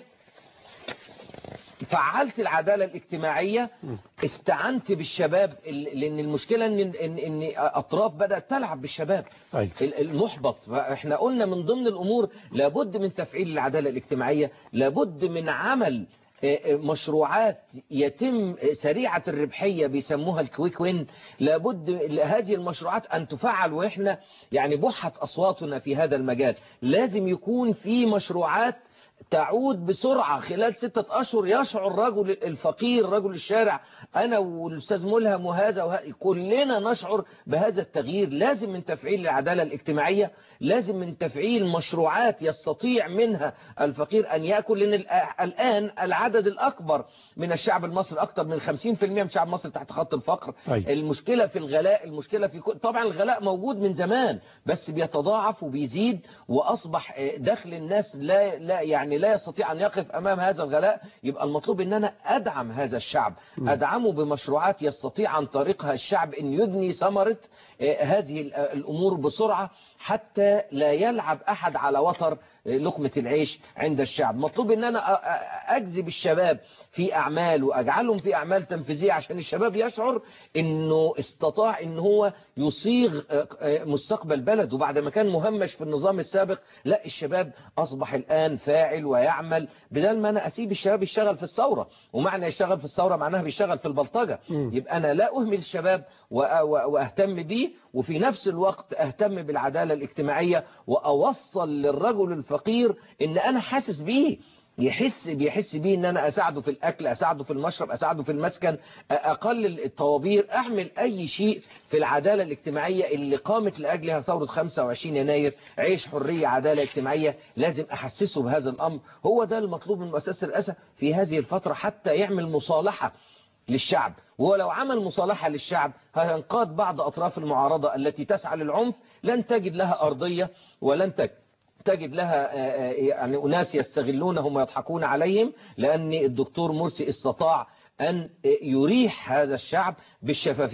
فعلت العدالة الاجتماعية استعنت بالشباب ال- لأن المشكلة إن, إن, إن أطراف بدأت تلعب بالشباب أيوة. ال- المحبط فاحنا قلنا من ضمن الأمور لابد من تفعيل العدالة الاجتماعية لابد من عمل آه، آه، مشروعات يتم آه، سريعة الربحية بيسموها الكويك وين لابد هذه المشروعات أن تفعل وإحنا يعني بحت أصواتنا في هذا المجال لازم يكون في مشروعات تعود بسرعة خلال ستة أشهر يشعر الرجل الفقير رجل الشارع أنا والأستاذ ملهم وهذا, وهذا كلنا نشعر بهذا التغيير لازم من تفعيل العدالة الاجتماعية لازم من تفعيل مشروعات يستطيع منها الفقير أن يأكل لأن الآ- الآن العدد الأكبر من الشعب المصري أكثر من 50% من الشعب المصري تحت خط الفقر أيوة. المشكلة في الغلاء المشكلة في كل... طبعا الغلاء موجود من زمان بس بيتضاعف وبيزيد وأصبح آه، دخل الناس لا, لا يعني لا يستطيع أن يقف أمام هذا الغلاء يبقى المطلوب أن أنا أدعم هذا الشعب أدعمه بمشروعات يستطيع عن طريقها الشعب أن يجني ثمرة آه، هذه ال- آه، الأمور بسرعة حتى لا يلعب أحد على وتر آه، لقمة العيش عند الشعب مطلوب أن أنا أ- أ- أجذب الشباب في أعمال وأجعلهم في أعمال تنفيذية عشان الشباب يشعر أنه استطاع أن هو يصيغ آه، آه، مستقبل بلد وبعد ما كان مهمش في النظام السابق لا الشباب أصبح الآن فاعل ويعمل بدل ما أنا أسيب الشباب يشتغل في الثورة ومعنى يشتغل في الثورة معناها بيشتغل في البلطجة يبقى أنا لا أهمل الشباب وأ- وأ- وأهتم بيه وفي نفس الوقت أهتم بالعدالة الاجتماعية وأوصل للرجل الفقير أن أنا حاسس بيه يحس بيحس بيه ان انا اساعده في الاكل اساعده في المشرب اساعده في المسكن اقلل الطوابير اعمل اي شيء في العدالة الاجتماعية اللي قامت لاجلها ثورة 25 يناير عيش حرية عدالة اجتماعية لازم احسسه بهذا الامر هو ده المطلوب من مؤسسة الرئاسة في هذه الفترة حتى يعمل مصالحة للشعب ولو عمل مصالحة للشعب هينقاد بعض أطراف المعارضة التي تسعى للعنف لن تجد لها أرضية ولن تجد تجد لها آه، آه، يعني أناس يستغلونهم ويضحكون عليهم لأن الدكتور مرسي استطاع أن يريح هذا الشعب بالشفافية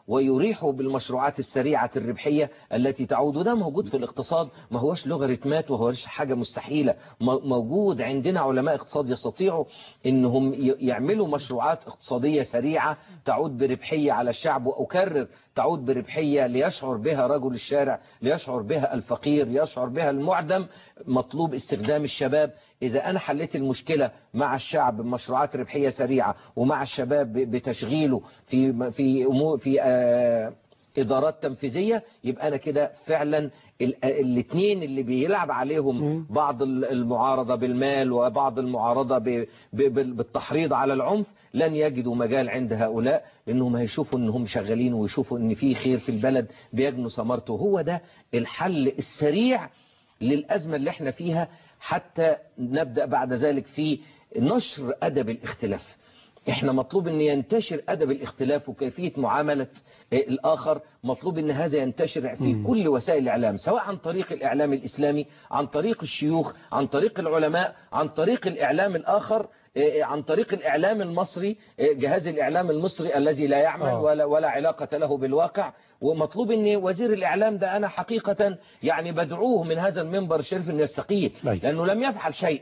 ويريحوا بالمشروعات السريعة الربحية التي تعود وده موجود في الاقتصاد ما هوش لوغاريتمات وهوش حاجة مستحيلة م- موجود عندنا علماء اقتصاد يستطيعوا انهم ي- يعملوا مشروعات اقتصادية سريعة تعود بربحية على الشعب وأكرر تعود بربحية ليشعر بها رجل الشارع ليشعر بها الفقير يشعر بها المعدم مطلوب استخدام الشباب إذا أنا حليت المشكلة مع الشعب بمشروعات ربحية سريعة ومع الشباب ب- بتشغيله في في أمور في آه إدارات تنفيذية يبقى أنا كده فعلا الاثنين اللي بيلعب عليهم بعض ال- المعارضة بالمال وبعض المعارضة ب- ب- بال- بالتحريض على العنف لن يجدوا مجال عند هؤلاء لأنهم هيشوفوا أنهم شغالين ويشوفوا أن في خير في البلد بيجنوا ثمرته هو ده الحل السريع للأزمة اللي احنا فيها حتى نبدأ بعد ذلك في نشر أدب الاختلاف احنا مطلوب ان ينتشر ادب الاختلاف وكيفية معاملة آه، الاخر مطلوب ان هذا ينتشر في كل وسائل الاعلام سواء عن طريق الاعلام الاسلامي عن طريق الشيوخ عن طريق العلماء عن طريق الاعلام الاخر آه، عن طريق الاعلام المصري آه، جهاز الاعلام المصري الذي لا يعمل آه. ولا ولا علاقة له بالواقع ومطلوب ان وزير الاعلام ده انا حقيقة يعني بدعوه من هذا المنبر الشريف انه يستقيل لانه لم يفعل شيء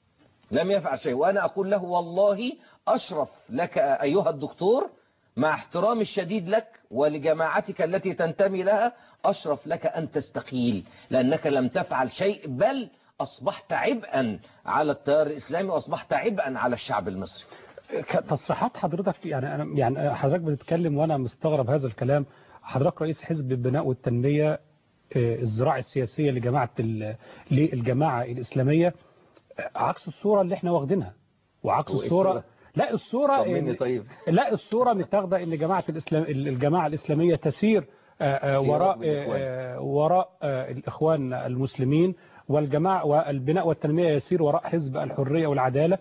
لم يفعل شيء وأنا أقول له والله أشرف لك أيها الدكتور مع احترامي الشديد لك ولجماعتك التي تنتمي لها أشرف لك أن تستقيل لأنك لم تفعل شيء بل أصبحت عبئا على التيار الإسلامي وأصبحت عبئا على الشعب المصري ك- تصريحات حضرتك يعني أنا يعني حضرتك بتتكلم وأنا مستغرب هذا الكلام حضرتك رئيس حزب البناء والتنمية آه، الزراعة السياسية لجماعة ال- للجماعة الإسلامية آه، عكس الصورة اللي احنا واخدينها وعكس هو إيه الصورة الصورة؟ لا الصورة طمني إن- طيب. لا الصورة متاخدة ان جماعة الإسلام الجماعة الإسلامية تسير آه، آه، في وراء ركب الإخوان. آه، وراء آه، الإخوان المسلمين والجماعة والبناء والتنمية يسير وراء حزب الحرية والعدالة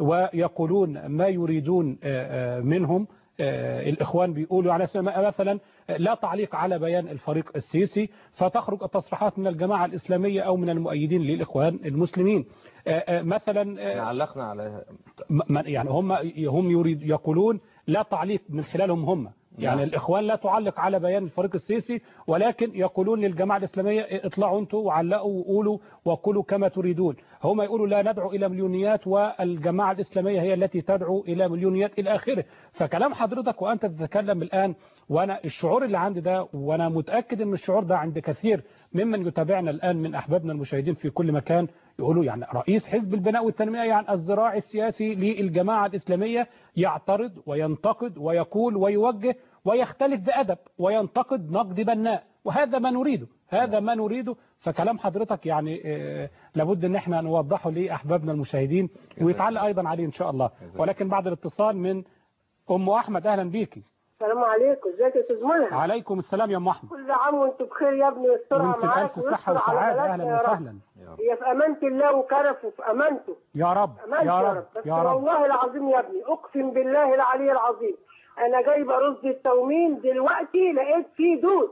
ويقولون ما يريدون آه، آه، منهم آه، الإخوان بيقولوا على سبيل المثال مثلا آه، لا تعليق على بيان الفريق السيسي فتخرج التصريحات من الجماعة الإسلامية أو من المؤيدين للإخوان المسلمين آه، آه، مثلا آه، علقنا على م- م- يعني هم هم يريد يقولون لا تعليق من خلالهم هم يعني نعم. الإخوان لا تعلق على بيان الفريق السيسي ولكن يقولون للجماعة الإسلامية اطلعوا انتوا وعلقوا وقولوا وقولوا كما تريدون هم يقولوا لا ندعو إلى مليونيات والجماعة الإسلامية هي التي تدعو إلى مليونيات إلى آخره فكلام حضرتك وأنت تتكلم الآن وأنا الشعور اللي عندي ده وأنا متأكد أن الشعور ده عند كثير ممن يتابعنا الآن من أحبابنا المشاهدين في كل مكان يقولوا يعني رئيس حزب البناء والتنمية يعني الزراعي السياسي للجماعة الإسلامية يعترض وينتقد ويقول ويوجه ويختلف بأدب وينتقد نقد بناء وهذا ما نريده هذا ما نريده فكلام حضرتك يعني آه، لابد ان احنا نوضحه لأحبابنا المشاهدين ويتعلق أيضا عليه إن شاء الله ولكن بعد الاتصال من أم أحمد أهلا بيكي السلام عليكم ازيك يا استاذ ملهم عليكم السلام يا أم أحمد كل عام وانتم بخير يا ابني يسترها وانت معاك بألف صحة ويستر على وسعادة بلدنا أهلا يا رب. وسهلا هي في امانه الله وكرفه في امانته يا رب امانته يا رب بس يا رب والله العظيم يا ابني اقسم بالله العلي العظيم انا جايبه رز التومين دلوقتي لقيت فيه دود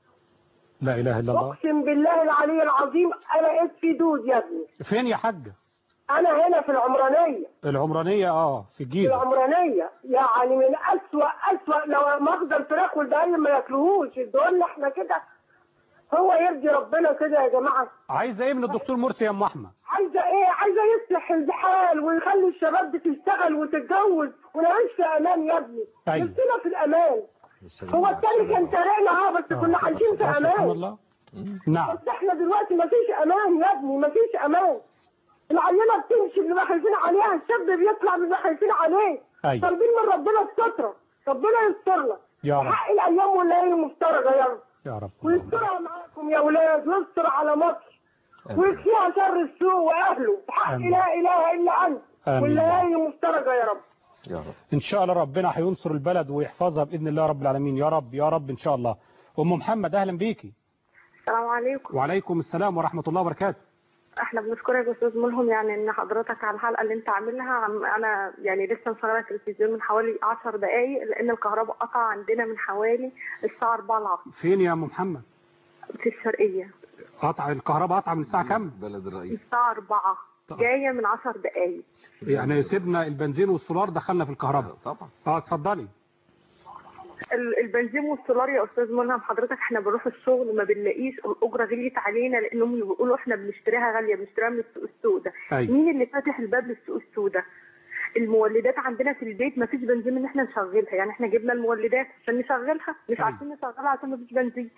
لا إله إلا الله اقسم بالله العلي العظيم انا لقيت فيه دود يا ابني فين يا حاجة انا هنا في العمرانيه العمرانية اه في في الجيزة العمرانيه يعني من اسوأ اسوأ لو ماخذ الفراخ والبقايا ما ياكلوهوش ادوا احنا كده هو يرضي ربنا كده يا جماعه عايزة ايه من الدكتور مرسي يا ام احمد عايزه ايه عايزه يصلح الحال ويخلي الشباب دي تشتغل وتتجوز ونعيش في امان يا ابني أيوة. نفسنا في الامان هو التاني كان سارقنا اه بس كنا عايشين في آه، سبحان امان الله نعم بس احنا دلوقتي ما فيش امان يا ابني ما فيش امان العينه بتمشي بنبقى خايفين عليها الشاب بيطلع بنبقى خايفين عليه أيوة. طالبين من ربنا الستره ربنا يسترنا يا رب حق الايام والليالي المفترجه يا رب يا رب ويسترها معاكم يا اولاد ويستر على مصر ويكفيها شر السوء واهله بحق آمين. لا اله الا انت آمين. والليالي مفترجه يا رب يا رب ان شاء الله ربنا هينصر البلد ويحفظها باذن الله رب العالمين يا رب يا رب ان شاء الله ام محمد اهلا بيكي السلام عليكم وعليكم السلام ورحمة الله وبركاته احنا بنشكرك يا استاذ ملهم يعني ان حضرتك على الحلقه اللي انت عاملها عم انا يعني لسه مشغله التلفزيون من حوالي 10 دقائق لان الكهرباء قطع عندنا من حوالي الساعه 4 العصر فين يا ام محمد في الشرقيه قطع الكهرباء قطع من الساعة كام بلد الرئيس الساعه 4 جايه من 10 دقائق يعني سيبنا البنزين والسولار دخلنا في الكهرباء طبعا اه اتفضلي ال- البنزين والسولار يا استاذ منهم حضرتك احنا بنروح الشغل ما بنلاقيش الاجره غليت علينا لانهم بيقولوا احنا بنشتريها غاليه بنشتريها من السوق السوداء أيوة. مين اللي فاتح الباب للسوق السوداء المولدات عندنا في البيت ما فيش بنزين ان احنا نشغلها يعني احنا جبنا المولدات عشان نشغلها مش عارفين نشغلها عشان ما فيش بنزين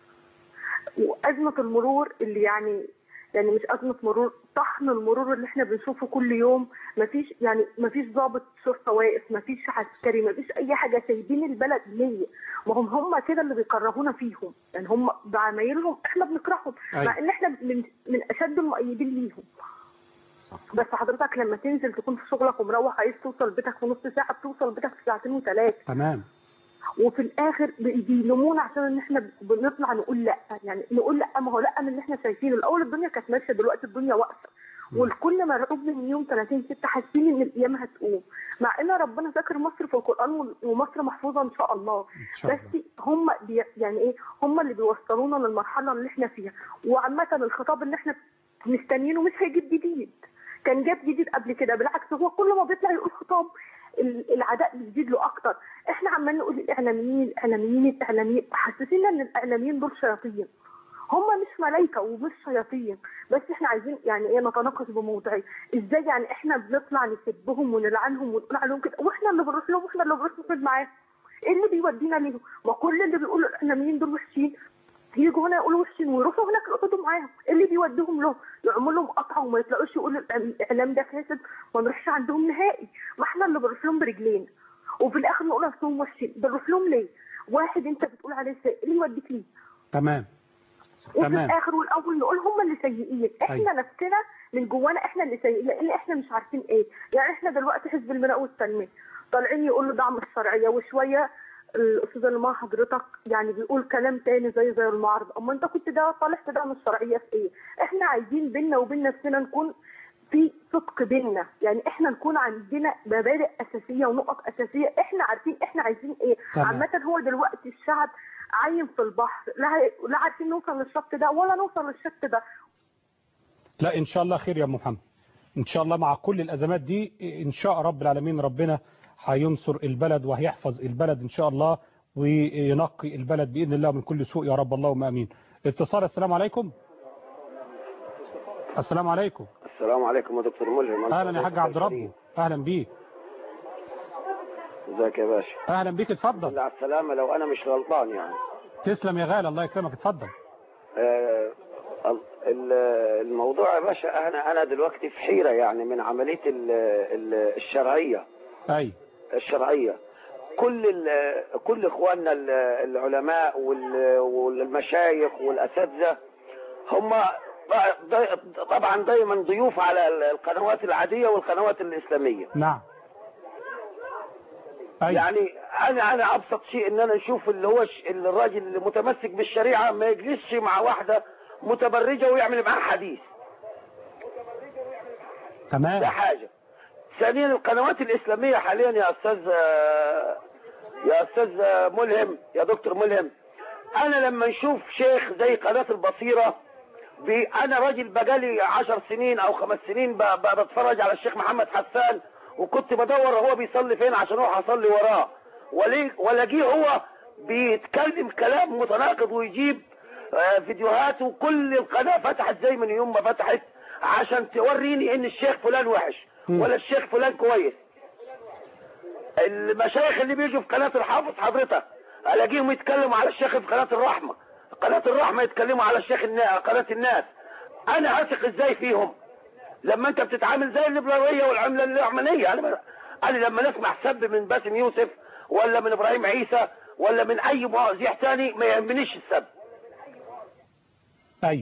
وازمه المرور اللي يعني يعني مش ازمه مرور طحن المرور اللي احنا بنشوفه كل يوم مفيش يعني مفيش ضابط شرطه واقف مفيش عسكري مفيش اي حاجه سايبين البلد ليه ما هم هم كده اللي بيكرهونا فيهم يعني هم بعمايلهم احنا بنكرههم أيوة. مع ان احنا من من اشد المؤيدين ليهم بس حضرتك لما تنزل تكون في شغلك ومروح عايز توصل بيتك في نص ساعه بتوصل بيتك في ساعتين وثلاثه تمام وفي الاخر بي- بيلومونا عشان ان احنا بنطلع نقول لا يعني نقول لا ما هو لا من اللي احنا شايفينه الاول الدنيا كانت ماشيه دلوقتي الدنيا واقفه والكل مرعوب من يوم 30 6 حاسين ان القيامه هتقوم مع ان ربنا ذكر مصر في القران وال- ومصر محفوظه ان شاء الله شاء بس هم بي يعني ايه هم اللي بيوصلونا للمرحله اللي احنا فيها وعامه الخطاب اللي احنا مستنيينه مش هيجيب جديد كان جاب جديد قبل كده بالعكس هو كل ما بيطلع يقول خطاب ال- العداء بيزيد له اكتر احنا عمالين نقول الاعلاميين الاعلاميين الاعلاميين حسسينا ان الاعلاميين دول شياطين هم مش ملائكه ومش شياطين بس احنا عايزين يعني ايه نتناقش بموضوعيه ازاي يعني احنا بنطلع نسبهم ونلعنهم ونقول عليهم كده واحنا اللي بنروح لهم واحنا اللي بنروح نقعد معاهم ايه اللي بيودينا ليهم ما كل اللي بيقولوا الاعلاميين دول وحشين يجوا هنا يقولوا وحشين ويروحوا هناك يقعدوا معاهم ايه اللي بيوديهم لهم يعملوا لهم قطع وما يطلعوش يقولوا الإعلام- الاعلام ده فاسد ما نروحش عندهم نهائي ما احنا اللي بنروح لهم برجلينا وفي الاخر نقول اصلهم وحشين بنروح لهم ليه واحد انت بتقول عليه سيء ايه اللي يوديك ليه تمام وفي تمام الاخر والاول نقول هم اللي سيئين احنا أيوة. نفسنا من جوانا احنا اللي سيئين لان احنا مش عارفين ايه يعني احنا دلوقتي حزب المناء والتنميه طالعين يقولوا دعم الشرعيه وشويه الاستاذ اللي مع حضرتك يعني بيقول كلام تاني زي زي المعارضه اما انت كنت ده طالع تدعم الشرعيه في ايه احنا عايزين بينا وبين نفسنا نكون في صدق بينا يعني احنا نكون عندنا مبادئ اساسيه ونقط اساسيه احنا عارفين احنا عايزين ايه تمام. عامه هو دلوقتي الشعب عايم في البحر لا هي- لا عارفين نوصل للشط ده ولا نوصل للشط ده لا ان شاء الله خير يا أم محمد ان شاء الله مع كل الازمات دي ان شاء رب العالمين ربنا هينصر البلد وهيحفظ البلد ان شاء الله وينقي البلد باذن الله من كل سوء يا رب اللهم امين اتصال السلام عليكم السلام عليكم السلام عليكم يا دكتور ملهم اهلا يا حاج عبد ربه اهلا بيك ازيك يا باشا اهلا بيك اتفضل بالله على السلامة لو انا مش غلطان يعني تسلم يا غالي الله يكرمك اتفضل آه ال- ال- الموضوع يا باشا انا انا دلوقتي في حيرة يعني من عملية ال- ال- الشرعية اي الشرعية كل ال- كل اخواننا ال- العلماء وال- والمشايخ والاساتذه هم ض- طبعا دايما ضيوف على القنوات العادية والقنوات الإسلامية نعم أي. يعني انا انا ابسط شيء ان انا اشوف اللي هو ش- اللي الراجل اللي متمسك بالشريعه ما يجلسش مع واحده متبرجه ويعمل معاها حديث تمام ده حاجه ثانيا القنوات الاسلاميه حاليا يا استاذ آه، يا استاذ آه، ملهم يا دكتور ملهم انا لما نشوف شيخ زي قناه البصيره بي انا راجل بقالي عشر سنين او خمس سنين ب- ب- بتفرج على الشيخ محمد حسان وكنت بدور هو بيصلي فين عشان اروح اصلي وراه ولي- والاقيه هو بيتكلم كلام متناقض ويجيب آه، فيديوهات وكل القناه فتحت زي من يوم ما فتحت عشان توريني ان الشيخ فلان وحش ولا الشيخ فلان كويس المشايخ اللي بيجوا في قناه الحافظ حضرتك الاقيهم يتكلموا على الشيخ في قناه الرحمه قناه الرحمه يتكلموا على الشيخ النا... قناه الناس انا اثق ازاي فيهم لما انت بتتعامل زي الليبراليه والعمله العلمانيه انا ب... انا لما نسمع سب من باسم يوسف ولا من ابراهيم عيسى ولا من اي مذيع تاني ما يهمنيش السب ايوه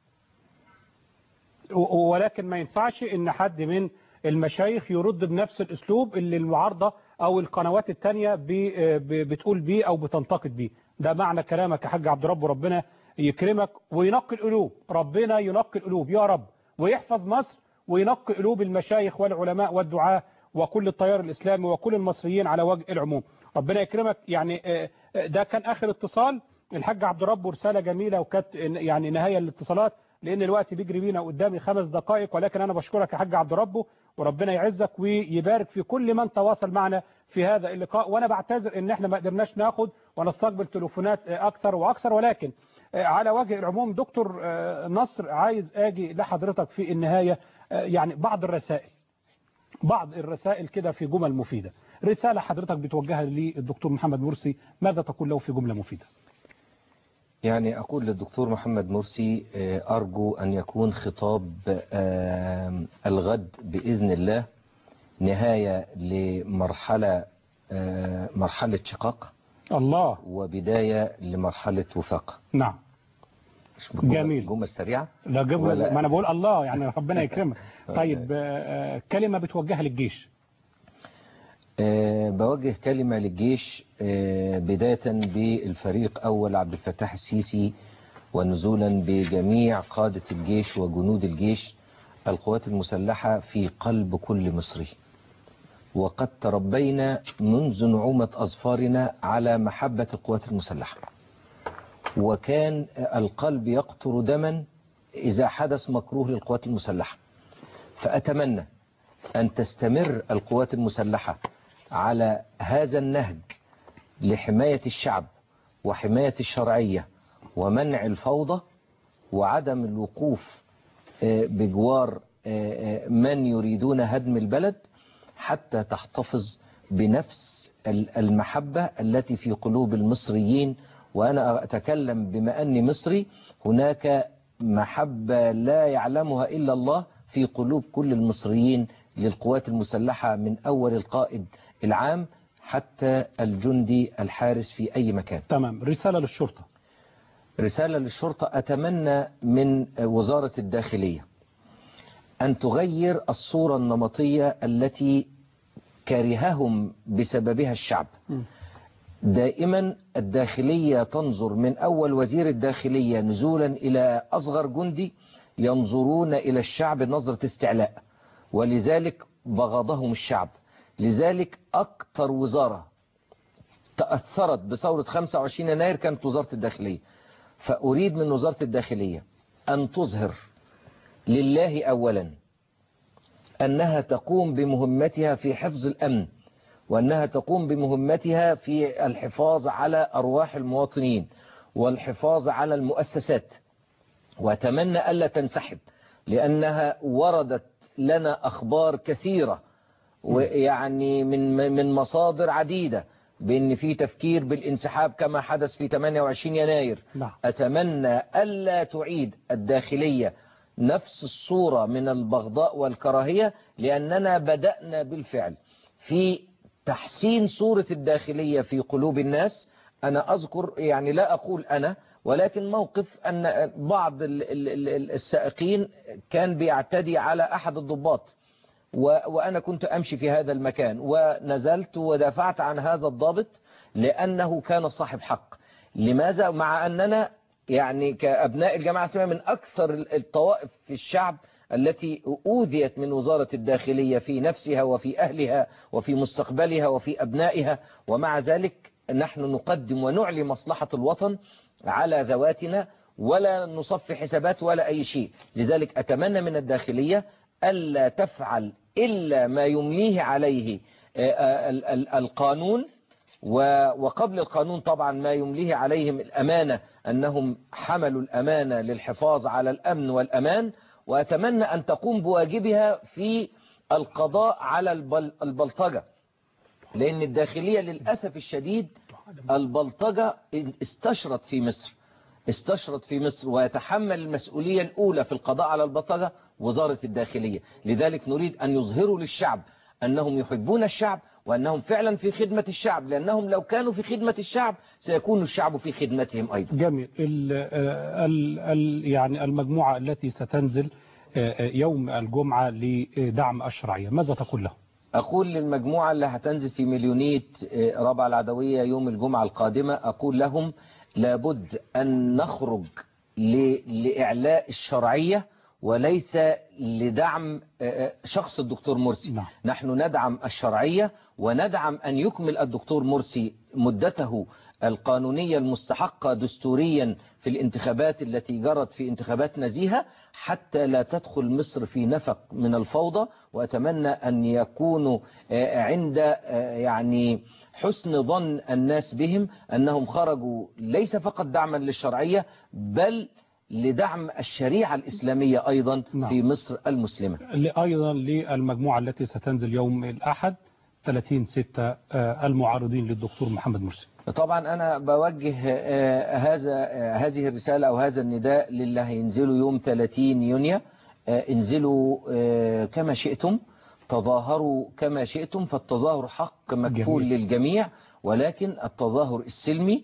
و- ولكن ما ينفعش ان حد من المشايخ يرد بنفس الاسلوب اللي المعارضه او القنوات التانية بي- ب- بتقول بيه او بتنتقد بيه ده معنى كلامك يا حاج عبد رب ربنا يكرمك وينقي القلوب ربنا ينقي القلوب يا رب ويحفظ مصر وينقي قلوب المشايخ والعلماء والدعاة وكل التيار الإسلامي وكل المصريين على وجه العموم ربنا يكرمك يعني آه، آه، ده كان آخر اتصال الحاج عبد رب رسالة جميلة وكانت يعني نهاية الاتصالات لان الوقت بيجري بينا قدامي خمس دقائق ولكن انا بشكرك يا حاج عبد ربه وربنا يعزك ويبارك في كل من تواصل معنا في هذا اللقاء وانا بعتذر ان احنا ما قدرناش ناخد ونستقبل تليفونات اكثر واكثر ولكن على وجه العموم دكتور نصر عايز اجي لحضرتك في النهايه يعني بعض الرسائل بعض الرسائل كده في جمل مفيده رساله حضرتك بتوجهها للدكتور محمد مرسي ماذا تقول له في جمله مفيده يعني أقول للدكتور محمد مرسي أرجو أن يكون خطاب الغد بإذن الله نهاية لمرحلة مرحلة شقاق الله وبداية لمرحلة وفاق نعم جميل جمل سريعة لا جمل ما أنا بقول الله يعني ربنا يكرمك طيب كلمة بتوجهها للجيش أه بوجه كلمة للجيش أه بداية بالفريق أول عبد الفتاح السيسي ونزولا بجميع قادة الجيش وجنود الجيش القوات المسلحة في قلب كل مصري وقد تربينا منذ نعومة أظفارنا على محبة القوات المسلحة وكان القلب يقطر دما إذا حدث مكروه للقوات المسلحة فأتمنى أن تستمر القوات المسلحة على هذا النهج لحماية الشعب وحماية الشرعية ومنع الفوضى وعدم الوقوف بجوار من يريدون هدم البلد حتى تحتفظ بنفس المحبة التي في قلوب المصريين وأنا أتكلم بما أني مصري هناك محبة لا يعلمها إلا الله في قلوب كل المصريين للقوات المسلحة من أول القائد العام حتى الجندي الحارس في أي مكان تمام رسالة للشرطة رسالة للشرطة أتمنى من وزارة الداخلية أن تغير الصورة النمطية التي كرههم بسببها الشعب دائما الداخلية تنظر من أول وزير الداخلية نزولا إلى أصغر جندي ينظرون إلى الشعب نظرة استعلاء ولذلك بغضهم الشعب لذلك أكثر وزارة تأثرت بثورة 25 يناير كانت وزارة الداخلية فأريد من وزارة الداخلية أن تظهر لله أولا أنها تقوم بمهمتها في حفظ الأمن وأنها تقوم بمهمتها في الحفاظ على أرواح المواطنين والحفاظ على المؤسسات وأتمنى ألا تنسحب لأنها وردت لنا أخبار كثيرة ويعني من من مصادر عديدة بأن في تفكير بالانسحاب كما حدث في 28 يناير نعم. أتمنى ألا تعيد الداخلية نفس الصورة من البغضاء والكراهية لأننا بدأنا بالفعل في تحسين صورة الداخلية في قلوب الناس أنا أذكر يعني لا أقول أنا ولكن موقف أن بعض السائقين كان بيعتدي على أحد الضباط وأنا كنت أمشي في هذا المكان ونزلت ودافعت عن هذا الضابط لأنه كان صاحب حق لماذا مع أننا يعني كأبناء الجماعة الإسلامية من أكثر الطوائف في الشعب التي أوذيت من وزارة الداخلية في نفسها وفي أهلها وفي مستقبلها وفي أبنائها ومع ذلك نحن نقدم ونعلي مصلحة الوطن على ذواتنا ولا نصفي حسابات ولا أي شيء لذلك أتمنى من الداخلية ألا تفعل إلا ما يمليه عليه القانون وقبل القانون طبعا ما يمليه عليهم الأمانة أنهم حملوا الأمانة للحفاظ على الأمن والأمان وأتمنى أن تقوم بواجبها في القضاء على البلطجة لأن الداخلية للأسف الشديد البلطجة استشرت في مصر استشرت في مصر ويتحمل المسؤولية الأولى في القضاء على البلطجة وزارة الداخلية لذلك نريد أن يظهروا للشعب أنهم يحبون الشعب وأنهم فعلا في خدمة الشعب لأنهم لو كانوا في خدمة الشعب سيكون الشعب في خدمتهم أيضا جميل ال ال ال يعني المجموعة التي ستنزل يوم الجمعة لدعم الشرعية ماذا تقول له أقول للمجموعة اللي هتنزل في مليونية رابعة العدوية يوم الجمعة القادمة أقول لهم لابد أن نخرج لإعلاء الشرعية وليس لدعم شخص الدكتور مرسي نعم. نحن ندعم الشرعية وندعم أن يكمل الدكتور مرسي مدته القانونية المستحقة دستوريا في الانتخابات التي جرت في انتخابات نزيهة حتى لا تدخل مصر في نفق من الفوضى وأتمنى أن يكونوا عند يعني حسن ظن الناس بهم أنهم خرجوا ليس فقط دعما للشرعية بل لدعم الشريعة الإسلامية أيضا نعم. في مصر المسلمة أيضا للمجموعة التي ستنزل يوم الأحد 30 6 المعارضين للدكتور محمد مرسي طبعا أنا بوجه هذا هذه الرسالة أو هذا النداء للي هينزلوا يوم 30 يونيو انزلوا كما شئتم تظاهروا كما شئتم فالتظاهر حق مكفول جميل. للجميع ولكن التظاهر السلمي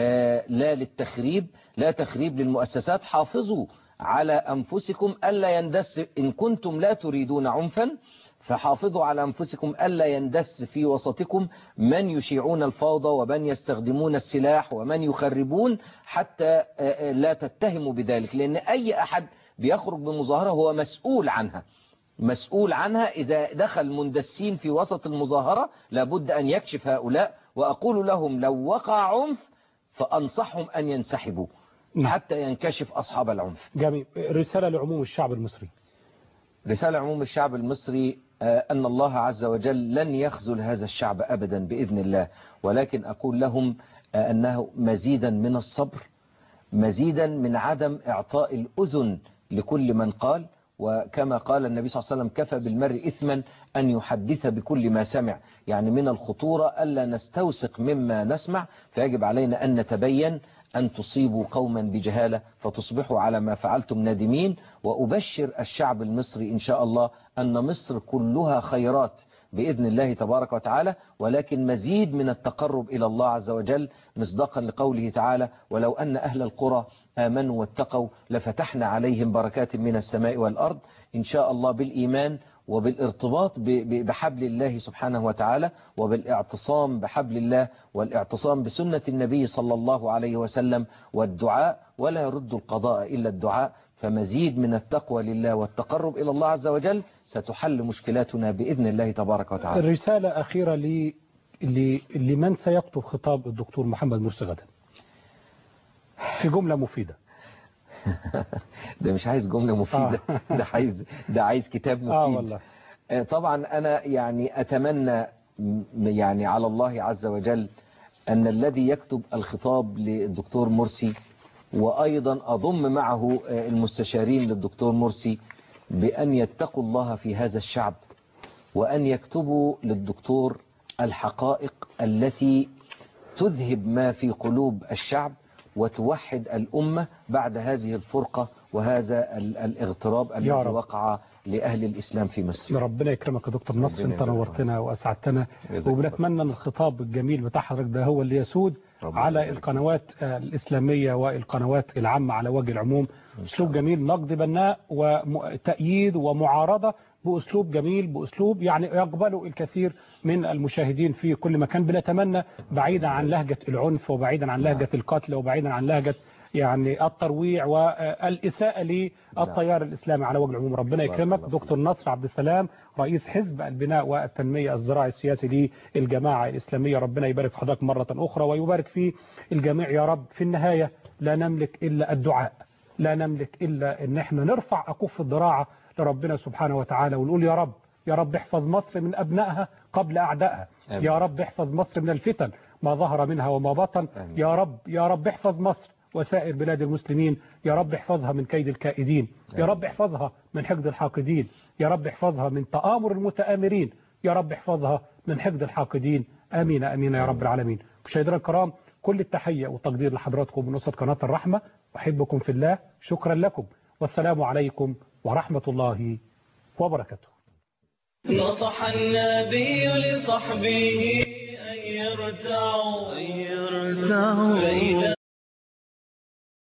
لا للتخريب لا تخريب للمؤسسات حافظوا على أنفسكم ألا يندس إن كنتم لا تريدون عنفا فحافظوا على أنفسكم ألا يندس في وسطكم من يشيعون الفوضى ومن يستخدمون السلاح ومن يخربون حتى لا تتهموا بذلك لأن أي أحد بيخرج بمظاهرة هو مسؤول عنها مسؤول عنها إذا دخل مندسين في وسط المظاهرة لابد أن يكشف هؤلاء وأقول لهم لو وقع عنف فأنصحهم أن ينسحبوا حتى ينكشف أصحاب العنف جميل رسالة لعموم الشعب المصري رسالة عموم الشعب المصري أن الله عز وجل لن يخذل هذا الشعب أبدا بإذن الله ولكن أقول لهم أنه مزيدا من الصبر مزيدا من عدم إعطاء الأذن لكل من قال وكما قال النبي صلى الله عليه وسلم كفى بالمرء إثما أن يحدث بكل ما سمع يعني من الخطورة ألا نستوثق مما نسمع فيجب علينا أن نتبين أن تصيبوا قوما بجهالة فتصبحوا على ما فعلتم نادمين وأبشر الشعب المصري إن شاء الله أن مصر كلها خيرات بإذن الله تبارك وتعالى ولكن مزيد من التقرب إلى الله عز وجل مصداقا لقوله تعالى ولو أن أهل القرى آمنوا واتقوا لفتحنا عليهم بركات من السماء والأرض إن شاء الله بالإيمان وبالارتباط بحبل الله سبحانه وتعالى وبالاعتصام بحبل الله والاعتصام بسنة النبي صلى الله عليه وسلم والدعاء ولا يرد القضاء إلا الدعاء فمزيد من التقوى لله والتقرب إلى الله عز وجل ستحل مشكلاتنا بإذن الله تبارك وتعالى الرسالة أخيرة ل... ل... لمن سيكتب خطاب الدكتور محمد مرسي غدا في جملة مفيدة ده مش عايز جملة مفيدة آه. ده عايز ده عايز كتاب مفيد آه والله. طبعا أنا يعني أتمنى يعني على الله عز وجل أن الذي يكتب الخطاب للدكتور مرسي وأيضا أضم معه المستشارين للدكتور مرسي بأن يتقوا الله في هذا الشعب وأن يكتبوا للدكتور الحقائق التي تذهب ما في قلوب الشعب وتوحد الأمة بعد هذه الفرقة وهذا الاغتراب الذي وقع لأهل الإسلام في مصر ربنا يكرمك يا دكتور نصر انت نورتنا وأسعدتنا وبنتمنى ان الخطاب الجميل بتاع حضرتك ده هو اللي يسود على القنوات الإسلامية والقنوات العامة على وجه العموم أسلوب جميل نقد بناء وتأييد ومعارضة بأسلوب جميل بأسلوب يعني يقبله الكثير من المشاهدين في كل مكان بنتمنى بعيدا عن لهجة العنف وبعيدا عن لهجة القتل وبعيدا عن لهجة يعني الترويع والإساءة للتيار الإسلامي على وجه العموم ربنا يكرمك دكتور نصر عبد السلام رئيس حزب البناء والتنمية الزراعي السياسي للجماعة الإسلامية ربنا يبارك في حضرتك مرة أخرى ويبارك في الجميع يا رب في النهاية لا نملك إلا الدعاء لا نملك إلا أن احنا نرفع أكف الضراعة لربنا سبحانه وتعالى ونقول يا رب يا رب احفظ مصر من أبنائها قبل أعدائها آمين. يا رب احفظ مصر من الفتن ما ظهر منها وما بطن آمين. يا رب يا رب احفظ مصر وسائر بلاد المسلمين يا رب احفظها من كيد الكائدين يا رب احفظها من حقد الحاقدين يا رب احفظها من تآمر المتآمرين يا رب احفظها من حقد الحاقدين آمين آمين يا رب العالمين مشاهدينا الكرام كل التحية والتقدير لحضراتكم من وسط قناة الرحمة أحبكم في الله شكرا لكم والسلام عليكم ورحمة الله وبركاته نصح النبي لصحبه أن يرتعوا, أن يرتعوا